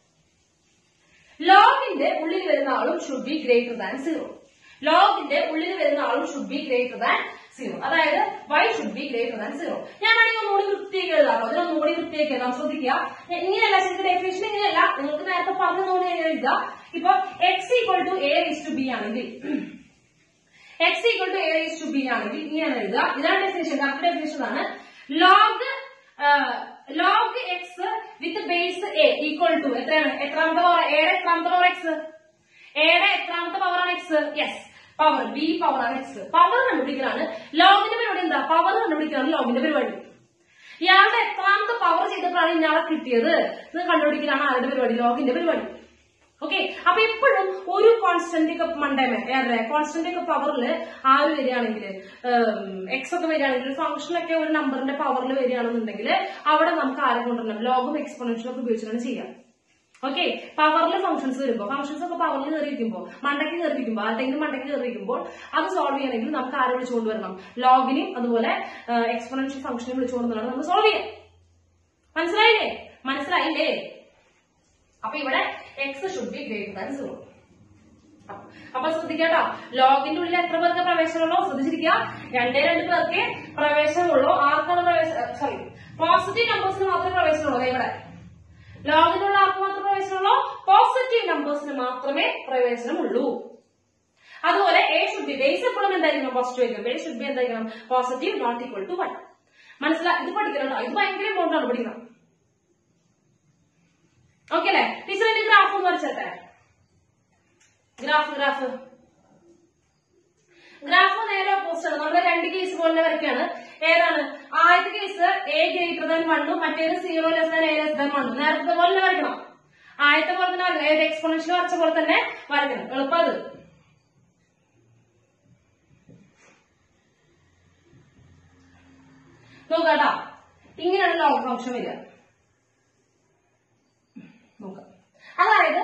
Speaker 1: ലോഗിന്റെ ഉള്ളിൽ വരുന്ന ആളും should be greater than zero ലോഗിന്റെ ഉള്ളിൽ വരുന്ന ആളും should be greater than zero അതായത് y should be greater than zero ഞാനാണെങ്കിൽ ഒന്നുകൂടി വൃത്തിയാക്കി എഴുതാം കേട്ടോ അതിനൊന്നുകൂടി വൃത്തിയാക്കി എഴുതാം ശ്രദ്ധിക്കുക ഞാൻ ഇങ്ങനെയല്ല ശരിക്കും ഡെഫിനേഷൻ ഇങ്ങനെയല്ല നിങ്ങൾക്ക് നേരത്തെ പറഞ്ഞതുകൊണ്ട് ഞാൻ എഴുതാം ഇപ്പൊ x equal to a is to b ആണെങ്കിൽ x equal to a is to b ആണെങ്കിൽ ഇങ്ങനെയാണ് എഴുതുക ഇതാണ് ഡെഫിനേഷൻ കറക്റ്റ് ഡെഫിനേഷൻ ആണ് log log x with base a equal to എത്രയാണ് എത്രാമത്തെ പവർ എയുടെ എത്രാമത്തെ പവർ എക്സ് എയുടെ എത്രാമത്തെ പവറാണ് എക്സ് യെസ് പവർ ബി പവറാണ് എക്സ് പവർ കണ്ടുപിടിക്കലാണ് ലോഗിന്റെ പരിപാടി എന്താ പവർ കണ്ടുപിടിക്കലാണ് ലോഗിന്റെ പരിപാടി ഇയാളുടെ എത്രാമത്തെ പവർ ചെയ്തപ്പോഴാണ് ഇയാളെ കിട്ടിയത് ഇത് കണ്ടുപിടിക്കലാണ് ആരുടെ പരിപാടി ലോഗിന്റെ പരിപാടി ഓക്കെ അപ്പൊ എപ്പോഴും ഒരു കോൺസ്റ്റന്റ് ഒക്കെ മണ്ടേമേ അതെ കോൺസ്റ്റന്റ് ഒക്കെ പവറിൽ ആര് വരികയാണെങ്കിൽ എക്സ് ഒക്കെ വരികയാണെങ്കിൽ ഫംഗ്ഷൻ ഒക്കെ ഒരു നമ്പറിന്റെ പവറിൽ വരികയാണെന്നുണ്ടെങ്കിൽ അവിടെ നമുക്ക് ആരെ കൊണ്ടുവരണം ലോഗും എക്സ്പോണൻഷ്യലും ഒക്കെ ഉപയോഗിച്ചാണ് ചെയ്യാം ഓക്കെ പവറിൽ ഫംഗ്ഷൻസ് വരുമ്പോൾ ഫംഗ്ഷൻസ് ഒക്കെ പവറിൽ കയറിയിരിക്കുമ്പോൾ മണ്ടയ്ക്ക് കയറിയിരിക്കുമ്പോൾ ആരുടെങ്കിലും മണ്ടയ്ക്ക് കയറിയിരിക്കുമ്പോൾ അത് സോൾവ് ചെയ്യണമെങ്കിൽ നമുക്ക് ആരെ വിളിച്ചുകൊണ്ട് വരണം ലോഗിനെയും അതുപോലെ എക്സ്പോണൻഷ്യൽ ഫംഗ്ഷനെയും വിളിച്ചുകൊണ്ട് വരണം നമ്മൾ സോൾവ് ചെയ്യാം മനസ്സിലായില്ലേ മനസ്സിലായില്ലേ അപ്പൊ ഇവിടെ x should be greater than zero അപ്പൊ ശ്രദ്ധിക്കാട്ടോ ലോഗിന്റെ ഉള്ളിൽ എത്ര പേർക്ക് പ്രവേശനമുള്ളോ ശ്രദ്ധിച്ചിരിക്കുക രണ്ടേ രണ്ട് പേർക്ക് പ്രവേശനമുള്ളൂ ആർക്കാണ് പ്രവേശനം സോറി പോസിറ്റീവ് നമ്പേഴ്സിന് മാത്രമേ പ്രവേശനമുള്ളൂ ദേ ഇവിടെ ലോഗിനുള്ള ആർക്ക് മാത്രമേ പ്രവേശനമുള്ളൂ പോസിറ്റീവ് നമ്പേഴ്സിന് മാത്രമേ പ്രവേശനമുള്ളൂ അതുപോലെ എ ഷുഡ് ബി ബേസ് എപ്പോഴും എന്തായിരിക്കണം പോസിറ്റീവ് ആയിരിക്കണം ബേസ് ഷുഡ് ബി എന്തായിരിക്കണം positive not equal to one മനസ്സിലായി ഇത് പഠിക്കണം കേട്ടോ ഇത് ഭയങ്കര ഇമ്പോർട്ടൻ്റ് ആണ് പഠിക്കണം ഓക്കെ അല്ലേ ടീച്ചർ എന്റെ ഗ്രാഫ് ഒന്ന് വരച്ചേ ഗ്രാഫ് ഗ്രാഫ് ഗ്രാഫ് നേരെ ഓപ്പോസിറ്റ് ആണ് നമ്മുടെ രണ്ട് കേസ് പോലെ വരയ്ക്കാണ് ഏതാണ് ആദ്യത്തെ കേസ് എ ഗ്രേറ്റർ ദാൻ വണ്ണും മറ്റേത് zero less than a less than വണ്ണും നേരത്തെ പോലെ വരയ്ക്കണം ആദ്യത്തെ പോലെ തന്നെ വരയ്ക്കണം ഏത് എക്സ്പോണൻഷ്യൽ വരച്ച പോലെ തന്നെ വരയ്ക്കണം എളുപ്പം അത് നോക്കാട്ടാ ഇങ്ങനെയാണ് ലോഗ് ഫംഗ്ഷൻ വരിക നോക്കാം അതായത്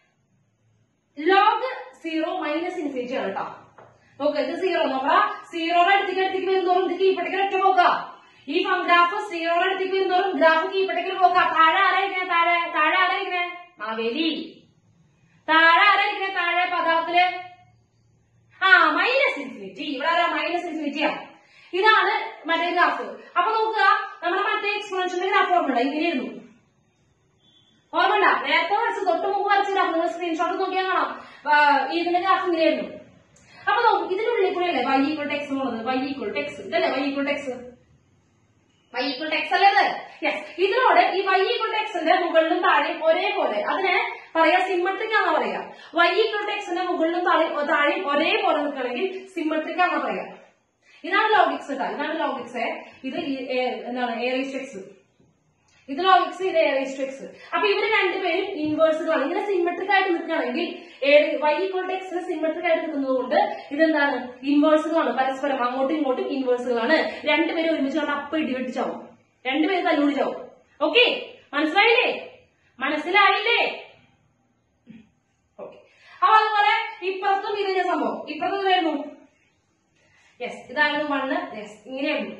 Speaker 1: ലോഗ് സീറോ മൈനസ് ഇൻഫിനിറ്റി ആണ് കേട്ടോ നോക്ക് ഇത് സീറോ നോക്ക സീറോയുടെ അടുത്തേക്ക് അടുത്തേക്ക് വരുന്നോറും ഇത് കീപ്പട്ടേക്ക് ഒറ്റ പോക്ക ഈ ഗ്രാഫ് സീറോയുടെ അടുത്തേക്ക് വരുന്നോറും ഗ്രാഫ് കീപ്പട്ടേക്ക് പോക്ക താഴെ ആരായിരിക്കണേ താഴെ താഴെ ആരായിരിക്കണേ മാവേലി താഴെ ആരായിരിക്കണേ താഴെ പദാർത്ഥത്തില് ആ മൈനസ് ഇൻഫിനിറ്റി ഇവിടെ ആരാ മൈനസ് ഇൻഫിനിറ്റിയാ ഇതാണ് മറ്റേ ഗ്രാഫ് അപ്പൊ നോക്കുക നമ്മുടെ മറ്റേ എക്സ്പോണൻഷ്യന്റെ ഗ്രാഫ് ഓർമ്മയുണ്ടോ ഇങ്ങനെയായിരുന്നു ഓർമ്മണ്ട നേരത്തെ വരച്ച് തൊട്ട് മുമ്പ് വരച്ച ഗ്രാഫ് നിങ്ങൾ സ്ക്രീൻഷോട്ട് നോക്കിയാൽ കാണാം ആ, ഇതിന്റെ ഗ്രാഫ് ഇങ്ങനെയായിരുന്നു അപ്പൊ നോക്ക് ഇതിനുള്ളിൽ കൂടെ അല്ലേ വൈ ഈക്വൾ ടെക്സ് എന്നുള്ളത് വൈ ഈക്വൾ ടെക്സ് ഇതല്ലേ വൈ ഈക്വൾ ടെക്സ് വൈ ഈക്വൾ ടെക്സ് അല്ലേ ഇത് യെസ് ഇതിനോട് ഈ വൈ ഈക്വൾ ടെക്സിന്റെ മുകളിലും താഴെയും ഒരേപോലെ അതിനെ പറയാ സിമ്മട്രിക് ആണെന്ന് പറയാ വൈ ഈക്വൾ ടെക്സിന്റെ മുകളിലും താഴെയും താഴെയും ഒരേപോലെ നിൽക്കണമെങ്കിൽ സിമ്മട്രിക് ആണെന്ന് പറയാ ഇതാണ് ലോഗിക്സ് കേട്ടോ ഇതാണ് ലോഗിക്സ് ഇത് ഈ, ഏ, എന്താണ് ഏറിയസ് ഇത് ലോഗിക്സ് ഇത് ഏറിയസ് അപ്പൊ ഇവര് രണ്ടുപേരും ഇൻവേഴ്സുകളാണ് ഇങ്ങനെ സിമെട്രിക് ആയിട്ട് നിൽക്കുകയാണെങ്കിൽ വൈ ഈക്വൾ എക്സ് സിമെട്രിക് ആയിട്ട് നിൽക്കുന്നത് കൊണ്ട് ഇതെന്താണ് ഇൻവേഴ്സുകളാണ് പരസ്പരം അങ്ങോട്ടും ഇങ്ങോട്ടും ഇൻവേഴ്സുകളാണ് രണ്ടുപേരും ഒരുമിച്ച് കണ്ട് അപ്പ ഇടി വെട്ടിച്ചാവും രണ്ടുപേരും തല്ലുകൂടി ചാവും ഓക്കെ മനസ്സിലായില്ലേ മനസ്സിലായില്ലേ ഓക്കെ അപ്പൊ അതുപോലെ ഇപ്പുറത്തും ഇതിന്റെ സംഭവം ഇപ്പുറത്ത് വരുന്നു യെസ് ഇതായിരുന്നു മണ്ണ് യെസ് ഇങ്ങനെയായിരുന്നു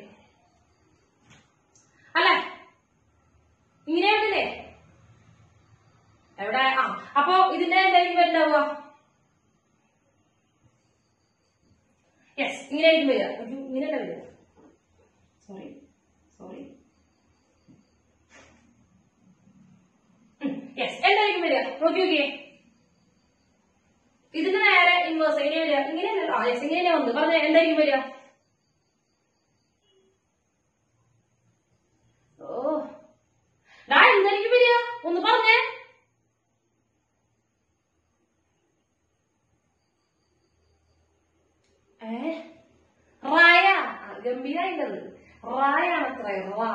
Speaker 1: അല്ലേ ഇങ്ങനെയായിരുന്നില്ലേ എവിടെ ആ അപ്പൊ ഇതിന്റെ എന്തായിരിക്കും വരുന്നുണ്ടാവുക യെസ് ഇങ്ങനെയായിരിക്കും വരിക ഒരു ഇങ്ങനെയല്ല വരിക സോറി സോറി യെസ് എന്തായിരിക്കും വരിക നോക്കി നോക്കിയേ ഇതിന്റെ നേരെ ഇൻവേഴ്സ് എങ്ങനെ വരിക ഇങ്ങനെയല്ല ആ യെസ് ഇങ്ങനെയല്ലേ വന്നു പറഞ്ഞ എന്തായിരിക്കും വരിക ഓ ഡാ എന്തായിരിക്കും വരിക ഒന്ന് പറഞ്ഞേ ഏ റായ ആ, ഗംഭീരായിട്ടത് റായാണ് അത്ര റാ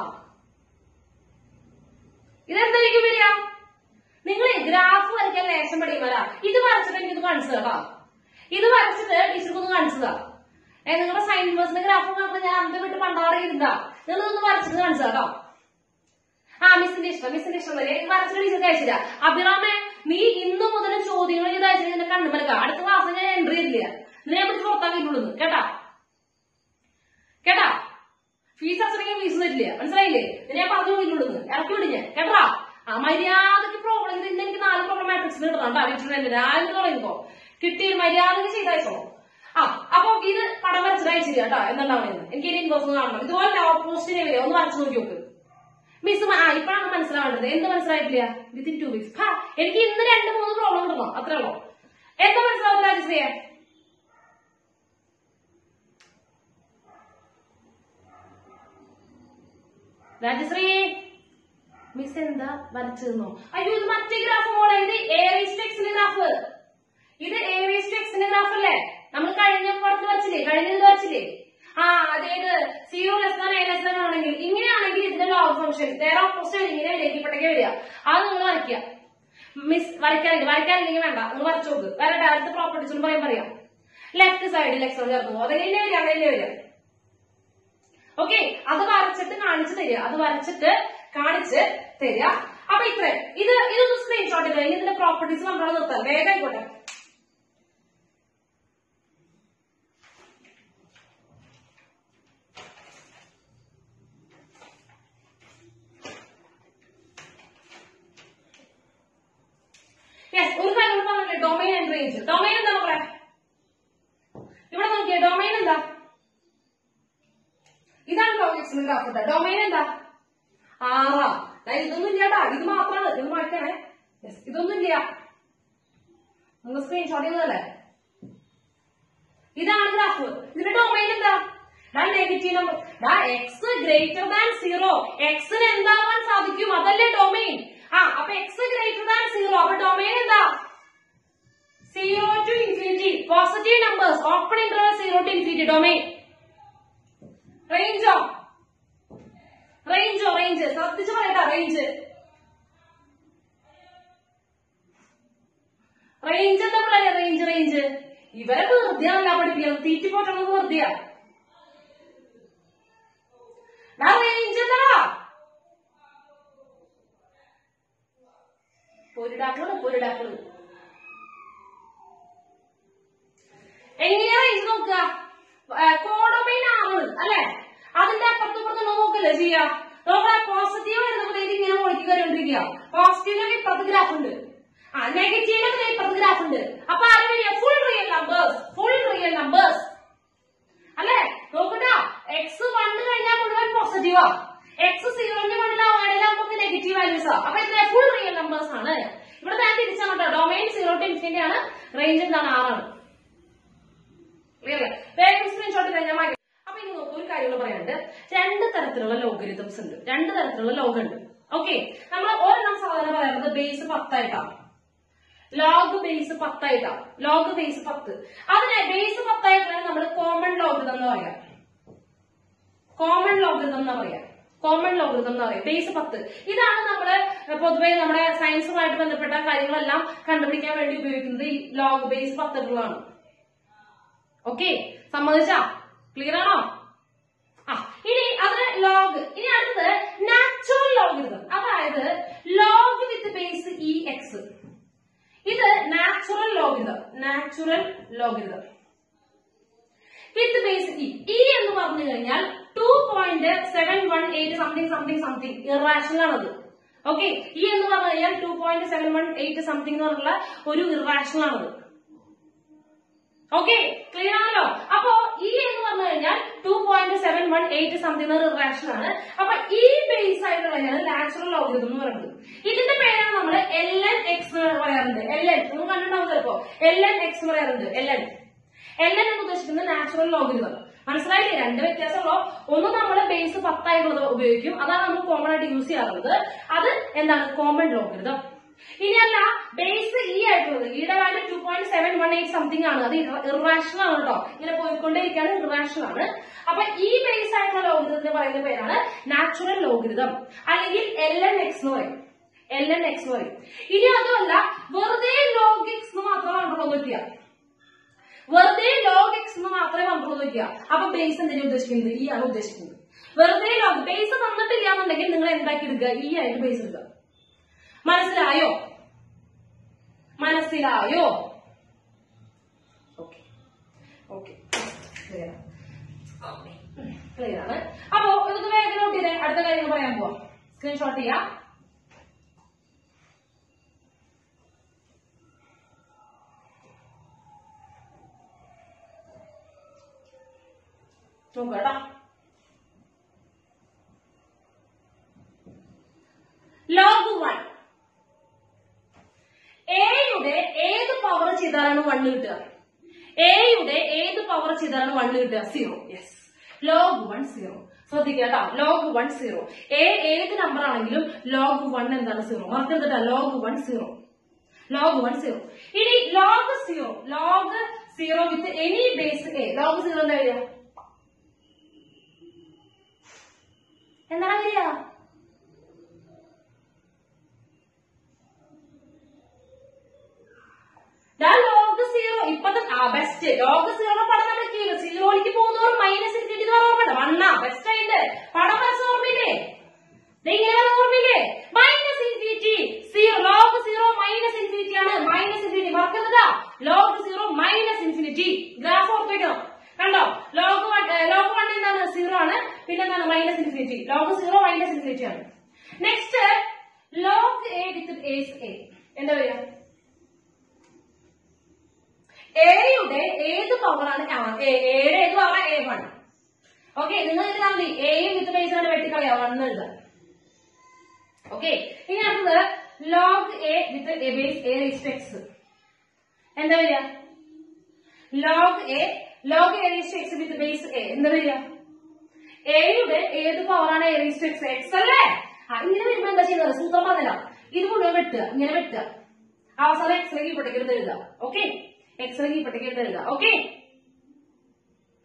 Speaker 1: ഇതെന്തായിരിക്കും വരിക നിങ്ങൾ ഗ്രാഫ് വരയ്ക്കാൻ ലേശം പഠിക്കുമല്ല ഇത് വരച്ചിട്ട് എനിക്കിത് കാണിച്ചു കേട്ടോ ഇത് വരച്ചിട്ട് ടീച്ചർക്കൊന്ന് കാണിച്ചതാ ഏ നിങ്ങളുടെ സൈൻ വേഴ്സിന്റെ ഗ്രാഫ് മാത്രം ഞാൻ അന്ത വിട്ട് പണ്ടാടെ ഇരുന്നാ നിങ്ങൾ ഇതൊന്ന് വരച്ചിട്ട് കാണിച്ചു കേട്ടോ ആ മിസ്സിന്റെ ഇഷ്ടം മിസ്സിന്റെ ഇഷ്ടം വരെ വരച്ചിട്ട് ടീച്ചർക്ക് അയച്ചില്ല അഭിറാമെ നീ ഇന്ന് മുതൽ ചോദ്യങ്ങൾ ഇത് അയച്ചിട്ട് നിന്റെ കണ്ണുമലക്ക അടുത്ത ക്ലാസ് ഞാൻ എൻട്രി ചെയ്തില്ല നിന്നെ ഞാൻ പിടിച്ച് പുറത്താക്കിയിട്ടുള്ളൂ കേട്ടാ കേട്ടാ ഫീസ് അടച്ചില്ലെങ്കിൽ ഫീസ് തരില്ല മനസ്സിലായില്ലേ നിന്നെ ഞാൻ പറഞ്ഞു പോയിട്ടുള്ളൂ ഇറക്കി വിടും ഞാൻ കേട്ടാ ആ മര്യാദക്ക് പ്രോബ്ലം ഇത് ഇന്ന് എനിക്ക് നാല് പ്രോബ്ലം മാട്രിക്സ് കിട്ടണം അറിയിച്ചിട്ടുണ്ട് രാവിലെ തുടങ്ങിപ്പോ കിട്ടിയ മര്യാദക്ക് ചെയ്തയച്ചോ ആ അപ്പൊ ഇത് പടം വരച്ചത് അയച്ചില്ല കേട്ടോ എന്തുണ്ടാവുന്നത് എനിക്ക് ഇനി ഇൻബോക്സ് കാണണം ഇതുപോലെ ഓപ്പോസിറ്റിനെ വരിക ഒന്ന് വരച്ചു നോക്കി നോക്ക് മിസ് ആ ഇപ്പോഴാണ് മനസ്സിലാവേണ്ടത് എന്ത് മനസ്സിലായിട്ടില്ല വിത്തിൻ ടു വീക്സ് എനിക്ക് ഇന്ന് രണ്ട് മൂന്ന് പ്രോബ്ലം കിട്ടണം അത്രേ ഉള്ളൂ എന്താ മനസ്സിലാവില്ല രാജശ്രീയെ രാജശ്രീ മിസ് എന്താ വരച്ചതെന്നോ അയ്യോ ഇത് മറ്റേ ഗ്രാഫ് മോളെ ഇത് എക്സിന്റെ ഗ്രാഫ് ഇത് എക്സിന്റെ ഗ്രാഫ് അല്ലേ നമ്മൾ കഴിഞ്ഞ പടത്ത് വരച്ചില്ലേ കഴിഞ്ഞത് വരച്ചില്ലേ ആ അതേത് zero less than a less than ആണെങ്കിൽ ഇങ്ങനെയാണെങ്കിൽ ഇതിന്റെ ലോഗ് ഫംഗ്ഷൻ നേരെ ഓപ്പോസിറ്റ് ഇങ്ങനെ വിലക്കിപ്പെട്ടൊക്കെ വരിക അത് നിങ്ങൾ വരയ്ക്കുക മിസ് വരയ്ക്കാനില്ല വരയ്ക്കാനില്ലെങ്കിൽ വേണ്ട നിങ്ങൾ വരച്ചു നോക്ക് വേറെ ഡയറക്റ്റ് പ്രോപ്പർട്ടീസ് എന്ന് പറയാൻ പറയാം ലെഫ്റ്റ് സൈഡിൽ എക്സോൺ ചേർത്ത് പോകും അതെങ്ങനെ വരിക അങ്ങനെ വരിക ഓക്കെ അത് വരച്ചിട്ട് കാണിച്ചു തരിക അത് വരച്ചിട്ട് കാണിച്ച് തരിക അപ്പൊ ഇത്ര ഇത് ഇതൊന്ന് സ്ക്രീൻഷോട്ട് ഇടുക ഇനി ഇതിന്റെ പ്രോപ്പർട്ടീസ് നമ്മളോട് നിർത്താം വേഗം ആയിക്കോട്ടെ യെസ് ഒരു കാര്യം കൂടെ പറഞ്ഞില്ലേ ഡൊമൈൻ ആൻഡ് റേഞ്ച് ഡൊമൈൻ എന്താ മക്കളെ ഇവിടെ നോക്കിയേ ഡൊമൈൻ എന്താ ഇതാണ് ലോജിക്സിന്റെ ഗ്രാഫ് കേട്ടോ ഡൊമൈൻ എന്താ ആറാ ദാ ഇതൊന്നും ഇല്ലാട്ടാ ഇത് മാത്രമാണ് ഇത് മാറ്റണേ യെസ് ഇതൊന്നും ഇല്ല നിങ്ങൾ സ്ക്രീൻഷോട്ട് ചെയ്തതല്ലേ ഇതാണ് ഗ്രാഫ് ഇതിന്റെ ഡൊമൈൻ എന്താ negative number x greater than zero എക്സിന് എന്താവാൻ സാധിക്കും അതല്ലേ ഡൊമൈൻ ആ അപ്പൊ എക്സ് ഗ്രേറ്റർ ദാൻ സീറോ അപ്പൊ ഡൊമൈൻ എന്താ zero to infinity positive numbers open interval zero to infinity domain റേഞ്ചോ റേഞ്ചോ റേഞ്ച് ശ്രദ്ധിച്ചു പറയട്ടാ റേഞ്ച് റേഞ്ച് എന്താ പിള്ളേരെ റേഞ്ച് റേഞ്ച് ഇവരെ വെറുതെയാണല്ല പഠിപ്പിക്കുന്നത് തീറ്റി പോട്ടുള്ളത് വെറുതെയാ റേഞ്ച് എന്താ പൊരിടാക്കള് പൊരിടാക്കള് എങ്ങനെയാ റേഞ്ച് നോക്കുക കോഡോമൈൻ ആണ് അല്ലെ അതിന്റെ അപ്പുറത്തും ഇപ്പുറത്തും നോക്കല്ലേ ചെയ്യാ നോക്കാം പോസിറ്റീവ് വരുന്നപ്പോഴത്തേക്ക് ഇങ്ങനെ മുകളിലേക്ക് കയറിക്കൊണ്ടിരിക്കുക പോസിറ്റീവിലൊക്കെ ഇപ്പുറത്ത് ഗ്രാഫ് ഉണ്ട് ആ നെഗറ്റീവിലൊക്കെ ഇപ്പുറത്ത് ഗ്രാഫ് ഉണ്ട് അപ്പൊ ആരും വരിക full real numbers full real numbers അല്ലെ നോക്കട്ടാ എക്സ് വണ്ണ് കഴിഞ്ഞാൽ മുഴുവൻ പോസിറ്റീവാ എക്സ് സീറോന്റെ മണ്ണിലാവാണെങ്കിൽ നെഗറ്റീവ് വാല്യൂസാ അപ്പൊ എത്ര ഫുൾ റിയൽ നമ്പേഴ്സ് ആണ് ഇവിടെ ഞാൻ തിരിച്ചാണ് കേട്ടോ ഡൊമൈൻ സീറോ ടു ഇൻഫിനിറ്റി ആണ് റേഞ്ച് എന്താണ് ആറാണ് ക്ലിയർ വേഗം സ്ക്രീൻഷോട്ട് കഴിഞ്ഞാൽ മതി അപ്പൊ ഇനി നോക്കൂ ഒരു കാര്യം കൂടെ പറയാനുണ്ട് രണ്ട് തരത്തിലുള്ള ലോഗരിതംസ് ഉണ്ട് രണ്ട് തരത്തിലുള്ള ലോഗ് ഉണ്ട് ഓക്കെ നമ്മൾ ഒരെണ്ണം സാധാരണ പറയുന്നത് ബേസ് പത്തായിട്ടാണ് ലോഗ് ബേസ് പത്തായിട്ടാണ് ലോഗ് ബേസ് പത്ത് അതിനെ ബേസ് പത്തായിട്ടാണ് നമ്മൾ കോമൺ ലോഗരിതം എന്ന് പറയാം കോമൺ ലോഗരിതം എന്ന് പറയാം കോമൺ ലോഗരിതം എന്ന് പറയാം ബേസ് പത്ത് ഇതാണ് നമ്മള് പൊതുവെ നമ്മുടെ സയൻസുമായിട്ട് ബന്ധപ്പെട്ട കാര്യങ്ങളെല്ലാം കണ്ടുപിടിക്കാൻ വേണ്ടി ഉപയോഗിക്കുന്നത് ഈ ലോഗ് ബേസ് പത്തുകളാണ് ഓക്കെ സമ്മതിച്ചാ ക്ലിയർ ആണോ ആ ഇനി അത് ലോഗ് ഇനി അടുത്തത് നാച്ചുറൽ ലോഗരിതം അതായത് log with base e x ഇത് natural logarithm natural logarithm with base e e എന്ന് പറഞ്ഞു കഴിഞ്ഞാൽ two point seven one eight something something something irrational ആണത് ഓക്കെ ഇ എന്ന് പറഞ്ഞു കഴിഞ്ഞാൽ two point seven one eight something എന്ന് പറഞ്ഞുള്ള ഒരു ഇറാഷണൽ ആണത് ഓക്കെ ക്ലിയർ ആണല്ലോ അപ്പോ ഇ എന്ന് പറഞ്ഞു കഴിഞ്ഞാൽ two point seven one eight something ഒരു റിയാക്ഷൻ ആണ് അപ്പൊ ഈ ബേസ് ആയിട്ടുള്ളതാണ് നാച്ചുറൽ ലോഗരിതം എന്ന് പറയുന്നത് ഇതിന്റെ പേരാണ് നമ്മൾ എൽ എൻ എക്സ് പറയാറുണ്ട് എൽ എൻ നിങ്ങൾ കണ്ടിട്ടുണ്ടാവും ചിലപ്പോ എൽ എൻ എക്സ് പറയാറുണ്ട് എൽ എൻ എൽ എൻ എന്ന് ഉദ്ദേശിക്കുന്നത് നാച്ചുറൽ ലോഗരിതം മനസ്സിലായില്ലേ രണ്ട് വ്യത്യാസമുള്ളൂ ഒന്ന് നമ്മൾ ബേസ് പത്തായിട്ടുള്ളത് ഉപയോഗിക്കും അതാണ് നമ്മൾ കോമൺ ആയിട്ട് യൂസ് ചെയ്യാറുള്ളത് അത് എന്താണ് കോമൺ ലോഗരിതം ഇനിയല്ല ബേസ് ഇ ആയിട്ടുള്ളത് ഇയുടെ value two point seven one eight something ആണ് അത് ഇറാഷണൽ ആണ് കേട്ടോ ഇങ്ങനെ പോയിക്കൊണ്ടേയിരിക്കാണ് ഇറാഷണൽ ആണ് അപ്പൊ ഈ ബേസ് ആയിട്ടുള്ള ലോഗരിതത്തിന് പറയുന്ന പേരാണ് നാച്ചുറൽ ലോഗരിതം അല്ലെങ്കിൽ എൽ എൻ എക്സ് എന്ന് പറയും എൽ എൻ എക്സ് എന്ന് പറയും ഇനി അതുമല്ല വെറുതെ ലോഗ് എക്സ് എന്ന് മാത്രം കണ്ടുള്ളൂ നോക്കിയ വെറുതെ ലോഗ് എക്സ് എന്ന് മാത്രമേ കണ്ടുള്ളൂ നോക്കിയ അപ്പൊ ബേസ് എന്തിനാ ഉദ്ദേശിക്കുന്നത് ഈ ആണ് ഉദ്ദേശിക്കുന്നത് വെറുതെ ലോഗ് ബേസ് തന്നിട്ടില്ല എന്നുണ്ടെങ്കിൽ നിങ്ങൾ എന്താക്കി എടുക്കുക ഈ ആയിട്ട് ബേസ് എടുക്കുക മനസ്സിലായോ മനസ്സിലായോ ഓക്കെ ഓക്കെ ക്ലിയർ ക്ലിയർ ആണ് അപ്പോ ഇതൊക്കെ വേഗം നോട്ട് ചെയ്തേ അടുത്ത കാര്യങ്ങൾ പറയാൻ പോവാം സ്ക്രീൻഷോട്ട് ചെയ്യാം നോക്കുക കേട്ടോ ലോഗ് വൺ എയുടെ ഏത് പവർ ചെയ്താലാണ് വണ്ണ് കിട്ടുക എയുടെ ഏത് പവർ ചെയ്താലാണ് വണ്ണ് കിട്ടുക zero yes log one zero ശ്രദ്ധിക്കുക കേട്ടോ ലോഗ് വൺ സീറോ എ ഏത് നമ്പർ ആണെങ്കിലും ലോഗ് വൺ എന്താണ് സീറോ മറക്കരുത് കേട്ടോ log one zero log one zero ഇനി log zero log zero with any base a log zero എന്താ വരിക എന്താണ് വരിക ലോഗ് സീറോ ഇപ്പത്തെ ബെസ്റ്റ് ലോഗ് സീറോ പടം നമ്മൾ സീറോയിലേക്ക് പോകുന്നവർ മൈനസ് ഇൻഫിനിറ്റി ഓർമ്മ വണ്ണ ബെസ്റ്റ് ആയിട്ട് പടം വരച്ച ഓർമ്മയില്ലേ ദേ ഇങ്ങനെ വന്ന ഓർമ്മയില്ലേ minus infinity zero log zero minus infinity ആണ് മൈനസ് ഇൻഫിനിറ്റി മറക്കുന്നതാ log zero minus infinity graph ഓർത്ത് വെക്കണം കണ്ടോ ലോഗ് വൺ ലോഗ് വൺ എന്താണ് സീറോ ആണ് പിന്നെ എന്താണ് minus infinity log zero minus infinity ആണ് next log a with ace a എന്താ പറയാ എയുടെ ഏത് പവറാണ് എയുടെ ഏത് പവർ എ വൺ ഓക്കെ നിങ്ങൾ എഴുതാൻ മതി എയും വിത്ത് ബേസ് ആണ് വെട്ടിക്കളയാ വൺ എഴുതാം ഓക്കെ ഇനി അടുത്തത് log a with a base a raised x എന്താ വരിക log a log a raised x with base a എന്താ വരിക എയുടെ ഏത് പവറാണ് എ റേസ്റ്റ് എക്സ് എക്സ് അല്ലേ ആ ഇങ്ങനെ വരുമ്പോ എന്താ ചെയ്യുന്നത് സൂത്രം പറഞ്ഞല്ല ഇത് മുഴുവൻ വെട്ടുക ഇങ്ങനെ വെട്ടുക അവസാനം എക്സ് ലേക്ക് ഇപ്പോഴത്തേക്ക് എടുത്ത് എഴുതുക ഓക്കെ എക്സ് ലേക്ക് ഇപ്പോഴത്തേക്ക് എടുത്ത് എഴുതുക ഓക്കെ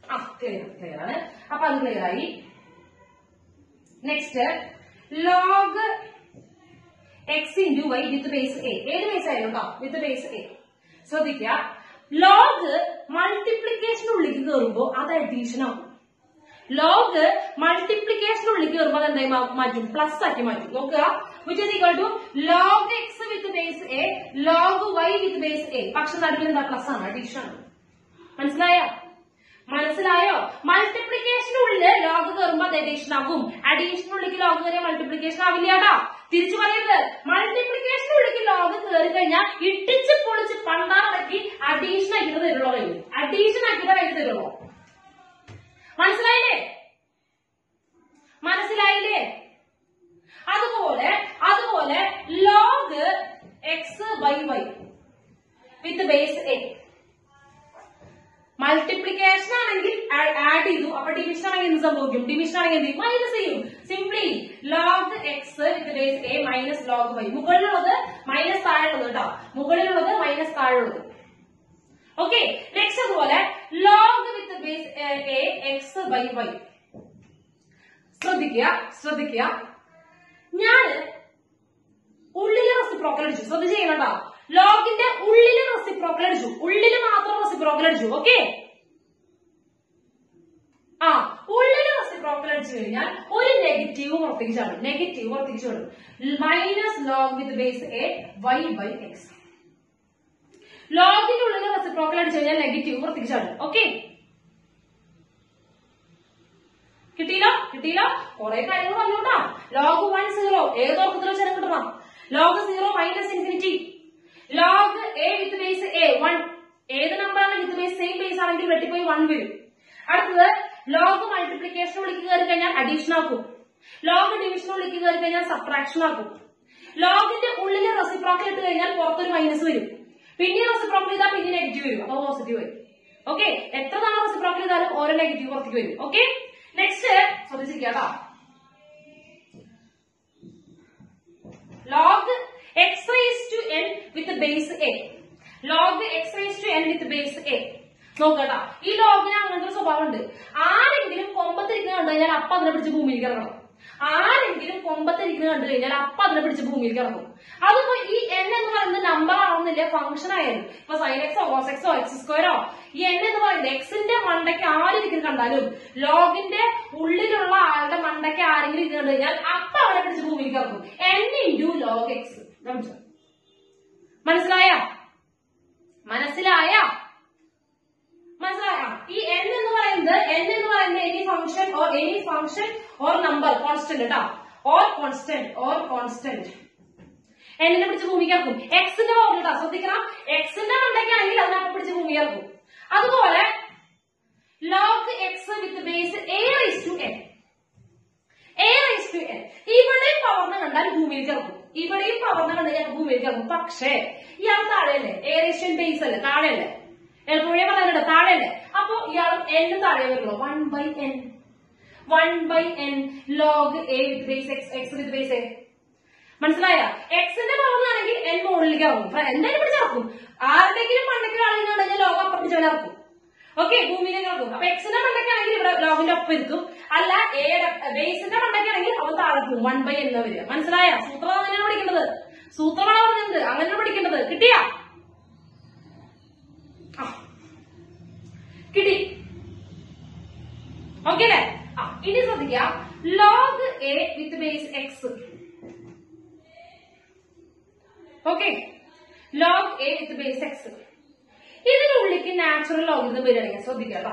Speaker 1: ആ ക്ലിയർ ക്ലിയർ ആണ് അപ്പൊ അത് ക്ലിയർ ആയി next log x into y with base a ഏത് ബേസ് ആയാലും കേട്ടോ വിത്ത് ബേസ് എ ശ്രദ്ധിക്കുക ലോഗ് മൾട്ടിപ്ലിക്കേഷനുള്ളിലേക്ക് കയറുമ്പോ അത് അഡീഷൻ ആവും ലോഗ് മൾട്ടിപ്ലിക്കേഷനുള്ളിലേക്ക് കയറുമ്പോ അത് എന്തായി മാ- മാറ്റും പ്ലസ് ആക്കി മാറ്റും നോക്കുക which is equal to log x with base a log y with base a പക്ഷെ നടുവിൽ എന്താ പ്ലസ് ആണ് അഡീഷൻ ആണ് മനസ്സിലായോ മനസ്സിലായോ മൾട്ടിപ്ലിക്കേഷനുള്ളില് ലോഗ് കയറുമ്പോ അത് അഡീഷൻ ആകും അഡീഷനുള്ളിലേക്ക് ലോഗ് കയറിയ മൾട്ടിപ്ലിക്കേഷൻ ആവില്ല കേട്ടോ തിരിച്ചു പറയുന്നത് മൾട്ടിപ്ലിക്കേഷനുള്ളിലേക്ക് ലോഗ് കയറി കഴിഞ്ഞാൽ ഇട്ടിച്ച് പൊളിച്ച് പണ്ടാറടക്കി അഡീഷൻ ആക്കിയിട്ട് തരുള്ളൂ കയ്യിൽ അഡീഷൻ ആക്കിയിട്ട് കയ്യിൽ തരുള്ളൂ മനസ്സിലായില്ലേ മനസ്സിലായില്ലേ അതുപോലെ അതുപോലെ log x by y with base a multiplication ആണെങ്കിൽ ആഡ് ചെയ്തു അപ്പൊ ഡിവിഷൻ ആണെങ്കിൽ എന്ത് സംഭവിക്കും ഡിവിഷൻ ആണെങ്കിൽ എന്ത് ചെയ്യും മൈനസ് ചെയ്യും simply log x with base a minus log y മുകളിലുള്ളത് മൈനസ് താഴെയുള്ളത് കേട്ടോ മുകളിലുള്ളത് മൈനസ് താഴെയുള്ളത് ഓക്കെ നെക്സ്റ്റ് അതുപോലെ log with base a x by y ശ്രദ്ധിക്കുക ശ്രദ്ധിക്കുക ഞാന് ഉള്ളില് റെസിപ്രോക്കൽ അടിച്ചു ശ്രദ്ധിച്ച് ചെയ്യണട്ടോ ലോഗിന്റെ ഉള്ളില് റെസിപ്രോക്കൽ അടിച്ചു ഉള്ളില് മാത്രം റെസിപ്രോക്കൽ അടിച്ചു ഓക്കെ ആ ഉള്ളില് റെസിപ്രോക്കൽ അടിച്ചു കഴിഞ്ഞാൽ ഒരു നെഗറ്റീവ് പുറത്തേക്ക് ചാടും നെഗറ്റീവ് പുറത്തേക്ക് ചാടും minus log with base a y by x ലോഗിന്റെ ഉള്ളിൽ റെസിപ്രോക്കൽ അടിച്ചു കഴിഞ്ഞാൽ നെഗറ്റീവ് പുറത്തേക്ക് ചാടും ഓക്കെ കിട്ടിയില്ല കിട്ടിയില്ല കുറെ കാര്യങ്ങൾ പറഞ്ഞോട്ടാ ലോഗ് വൺ സീറോ ഏത് ഓർക്കത്തിൽ വെച്ചാലും കിട്ടണം log zero minus infinity log a with base a one ഏത് നമ്പറാണ് വിത്ത് ബേസ് സെയിം ബേസ് ആണെങ്കിൽ വെട്ടിപ്പോയി വൺ വരും അടുത്തത് ലോഗ് മൾട്ടിപ്ലിക്കേഷൻ വിളിക്ക് കയറി കഴിഞ്ഞാൽ അഡീഷൻ ആക്കും ലോഗ് ഡിവിഷൻ വിളിക്ക് കയറി കഴിഞ്ഞാൽ സബ്ട്രാക്ഷൻ ആക്കും ലോഗിന്റെ ഉള്ളിൽ റെസിപ്രോക്കൽ ഇട്ട് കഴിഞ്ഞാൽ പുറത്തൊരു മൈനസ് വരും പിന്നെ റെസിപ്രോക്കൽ ചെയ്താൽ പിന്നെ നെഗറ്റീവ് വരും അപ്പൊ പോസിറ്റീവ് വരും ഓക്കെ എത്ര തവണ റെസിപ്രോക്കൽ ചെയ്താലും ഓരോ നെഗറ്റീവ് പുറത്തേക്ക് വരും ഓക്കെ നെക്സ്റ്റ് ശ്രദ്ധിച്ചിരിക്കുക കേട്ടോ log x raise to n with base a log x raise to n with base a നോക്കട്ടാ ഈ ലോഗിന് അങ്ങനത്തെ ഒരു സ്വഭാവമുണ്ട് ആരെങ്കിലും കൊമ്പത്തിരിക്കുന്ന കണ്ടു കഴിഞ്ഞാൽ അപ്പൊ അതിനെ പിടിച്ച് ഭൂമിയിലേക്ക് ഇറങ്ങണം ആരെങ്കിലും കൊമ്പത്തിരിക്കുന്നത് കണ്ടു കഴിഞ്ഞാൽ അപ്പൊ അതിനെ പിടിച്ച് ഭൂമിയിലേക്ക് ഇറങ്ങും അതിപ്പോ ഈ എൻ എന്ന് പറയുന്നത് നമ്പർ ആവുന്നില്ല ഫംഗ്ഷൻ ആയാലും ഇപ്പൊ സൈൻ എക്സോ കോസ് എക്സോ എക്സ് സ്ക്വയറോ ഈ എൻ എന്ന് പറയുന്നത് എക്സിന്റെ മണ്ടയ്ക്ക് ആരിരിക്കുന്നത് കണ്ടാലും ലോഗിന്റെ ഉള്ളിലുള്ള ആളുടെ മണ്ടയ്ക്ക് ആരെങ്കിലും ഇത് കണ്ടു കഴിഞ്ഞാൽ അപ്പൊ അവനെ പിടിച്ച് ഭൂമിയിലേക്ക് ഇറങ്ങും എൻ ഇൻറ്റു ലോഗ് എക്സ് മനസ്സിലായ മനസ്സിലായ മനസ്സിലായ ഈ എൻ എന്ന് പറയുന്നത് എൻ എന്ന് പറയുന്നത് any function or any function or number constant കേട്ടോ ഓർ കോൺസ്റ്റന്റ് ഓർ കോൺസ്റ്റന്റ് എന്നിനെ പിടിച്ച് ഭൂമിക്കാർക്കും എക്സിന്റെ പവർ കേട്ടോ ശ്രദ്ധിക്കണം എക്സിന്റെ മണ്ടയ്ക്കാണെങ്കിൽ അതിനപ്പം പിടിച്ച് ഭൂമിക്കാർക്കും അതുപോലെ log x with base a rice to n a rice to n ഇവിടെയും പവർന്ന് കണ്ടാൽ ഭൂമിയിലേക്ക് ഇറക്കും ഇവിടെയും പവർന്ന് കണ്ടു കഴിഞ്ഞാൽ ഭൂമിയിലേക്ക് ഇറക്കും പക്ഷേ ഇയാൾ താഴെയല്ലേ എ റേഷ്യൻ ബേസ് അല്ലേ താഴെയല്ലേ എപ്പോഴേ പറയാനുണ്ട് താഴെയല്ലേ അപ്പൊ ഇയാൾ എൻ താഴെ വരുള്ളൂ one by n one by n log a with base x x with base a മനസ്സിലായ എക്സിന്റെ പവർന്നാണെങ്കിൽ എൻ മുകളിലേക്ക് ഇറങ്ങും അപ്പൊ എന്തായാലും പിടിച്ചിറക്കും ആരുടെങ്കിലും മണ്ടയ്ക്ക് ആളുകൾ കഴിഞ്ഞാൽ ലോകം അപ്പുറത്ത് ചോല ഇറക്കും ഓക്കെ ഭൂമിയിലേക്ക് ഇറക്കും അപ്പൊ എക്സിന്റെ മണ്ടയ്ക്കാണെങ്കിൽ ഇവിടെ ലോഗിന്റെ ഒപ്പം ഇരുത്തും അല്ല എയുടെ ബേസിന്റെ മണ്ടയ്ക്കാണെങ്കിൽ അവൻ താഴെ പോകും വൺ ബൈ എന്ന് വരിക മനസ്സിലായ സൂത്രം അങ്ങനെയാണ് പഠിക്കേണ്ടത് സൂത്രമാണ് പറഞ്ഞത് അങ്ങനെയാണ് പഠിക്കേണ്ടത് കിട്ടിയ കിട്ടി ഓക്കെ അല്ലേ ആ ഇനി ശ്രദ്ധിക്കുക log a with base x okay log a with base x ഇതിനുള്ളിലേക്ക് നാച്ചുറൽ ലോഗിതം വരികയാണെങ്കിൽ ശ്രദ്ധിക്കുക കേട്ടോ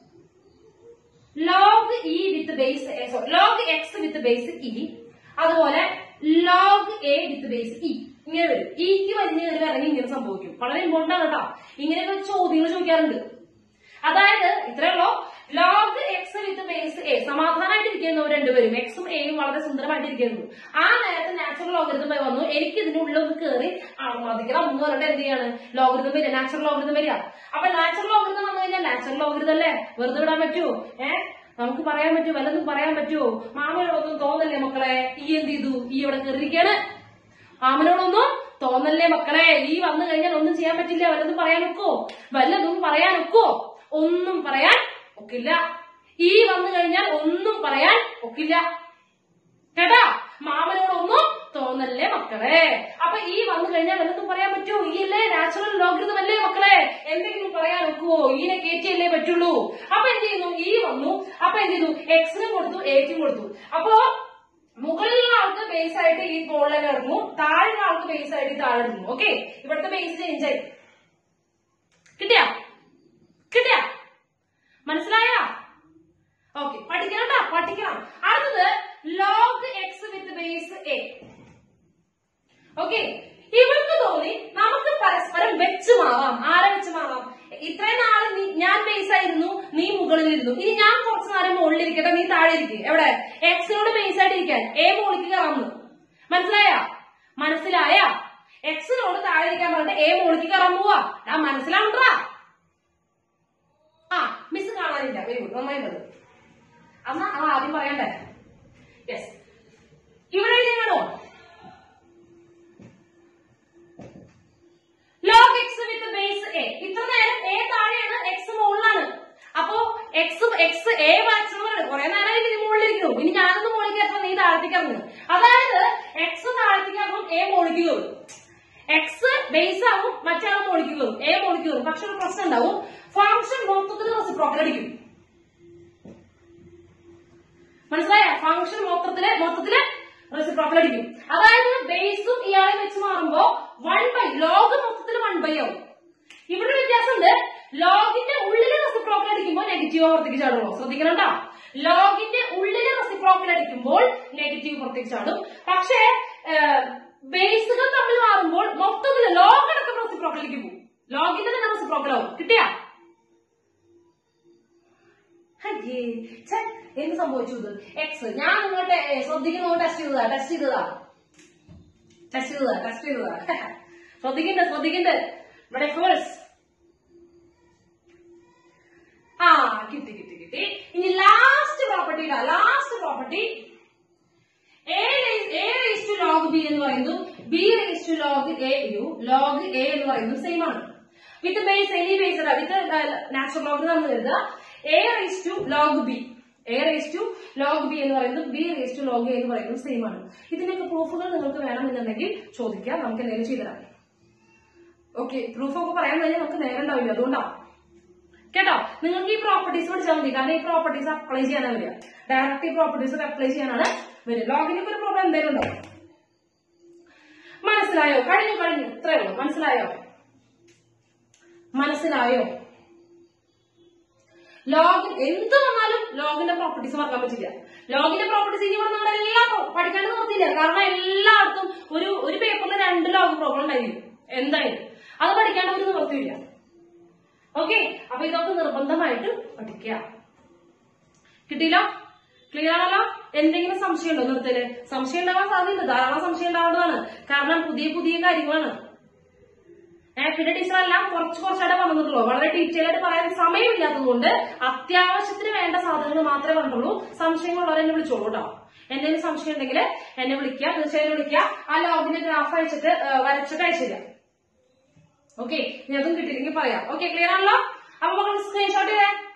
Speaker 1: log e with base sorry log x with base e അതുപോലെ log a with base e ഇങ്ങനെ വരും ഇക്ക് വലിയ കയറി ഇറങ്ങി ഇങ്ങനെ സംഭവിക്കും വളരെ ഇമ്പോർട്ടന്റ് ആണ് കേട്ടോ ഇങ്ങനെയൊക്കെ ചോദ്യങ്ങൾ ചോദിക്കാറുണ്ട് അതായത് ഇത്രയുള്ളൂ log x with base a സമാധാനമായിട്ട് ഇരിക്കുന്നു രണ്ടുപേരും എക്സും എയും വളരെ സുന്ദരമായിട്ട് ഇരിക്കുന്നു ആ നേരത്തെ നാച്ചുറൽ ലോഗരിതം വന്നു എനിക്ക് ഇതിന്റെ ഉള്ളിൽ ഒന്ന് കയറി മതിക്കണം എന്ന് പറഞ്ഞിട്ട് എന്ത് ചെയ്യാണ് ലോഗരിതം വരിക നാച്ചുറൽ ലോഗരിതം വരിക അപ്പൊ നാച്ചുറൽ ലോഗരിതം വന്നു കഴിഞ്ഞാൽ നാച്ചുറൽ ലോഗരിതം അല്ലേ വെറുതെ വിടാൻ പറ്റുമോ ഏഹ് നമുക്ക് പറയാൻ പറ്റുമോ വല്ലതും പറയാൻ പറ്റുമോ മാമനോടൊന്നും തോന്നല്ലേ മക്കളെ ഈ എന്ത് ചെയ്തു ഈ ഇവിടെ കയറിയിരിക്കാണ് മാമനോടൊന്നും തോന്നല്ലേ മക്കളെ ഈ വന്നു കഴിഞ്ഞാൽ ഒന്നും ചെയ്യാൻ പറ്റില്ല വല്ലതും പറയാൻ ഒക്കോ വല്ലതും പറയാൻ ഒക്കോ ഒന്നും പറയാൻ ഒക്കില്ല ഈ വന്നു കഴിഞ്ഞാൽ ഒന്നും പറയാൻ ഒക്കില്ല കേട്ടാ മാമനോടൊന്നും തോന്നല്ലേ മക്കളെ അപ്പൊ ഈ വന്നു കഴിഞ്ഞാൽ വല്ലതും പറയാൻ പറ്റുമോ ഈ അല്ലേ നാച്ചുറൽ ലോഗരിതം അല്ലേ മക്കളെ എന്തെങ്കിലും പറയാൻ ഒക്കുവോ ഈനെ കയറ്റിയല്ലേ പറ്റുള്ളൂ അപ്പൊ എന്ത് ചെയ്യുന്നു ഈ വന്നു അപ്പൊ എന്ത് ചെയ്തു എക്സിനും കൊടുത്തു എക്കും കൊടുത്തു അപ്പൊ മുകളിലുള്ള ആൾക്ക് ബേസ് ആയിട്ട് ഈ മുകളിലേക്ക് കിടന്നു താഴെയുള്ള ആൾക്ക് ബേസ് ആയിട്ട് ഈ താഴെ ഇടുന്നു ഓക്കെ ഇവിടുത്തെ ബേസ് ചേഞ്ച് ആയി കിട്ടിയാ കിട്ടിയാ മനസ്സിലായ ഓക്കെ പഠിക്കണം ട്ടാ, പഠിക്കണം അടുത്തത് log x with base a okay ഇവർക്ക് തോന്നി നമുക്ക് പരസ്പരം വെച്ച് മാറാം ആരെ വെച്ച് മാറാം ഇത്രയും നാള് നീ ഞാൻ ബേസ് ആയിരുന്നു നീ മുകളിലിരുന്നു ഇനി ഞാൻ കുറച്ചു നേരം മുകളിലിരിക്കട്ടെ നീ താഴെ ഇരിക്കും എവിടെ എക്സിനോട് ബേസ് ആയിട്ട് ഇരിക്കാൻ എ മുകളിലേക്ക് കയറാമെന്ന് മനസ്സിലായ മനസ്സിലായ എക്സിനോട് താഴെ ഇരിക്കാൻ പറഞ്ഞിട്ട് എ മുകളിലേക്ക് കയറാൻ പോവാ ആ മനസ്സിലാവണ്ടാ ആ മിസ് കാണാനില്ല വെരി ഗുഡ് നന്നായി മതി അമ്മ അവ ആദ്യം പറയണ്ടേ യെസ് ഇവിടെ എഴുതിയാണോ log x with base a ഇത്ര നേരം എ താഴെയാണ് എക്സ് മുകളിലാണ് അപ്പോ എക്സ് എക്സ് എ മാക്സിമം കുറെ നേരം ഇനി മുകളിലിരിക്കുന്നു ഇനി ഞാനൊന്ന് മുകളിലേക്ക് എത്താൻ നീ താഴത്തേക്ക് ഇറങ്ങും അതായത് എക്സ് താഴത്തേക്ക് ഇറങ്ങും എ മുകളിലേക്ക് കയറും എക്സ് ബേസ് ആവും മറ്റേ ആൾ മുകളിലേക്ക് കയറും എ മുകളിലേക്ക് കയറും പക്ഷെ ഒരു പ്രശ്നം ഉണ്ടാവും ഫംഗ്ഷൻ മൊത്തത്തിൽ റെസിപ്രോക്കൽ അടിക്കും മനസ്സിലായ ഫംഗ്ഷൻ മൊത്തത്തില് മൊത്തത്തില് റെസിപ്രോക്കൽ അടിക്കും അതായത് ബേസും ഇയാളെ വെച്ച് മാറുമ്പോ വൺ ബൈ ലോഗ് മൊത്തത്തിൽ വൺ ബൈ ആവും ഇവിടെ ഒരു വ്യത്യാസമുണ്ട് ലോഗിന്റെ ഉള്ളിൽ റെസിപ്രോക്കൽ അടിക്കുമ്പോൾ നെഗറ്റീവ് പുറത്തേക്ക് ചാടുള്ളൂ ശ്രദ്ധിക്കണം ട്ടോ. ലോഗിന്റെ ഉള്ളിൽ റെസിപ്രോക്കൽ അടിക്കുമ്പോൾ നെഗറ്റീവ് പുറത്തേക്ക് ചാടും പക്ഷേ ബേസുകൾ തമ്മിൽ മാറുമ്പോൾ മൊത്തത്തിൽ ലോഗ് അടക്കം റെസിപ്രോക്കലിലേക്ക് പോകും ലോഗിന്റെ തന്നെ റെസിപ്രോക്കൽ ആവും കിട്ടിയാ അയ്യേ ഛെ, എന്ത് സംഭവിച്ചു ഇത് എക്സ് ഞാൻ നിങ്ങളുടെ ശ്രദ്ധിക്കുന്നു ടെസ്റ്റ് ചെയ്തതാ ടെസ്റ്റ് ചെയ്തതാ ടെസ്റ്റ് ചെയ്തതാ ടെസ്റ്റ് ചെയ്തതാ ശ്രദ്ധിക്കണ്ട് ശ്രദ്ധിക്കണ്ട് ഇവിടെ ഫേഴ്സ് ആ കിട്ടി കിട്ടി കിട്ടി ഇനി ലാസ്റ്റ് പ്രോപ്പർട്ടി ഇടാ last property a raise to log b എന്ന് പറയുന്നു b raise to log a you log a എന്ന് പറയുന്നത് സെയിം ആണ് with base any base with natural log നമ്മൾ എഴുതുക a raise to log b a raise to log b എന്ന് പറയുന്നത് b raise to log a എന്ന് പറയുന്നത് same ആണ് ഇതിന്റെയൊക്കെ പ്രൂഫുകൾ നിങ്ങൾക്ക് വേണമെന്നുണ്ടെങ്കിൽ ചോദിക്കാം നമുക്ക് എന്തെങ്കിലും ചെയ്തുതരാം ഓക്കെ പ്രൂഫൊക്കെ പറയാൻ തന്നെ നമുക്ക് നേരം ഉണ്ടാവില്ല അതുകൊണ്ടാണ് കേട്ടോ നിങ്ങൾക്ക് ഈ പ്രോപ്പർട്ടീസ് പഠിച്ചാൽ മതി കാരണം ഈ പ്രോപ്പർട്ടീസ് അപ്ലൈ ചെയ്യാനാണ് വരിക ഡയറക്റ്റ് ഈ പ്രോപ്പർട്ടീസ് അപ്ലൈ ചെയ്യാനാണ് വരിക ലോഗിനൊക്കെ ഒരു പ്രോബ്ലം എന്തെങ്കിലും ഉണ്ടോ മനസ്സിലായോ കഴിഞ്ഞു കഴിഞ്ഞു ഇത്രേ ഉള്ളൂ മനസ്സിലായോ മനസ്സിലായോ ലോഗ് എന്ത് വന്നാലും ലോഗിന്റെ പ്രോപ്പർട്ടീസ് മറക്കാൻ പറ്റില്ല ലോഗിന്റെ പ്രോപ്പർട്ടീസ് ഇനി ഇവിടെ നമ്മൾ എല്ലാം പഠിക്കാണ്ട് നിർത്തിയില്ല കാരണം എല്ലായിടത്തും ഒരു ഒരു പേപ്പറിൽ രണ്ട് ലോഗ് പ്രോബ്ലം ഉണ്ടായിരിക്കും എന്തായാലും അത് പഠിക്കാണ്ട് ഒരു നിവർത്തിയില്ല ഓക്കെ അപ്പൊ ഇതൊക്കെ നിർബന്ധമായിട്ട് പഠിക്കുക കിട്ടിയില്ല ക്ലിയർ ആണല്ലോ എന്തെങ്കിലും സംശയം ഉണ്ടോ നിർത്തല് സംശയം ഉണ്ടാവാൻ സാധ്യതയുണ്ട് ധാരാളം സംശയം ഉണ്ടാവേണ്ടതാണ് കാരണം പുതിയ പുതിയ കാര്യങ്ങളാണ് ഏഹ് പിന്നെ ടീച്ചറെല്ലാം കുറച്ച് കുറച്ചായിട്ട് പറഞ്ഞിട്ടുള്ളൂ വളരെ ഡീറ്റെയിൽ ആയിട്ട് പറയാൻ സമയമില്ലാത്തത് കൊണ്ട് അത്യാവശ്യത്തിന് വേണ്ട സാധനങ്ങൾ മാത്രമേ പറഞ്ഞിട്ടുള്ളൂ സംശയങ്ങളുള്ളവരെ എന്നെ വിളിച്ചോളൂ കേട്ടോ എന്തെങ്കിലും സംശയം ഉണ്ടെങ്കിൽ എന്നെ വിളിക്കുക തീർച്ചയായും വിളിക്കുക ആ ലോഗിന്റെ ഗ്രാഫ് അയച്ചിട്ട് ഏഹ് വരച്ചിട്ട് അയച്ചുതരാം ഓക്കെ ഇനി അതും കിട്ടിയില്ലെങ്കിൽ പറയാം ഓക്കെ ക്ലിയർ ആണല്ലോ അപ്പൊ മക്കൾ സ്ക്രീൻഷോട്ട് ചെയ്തേ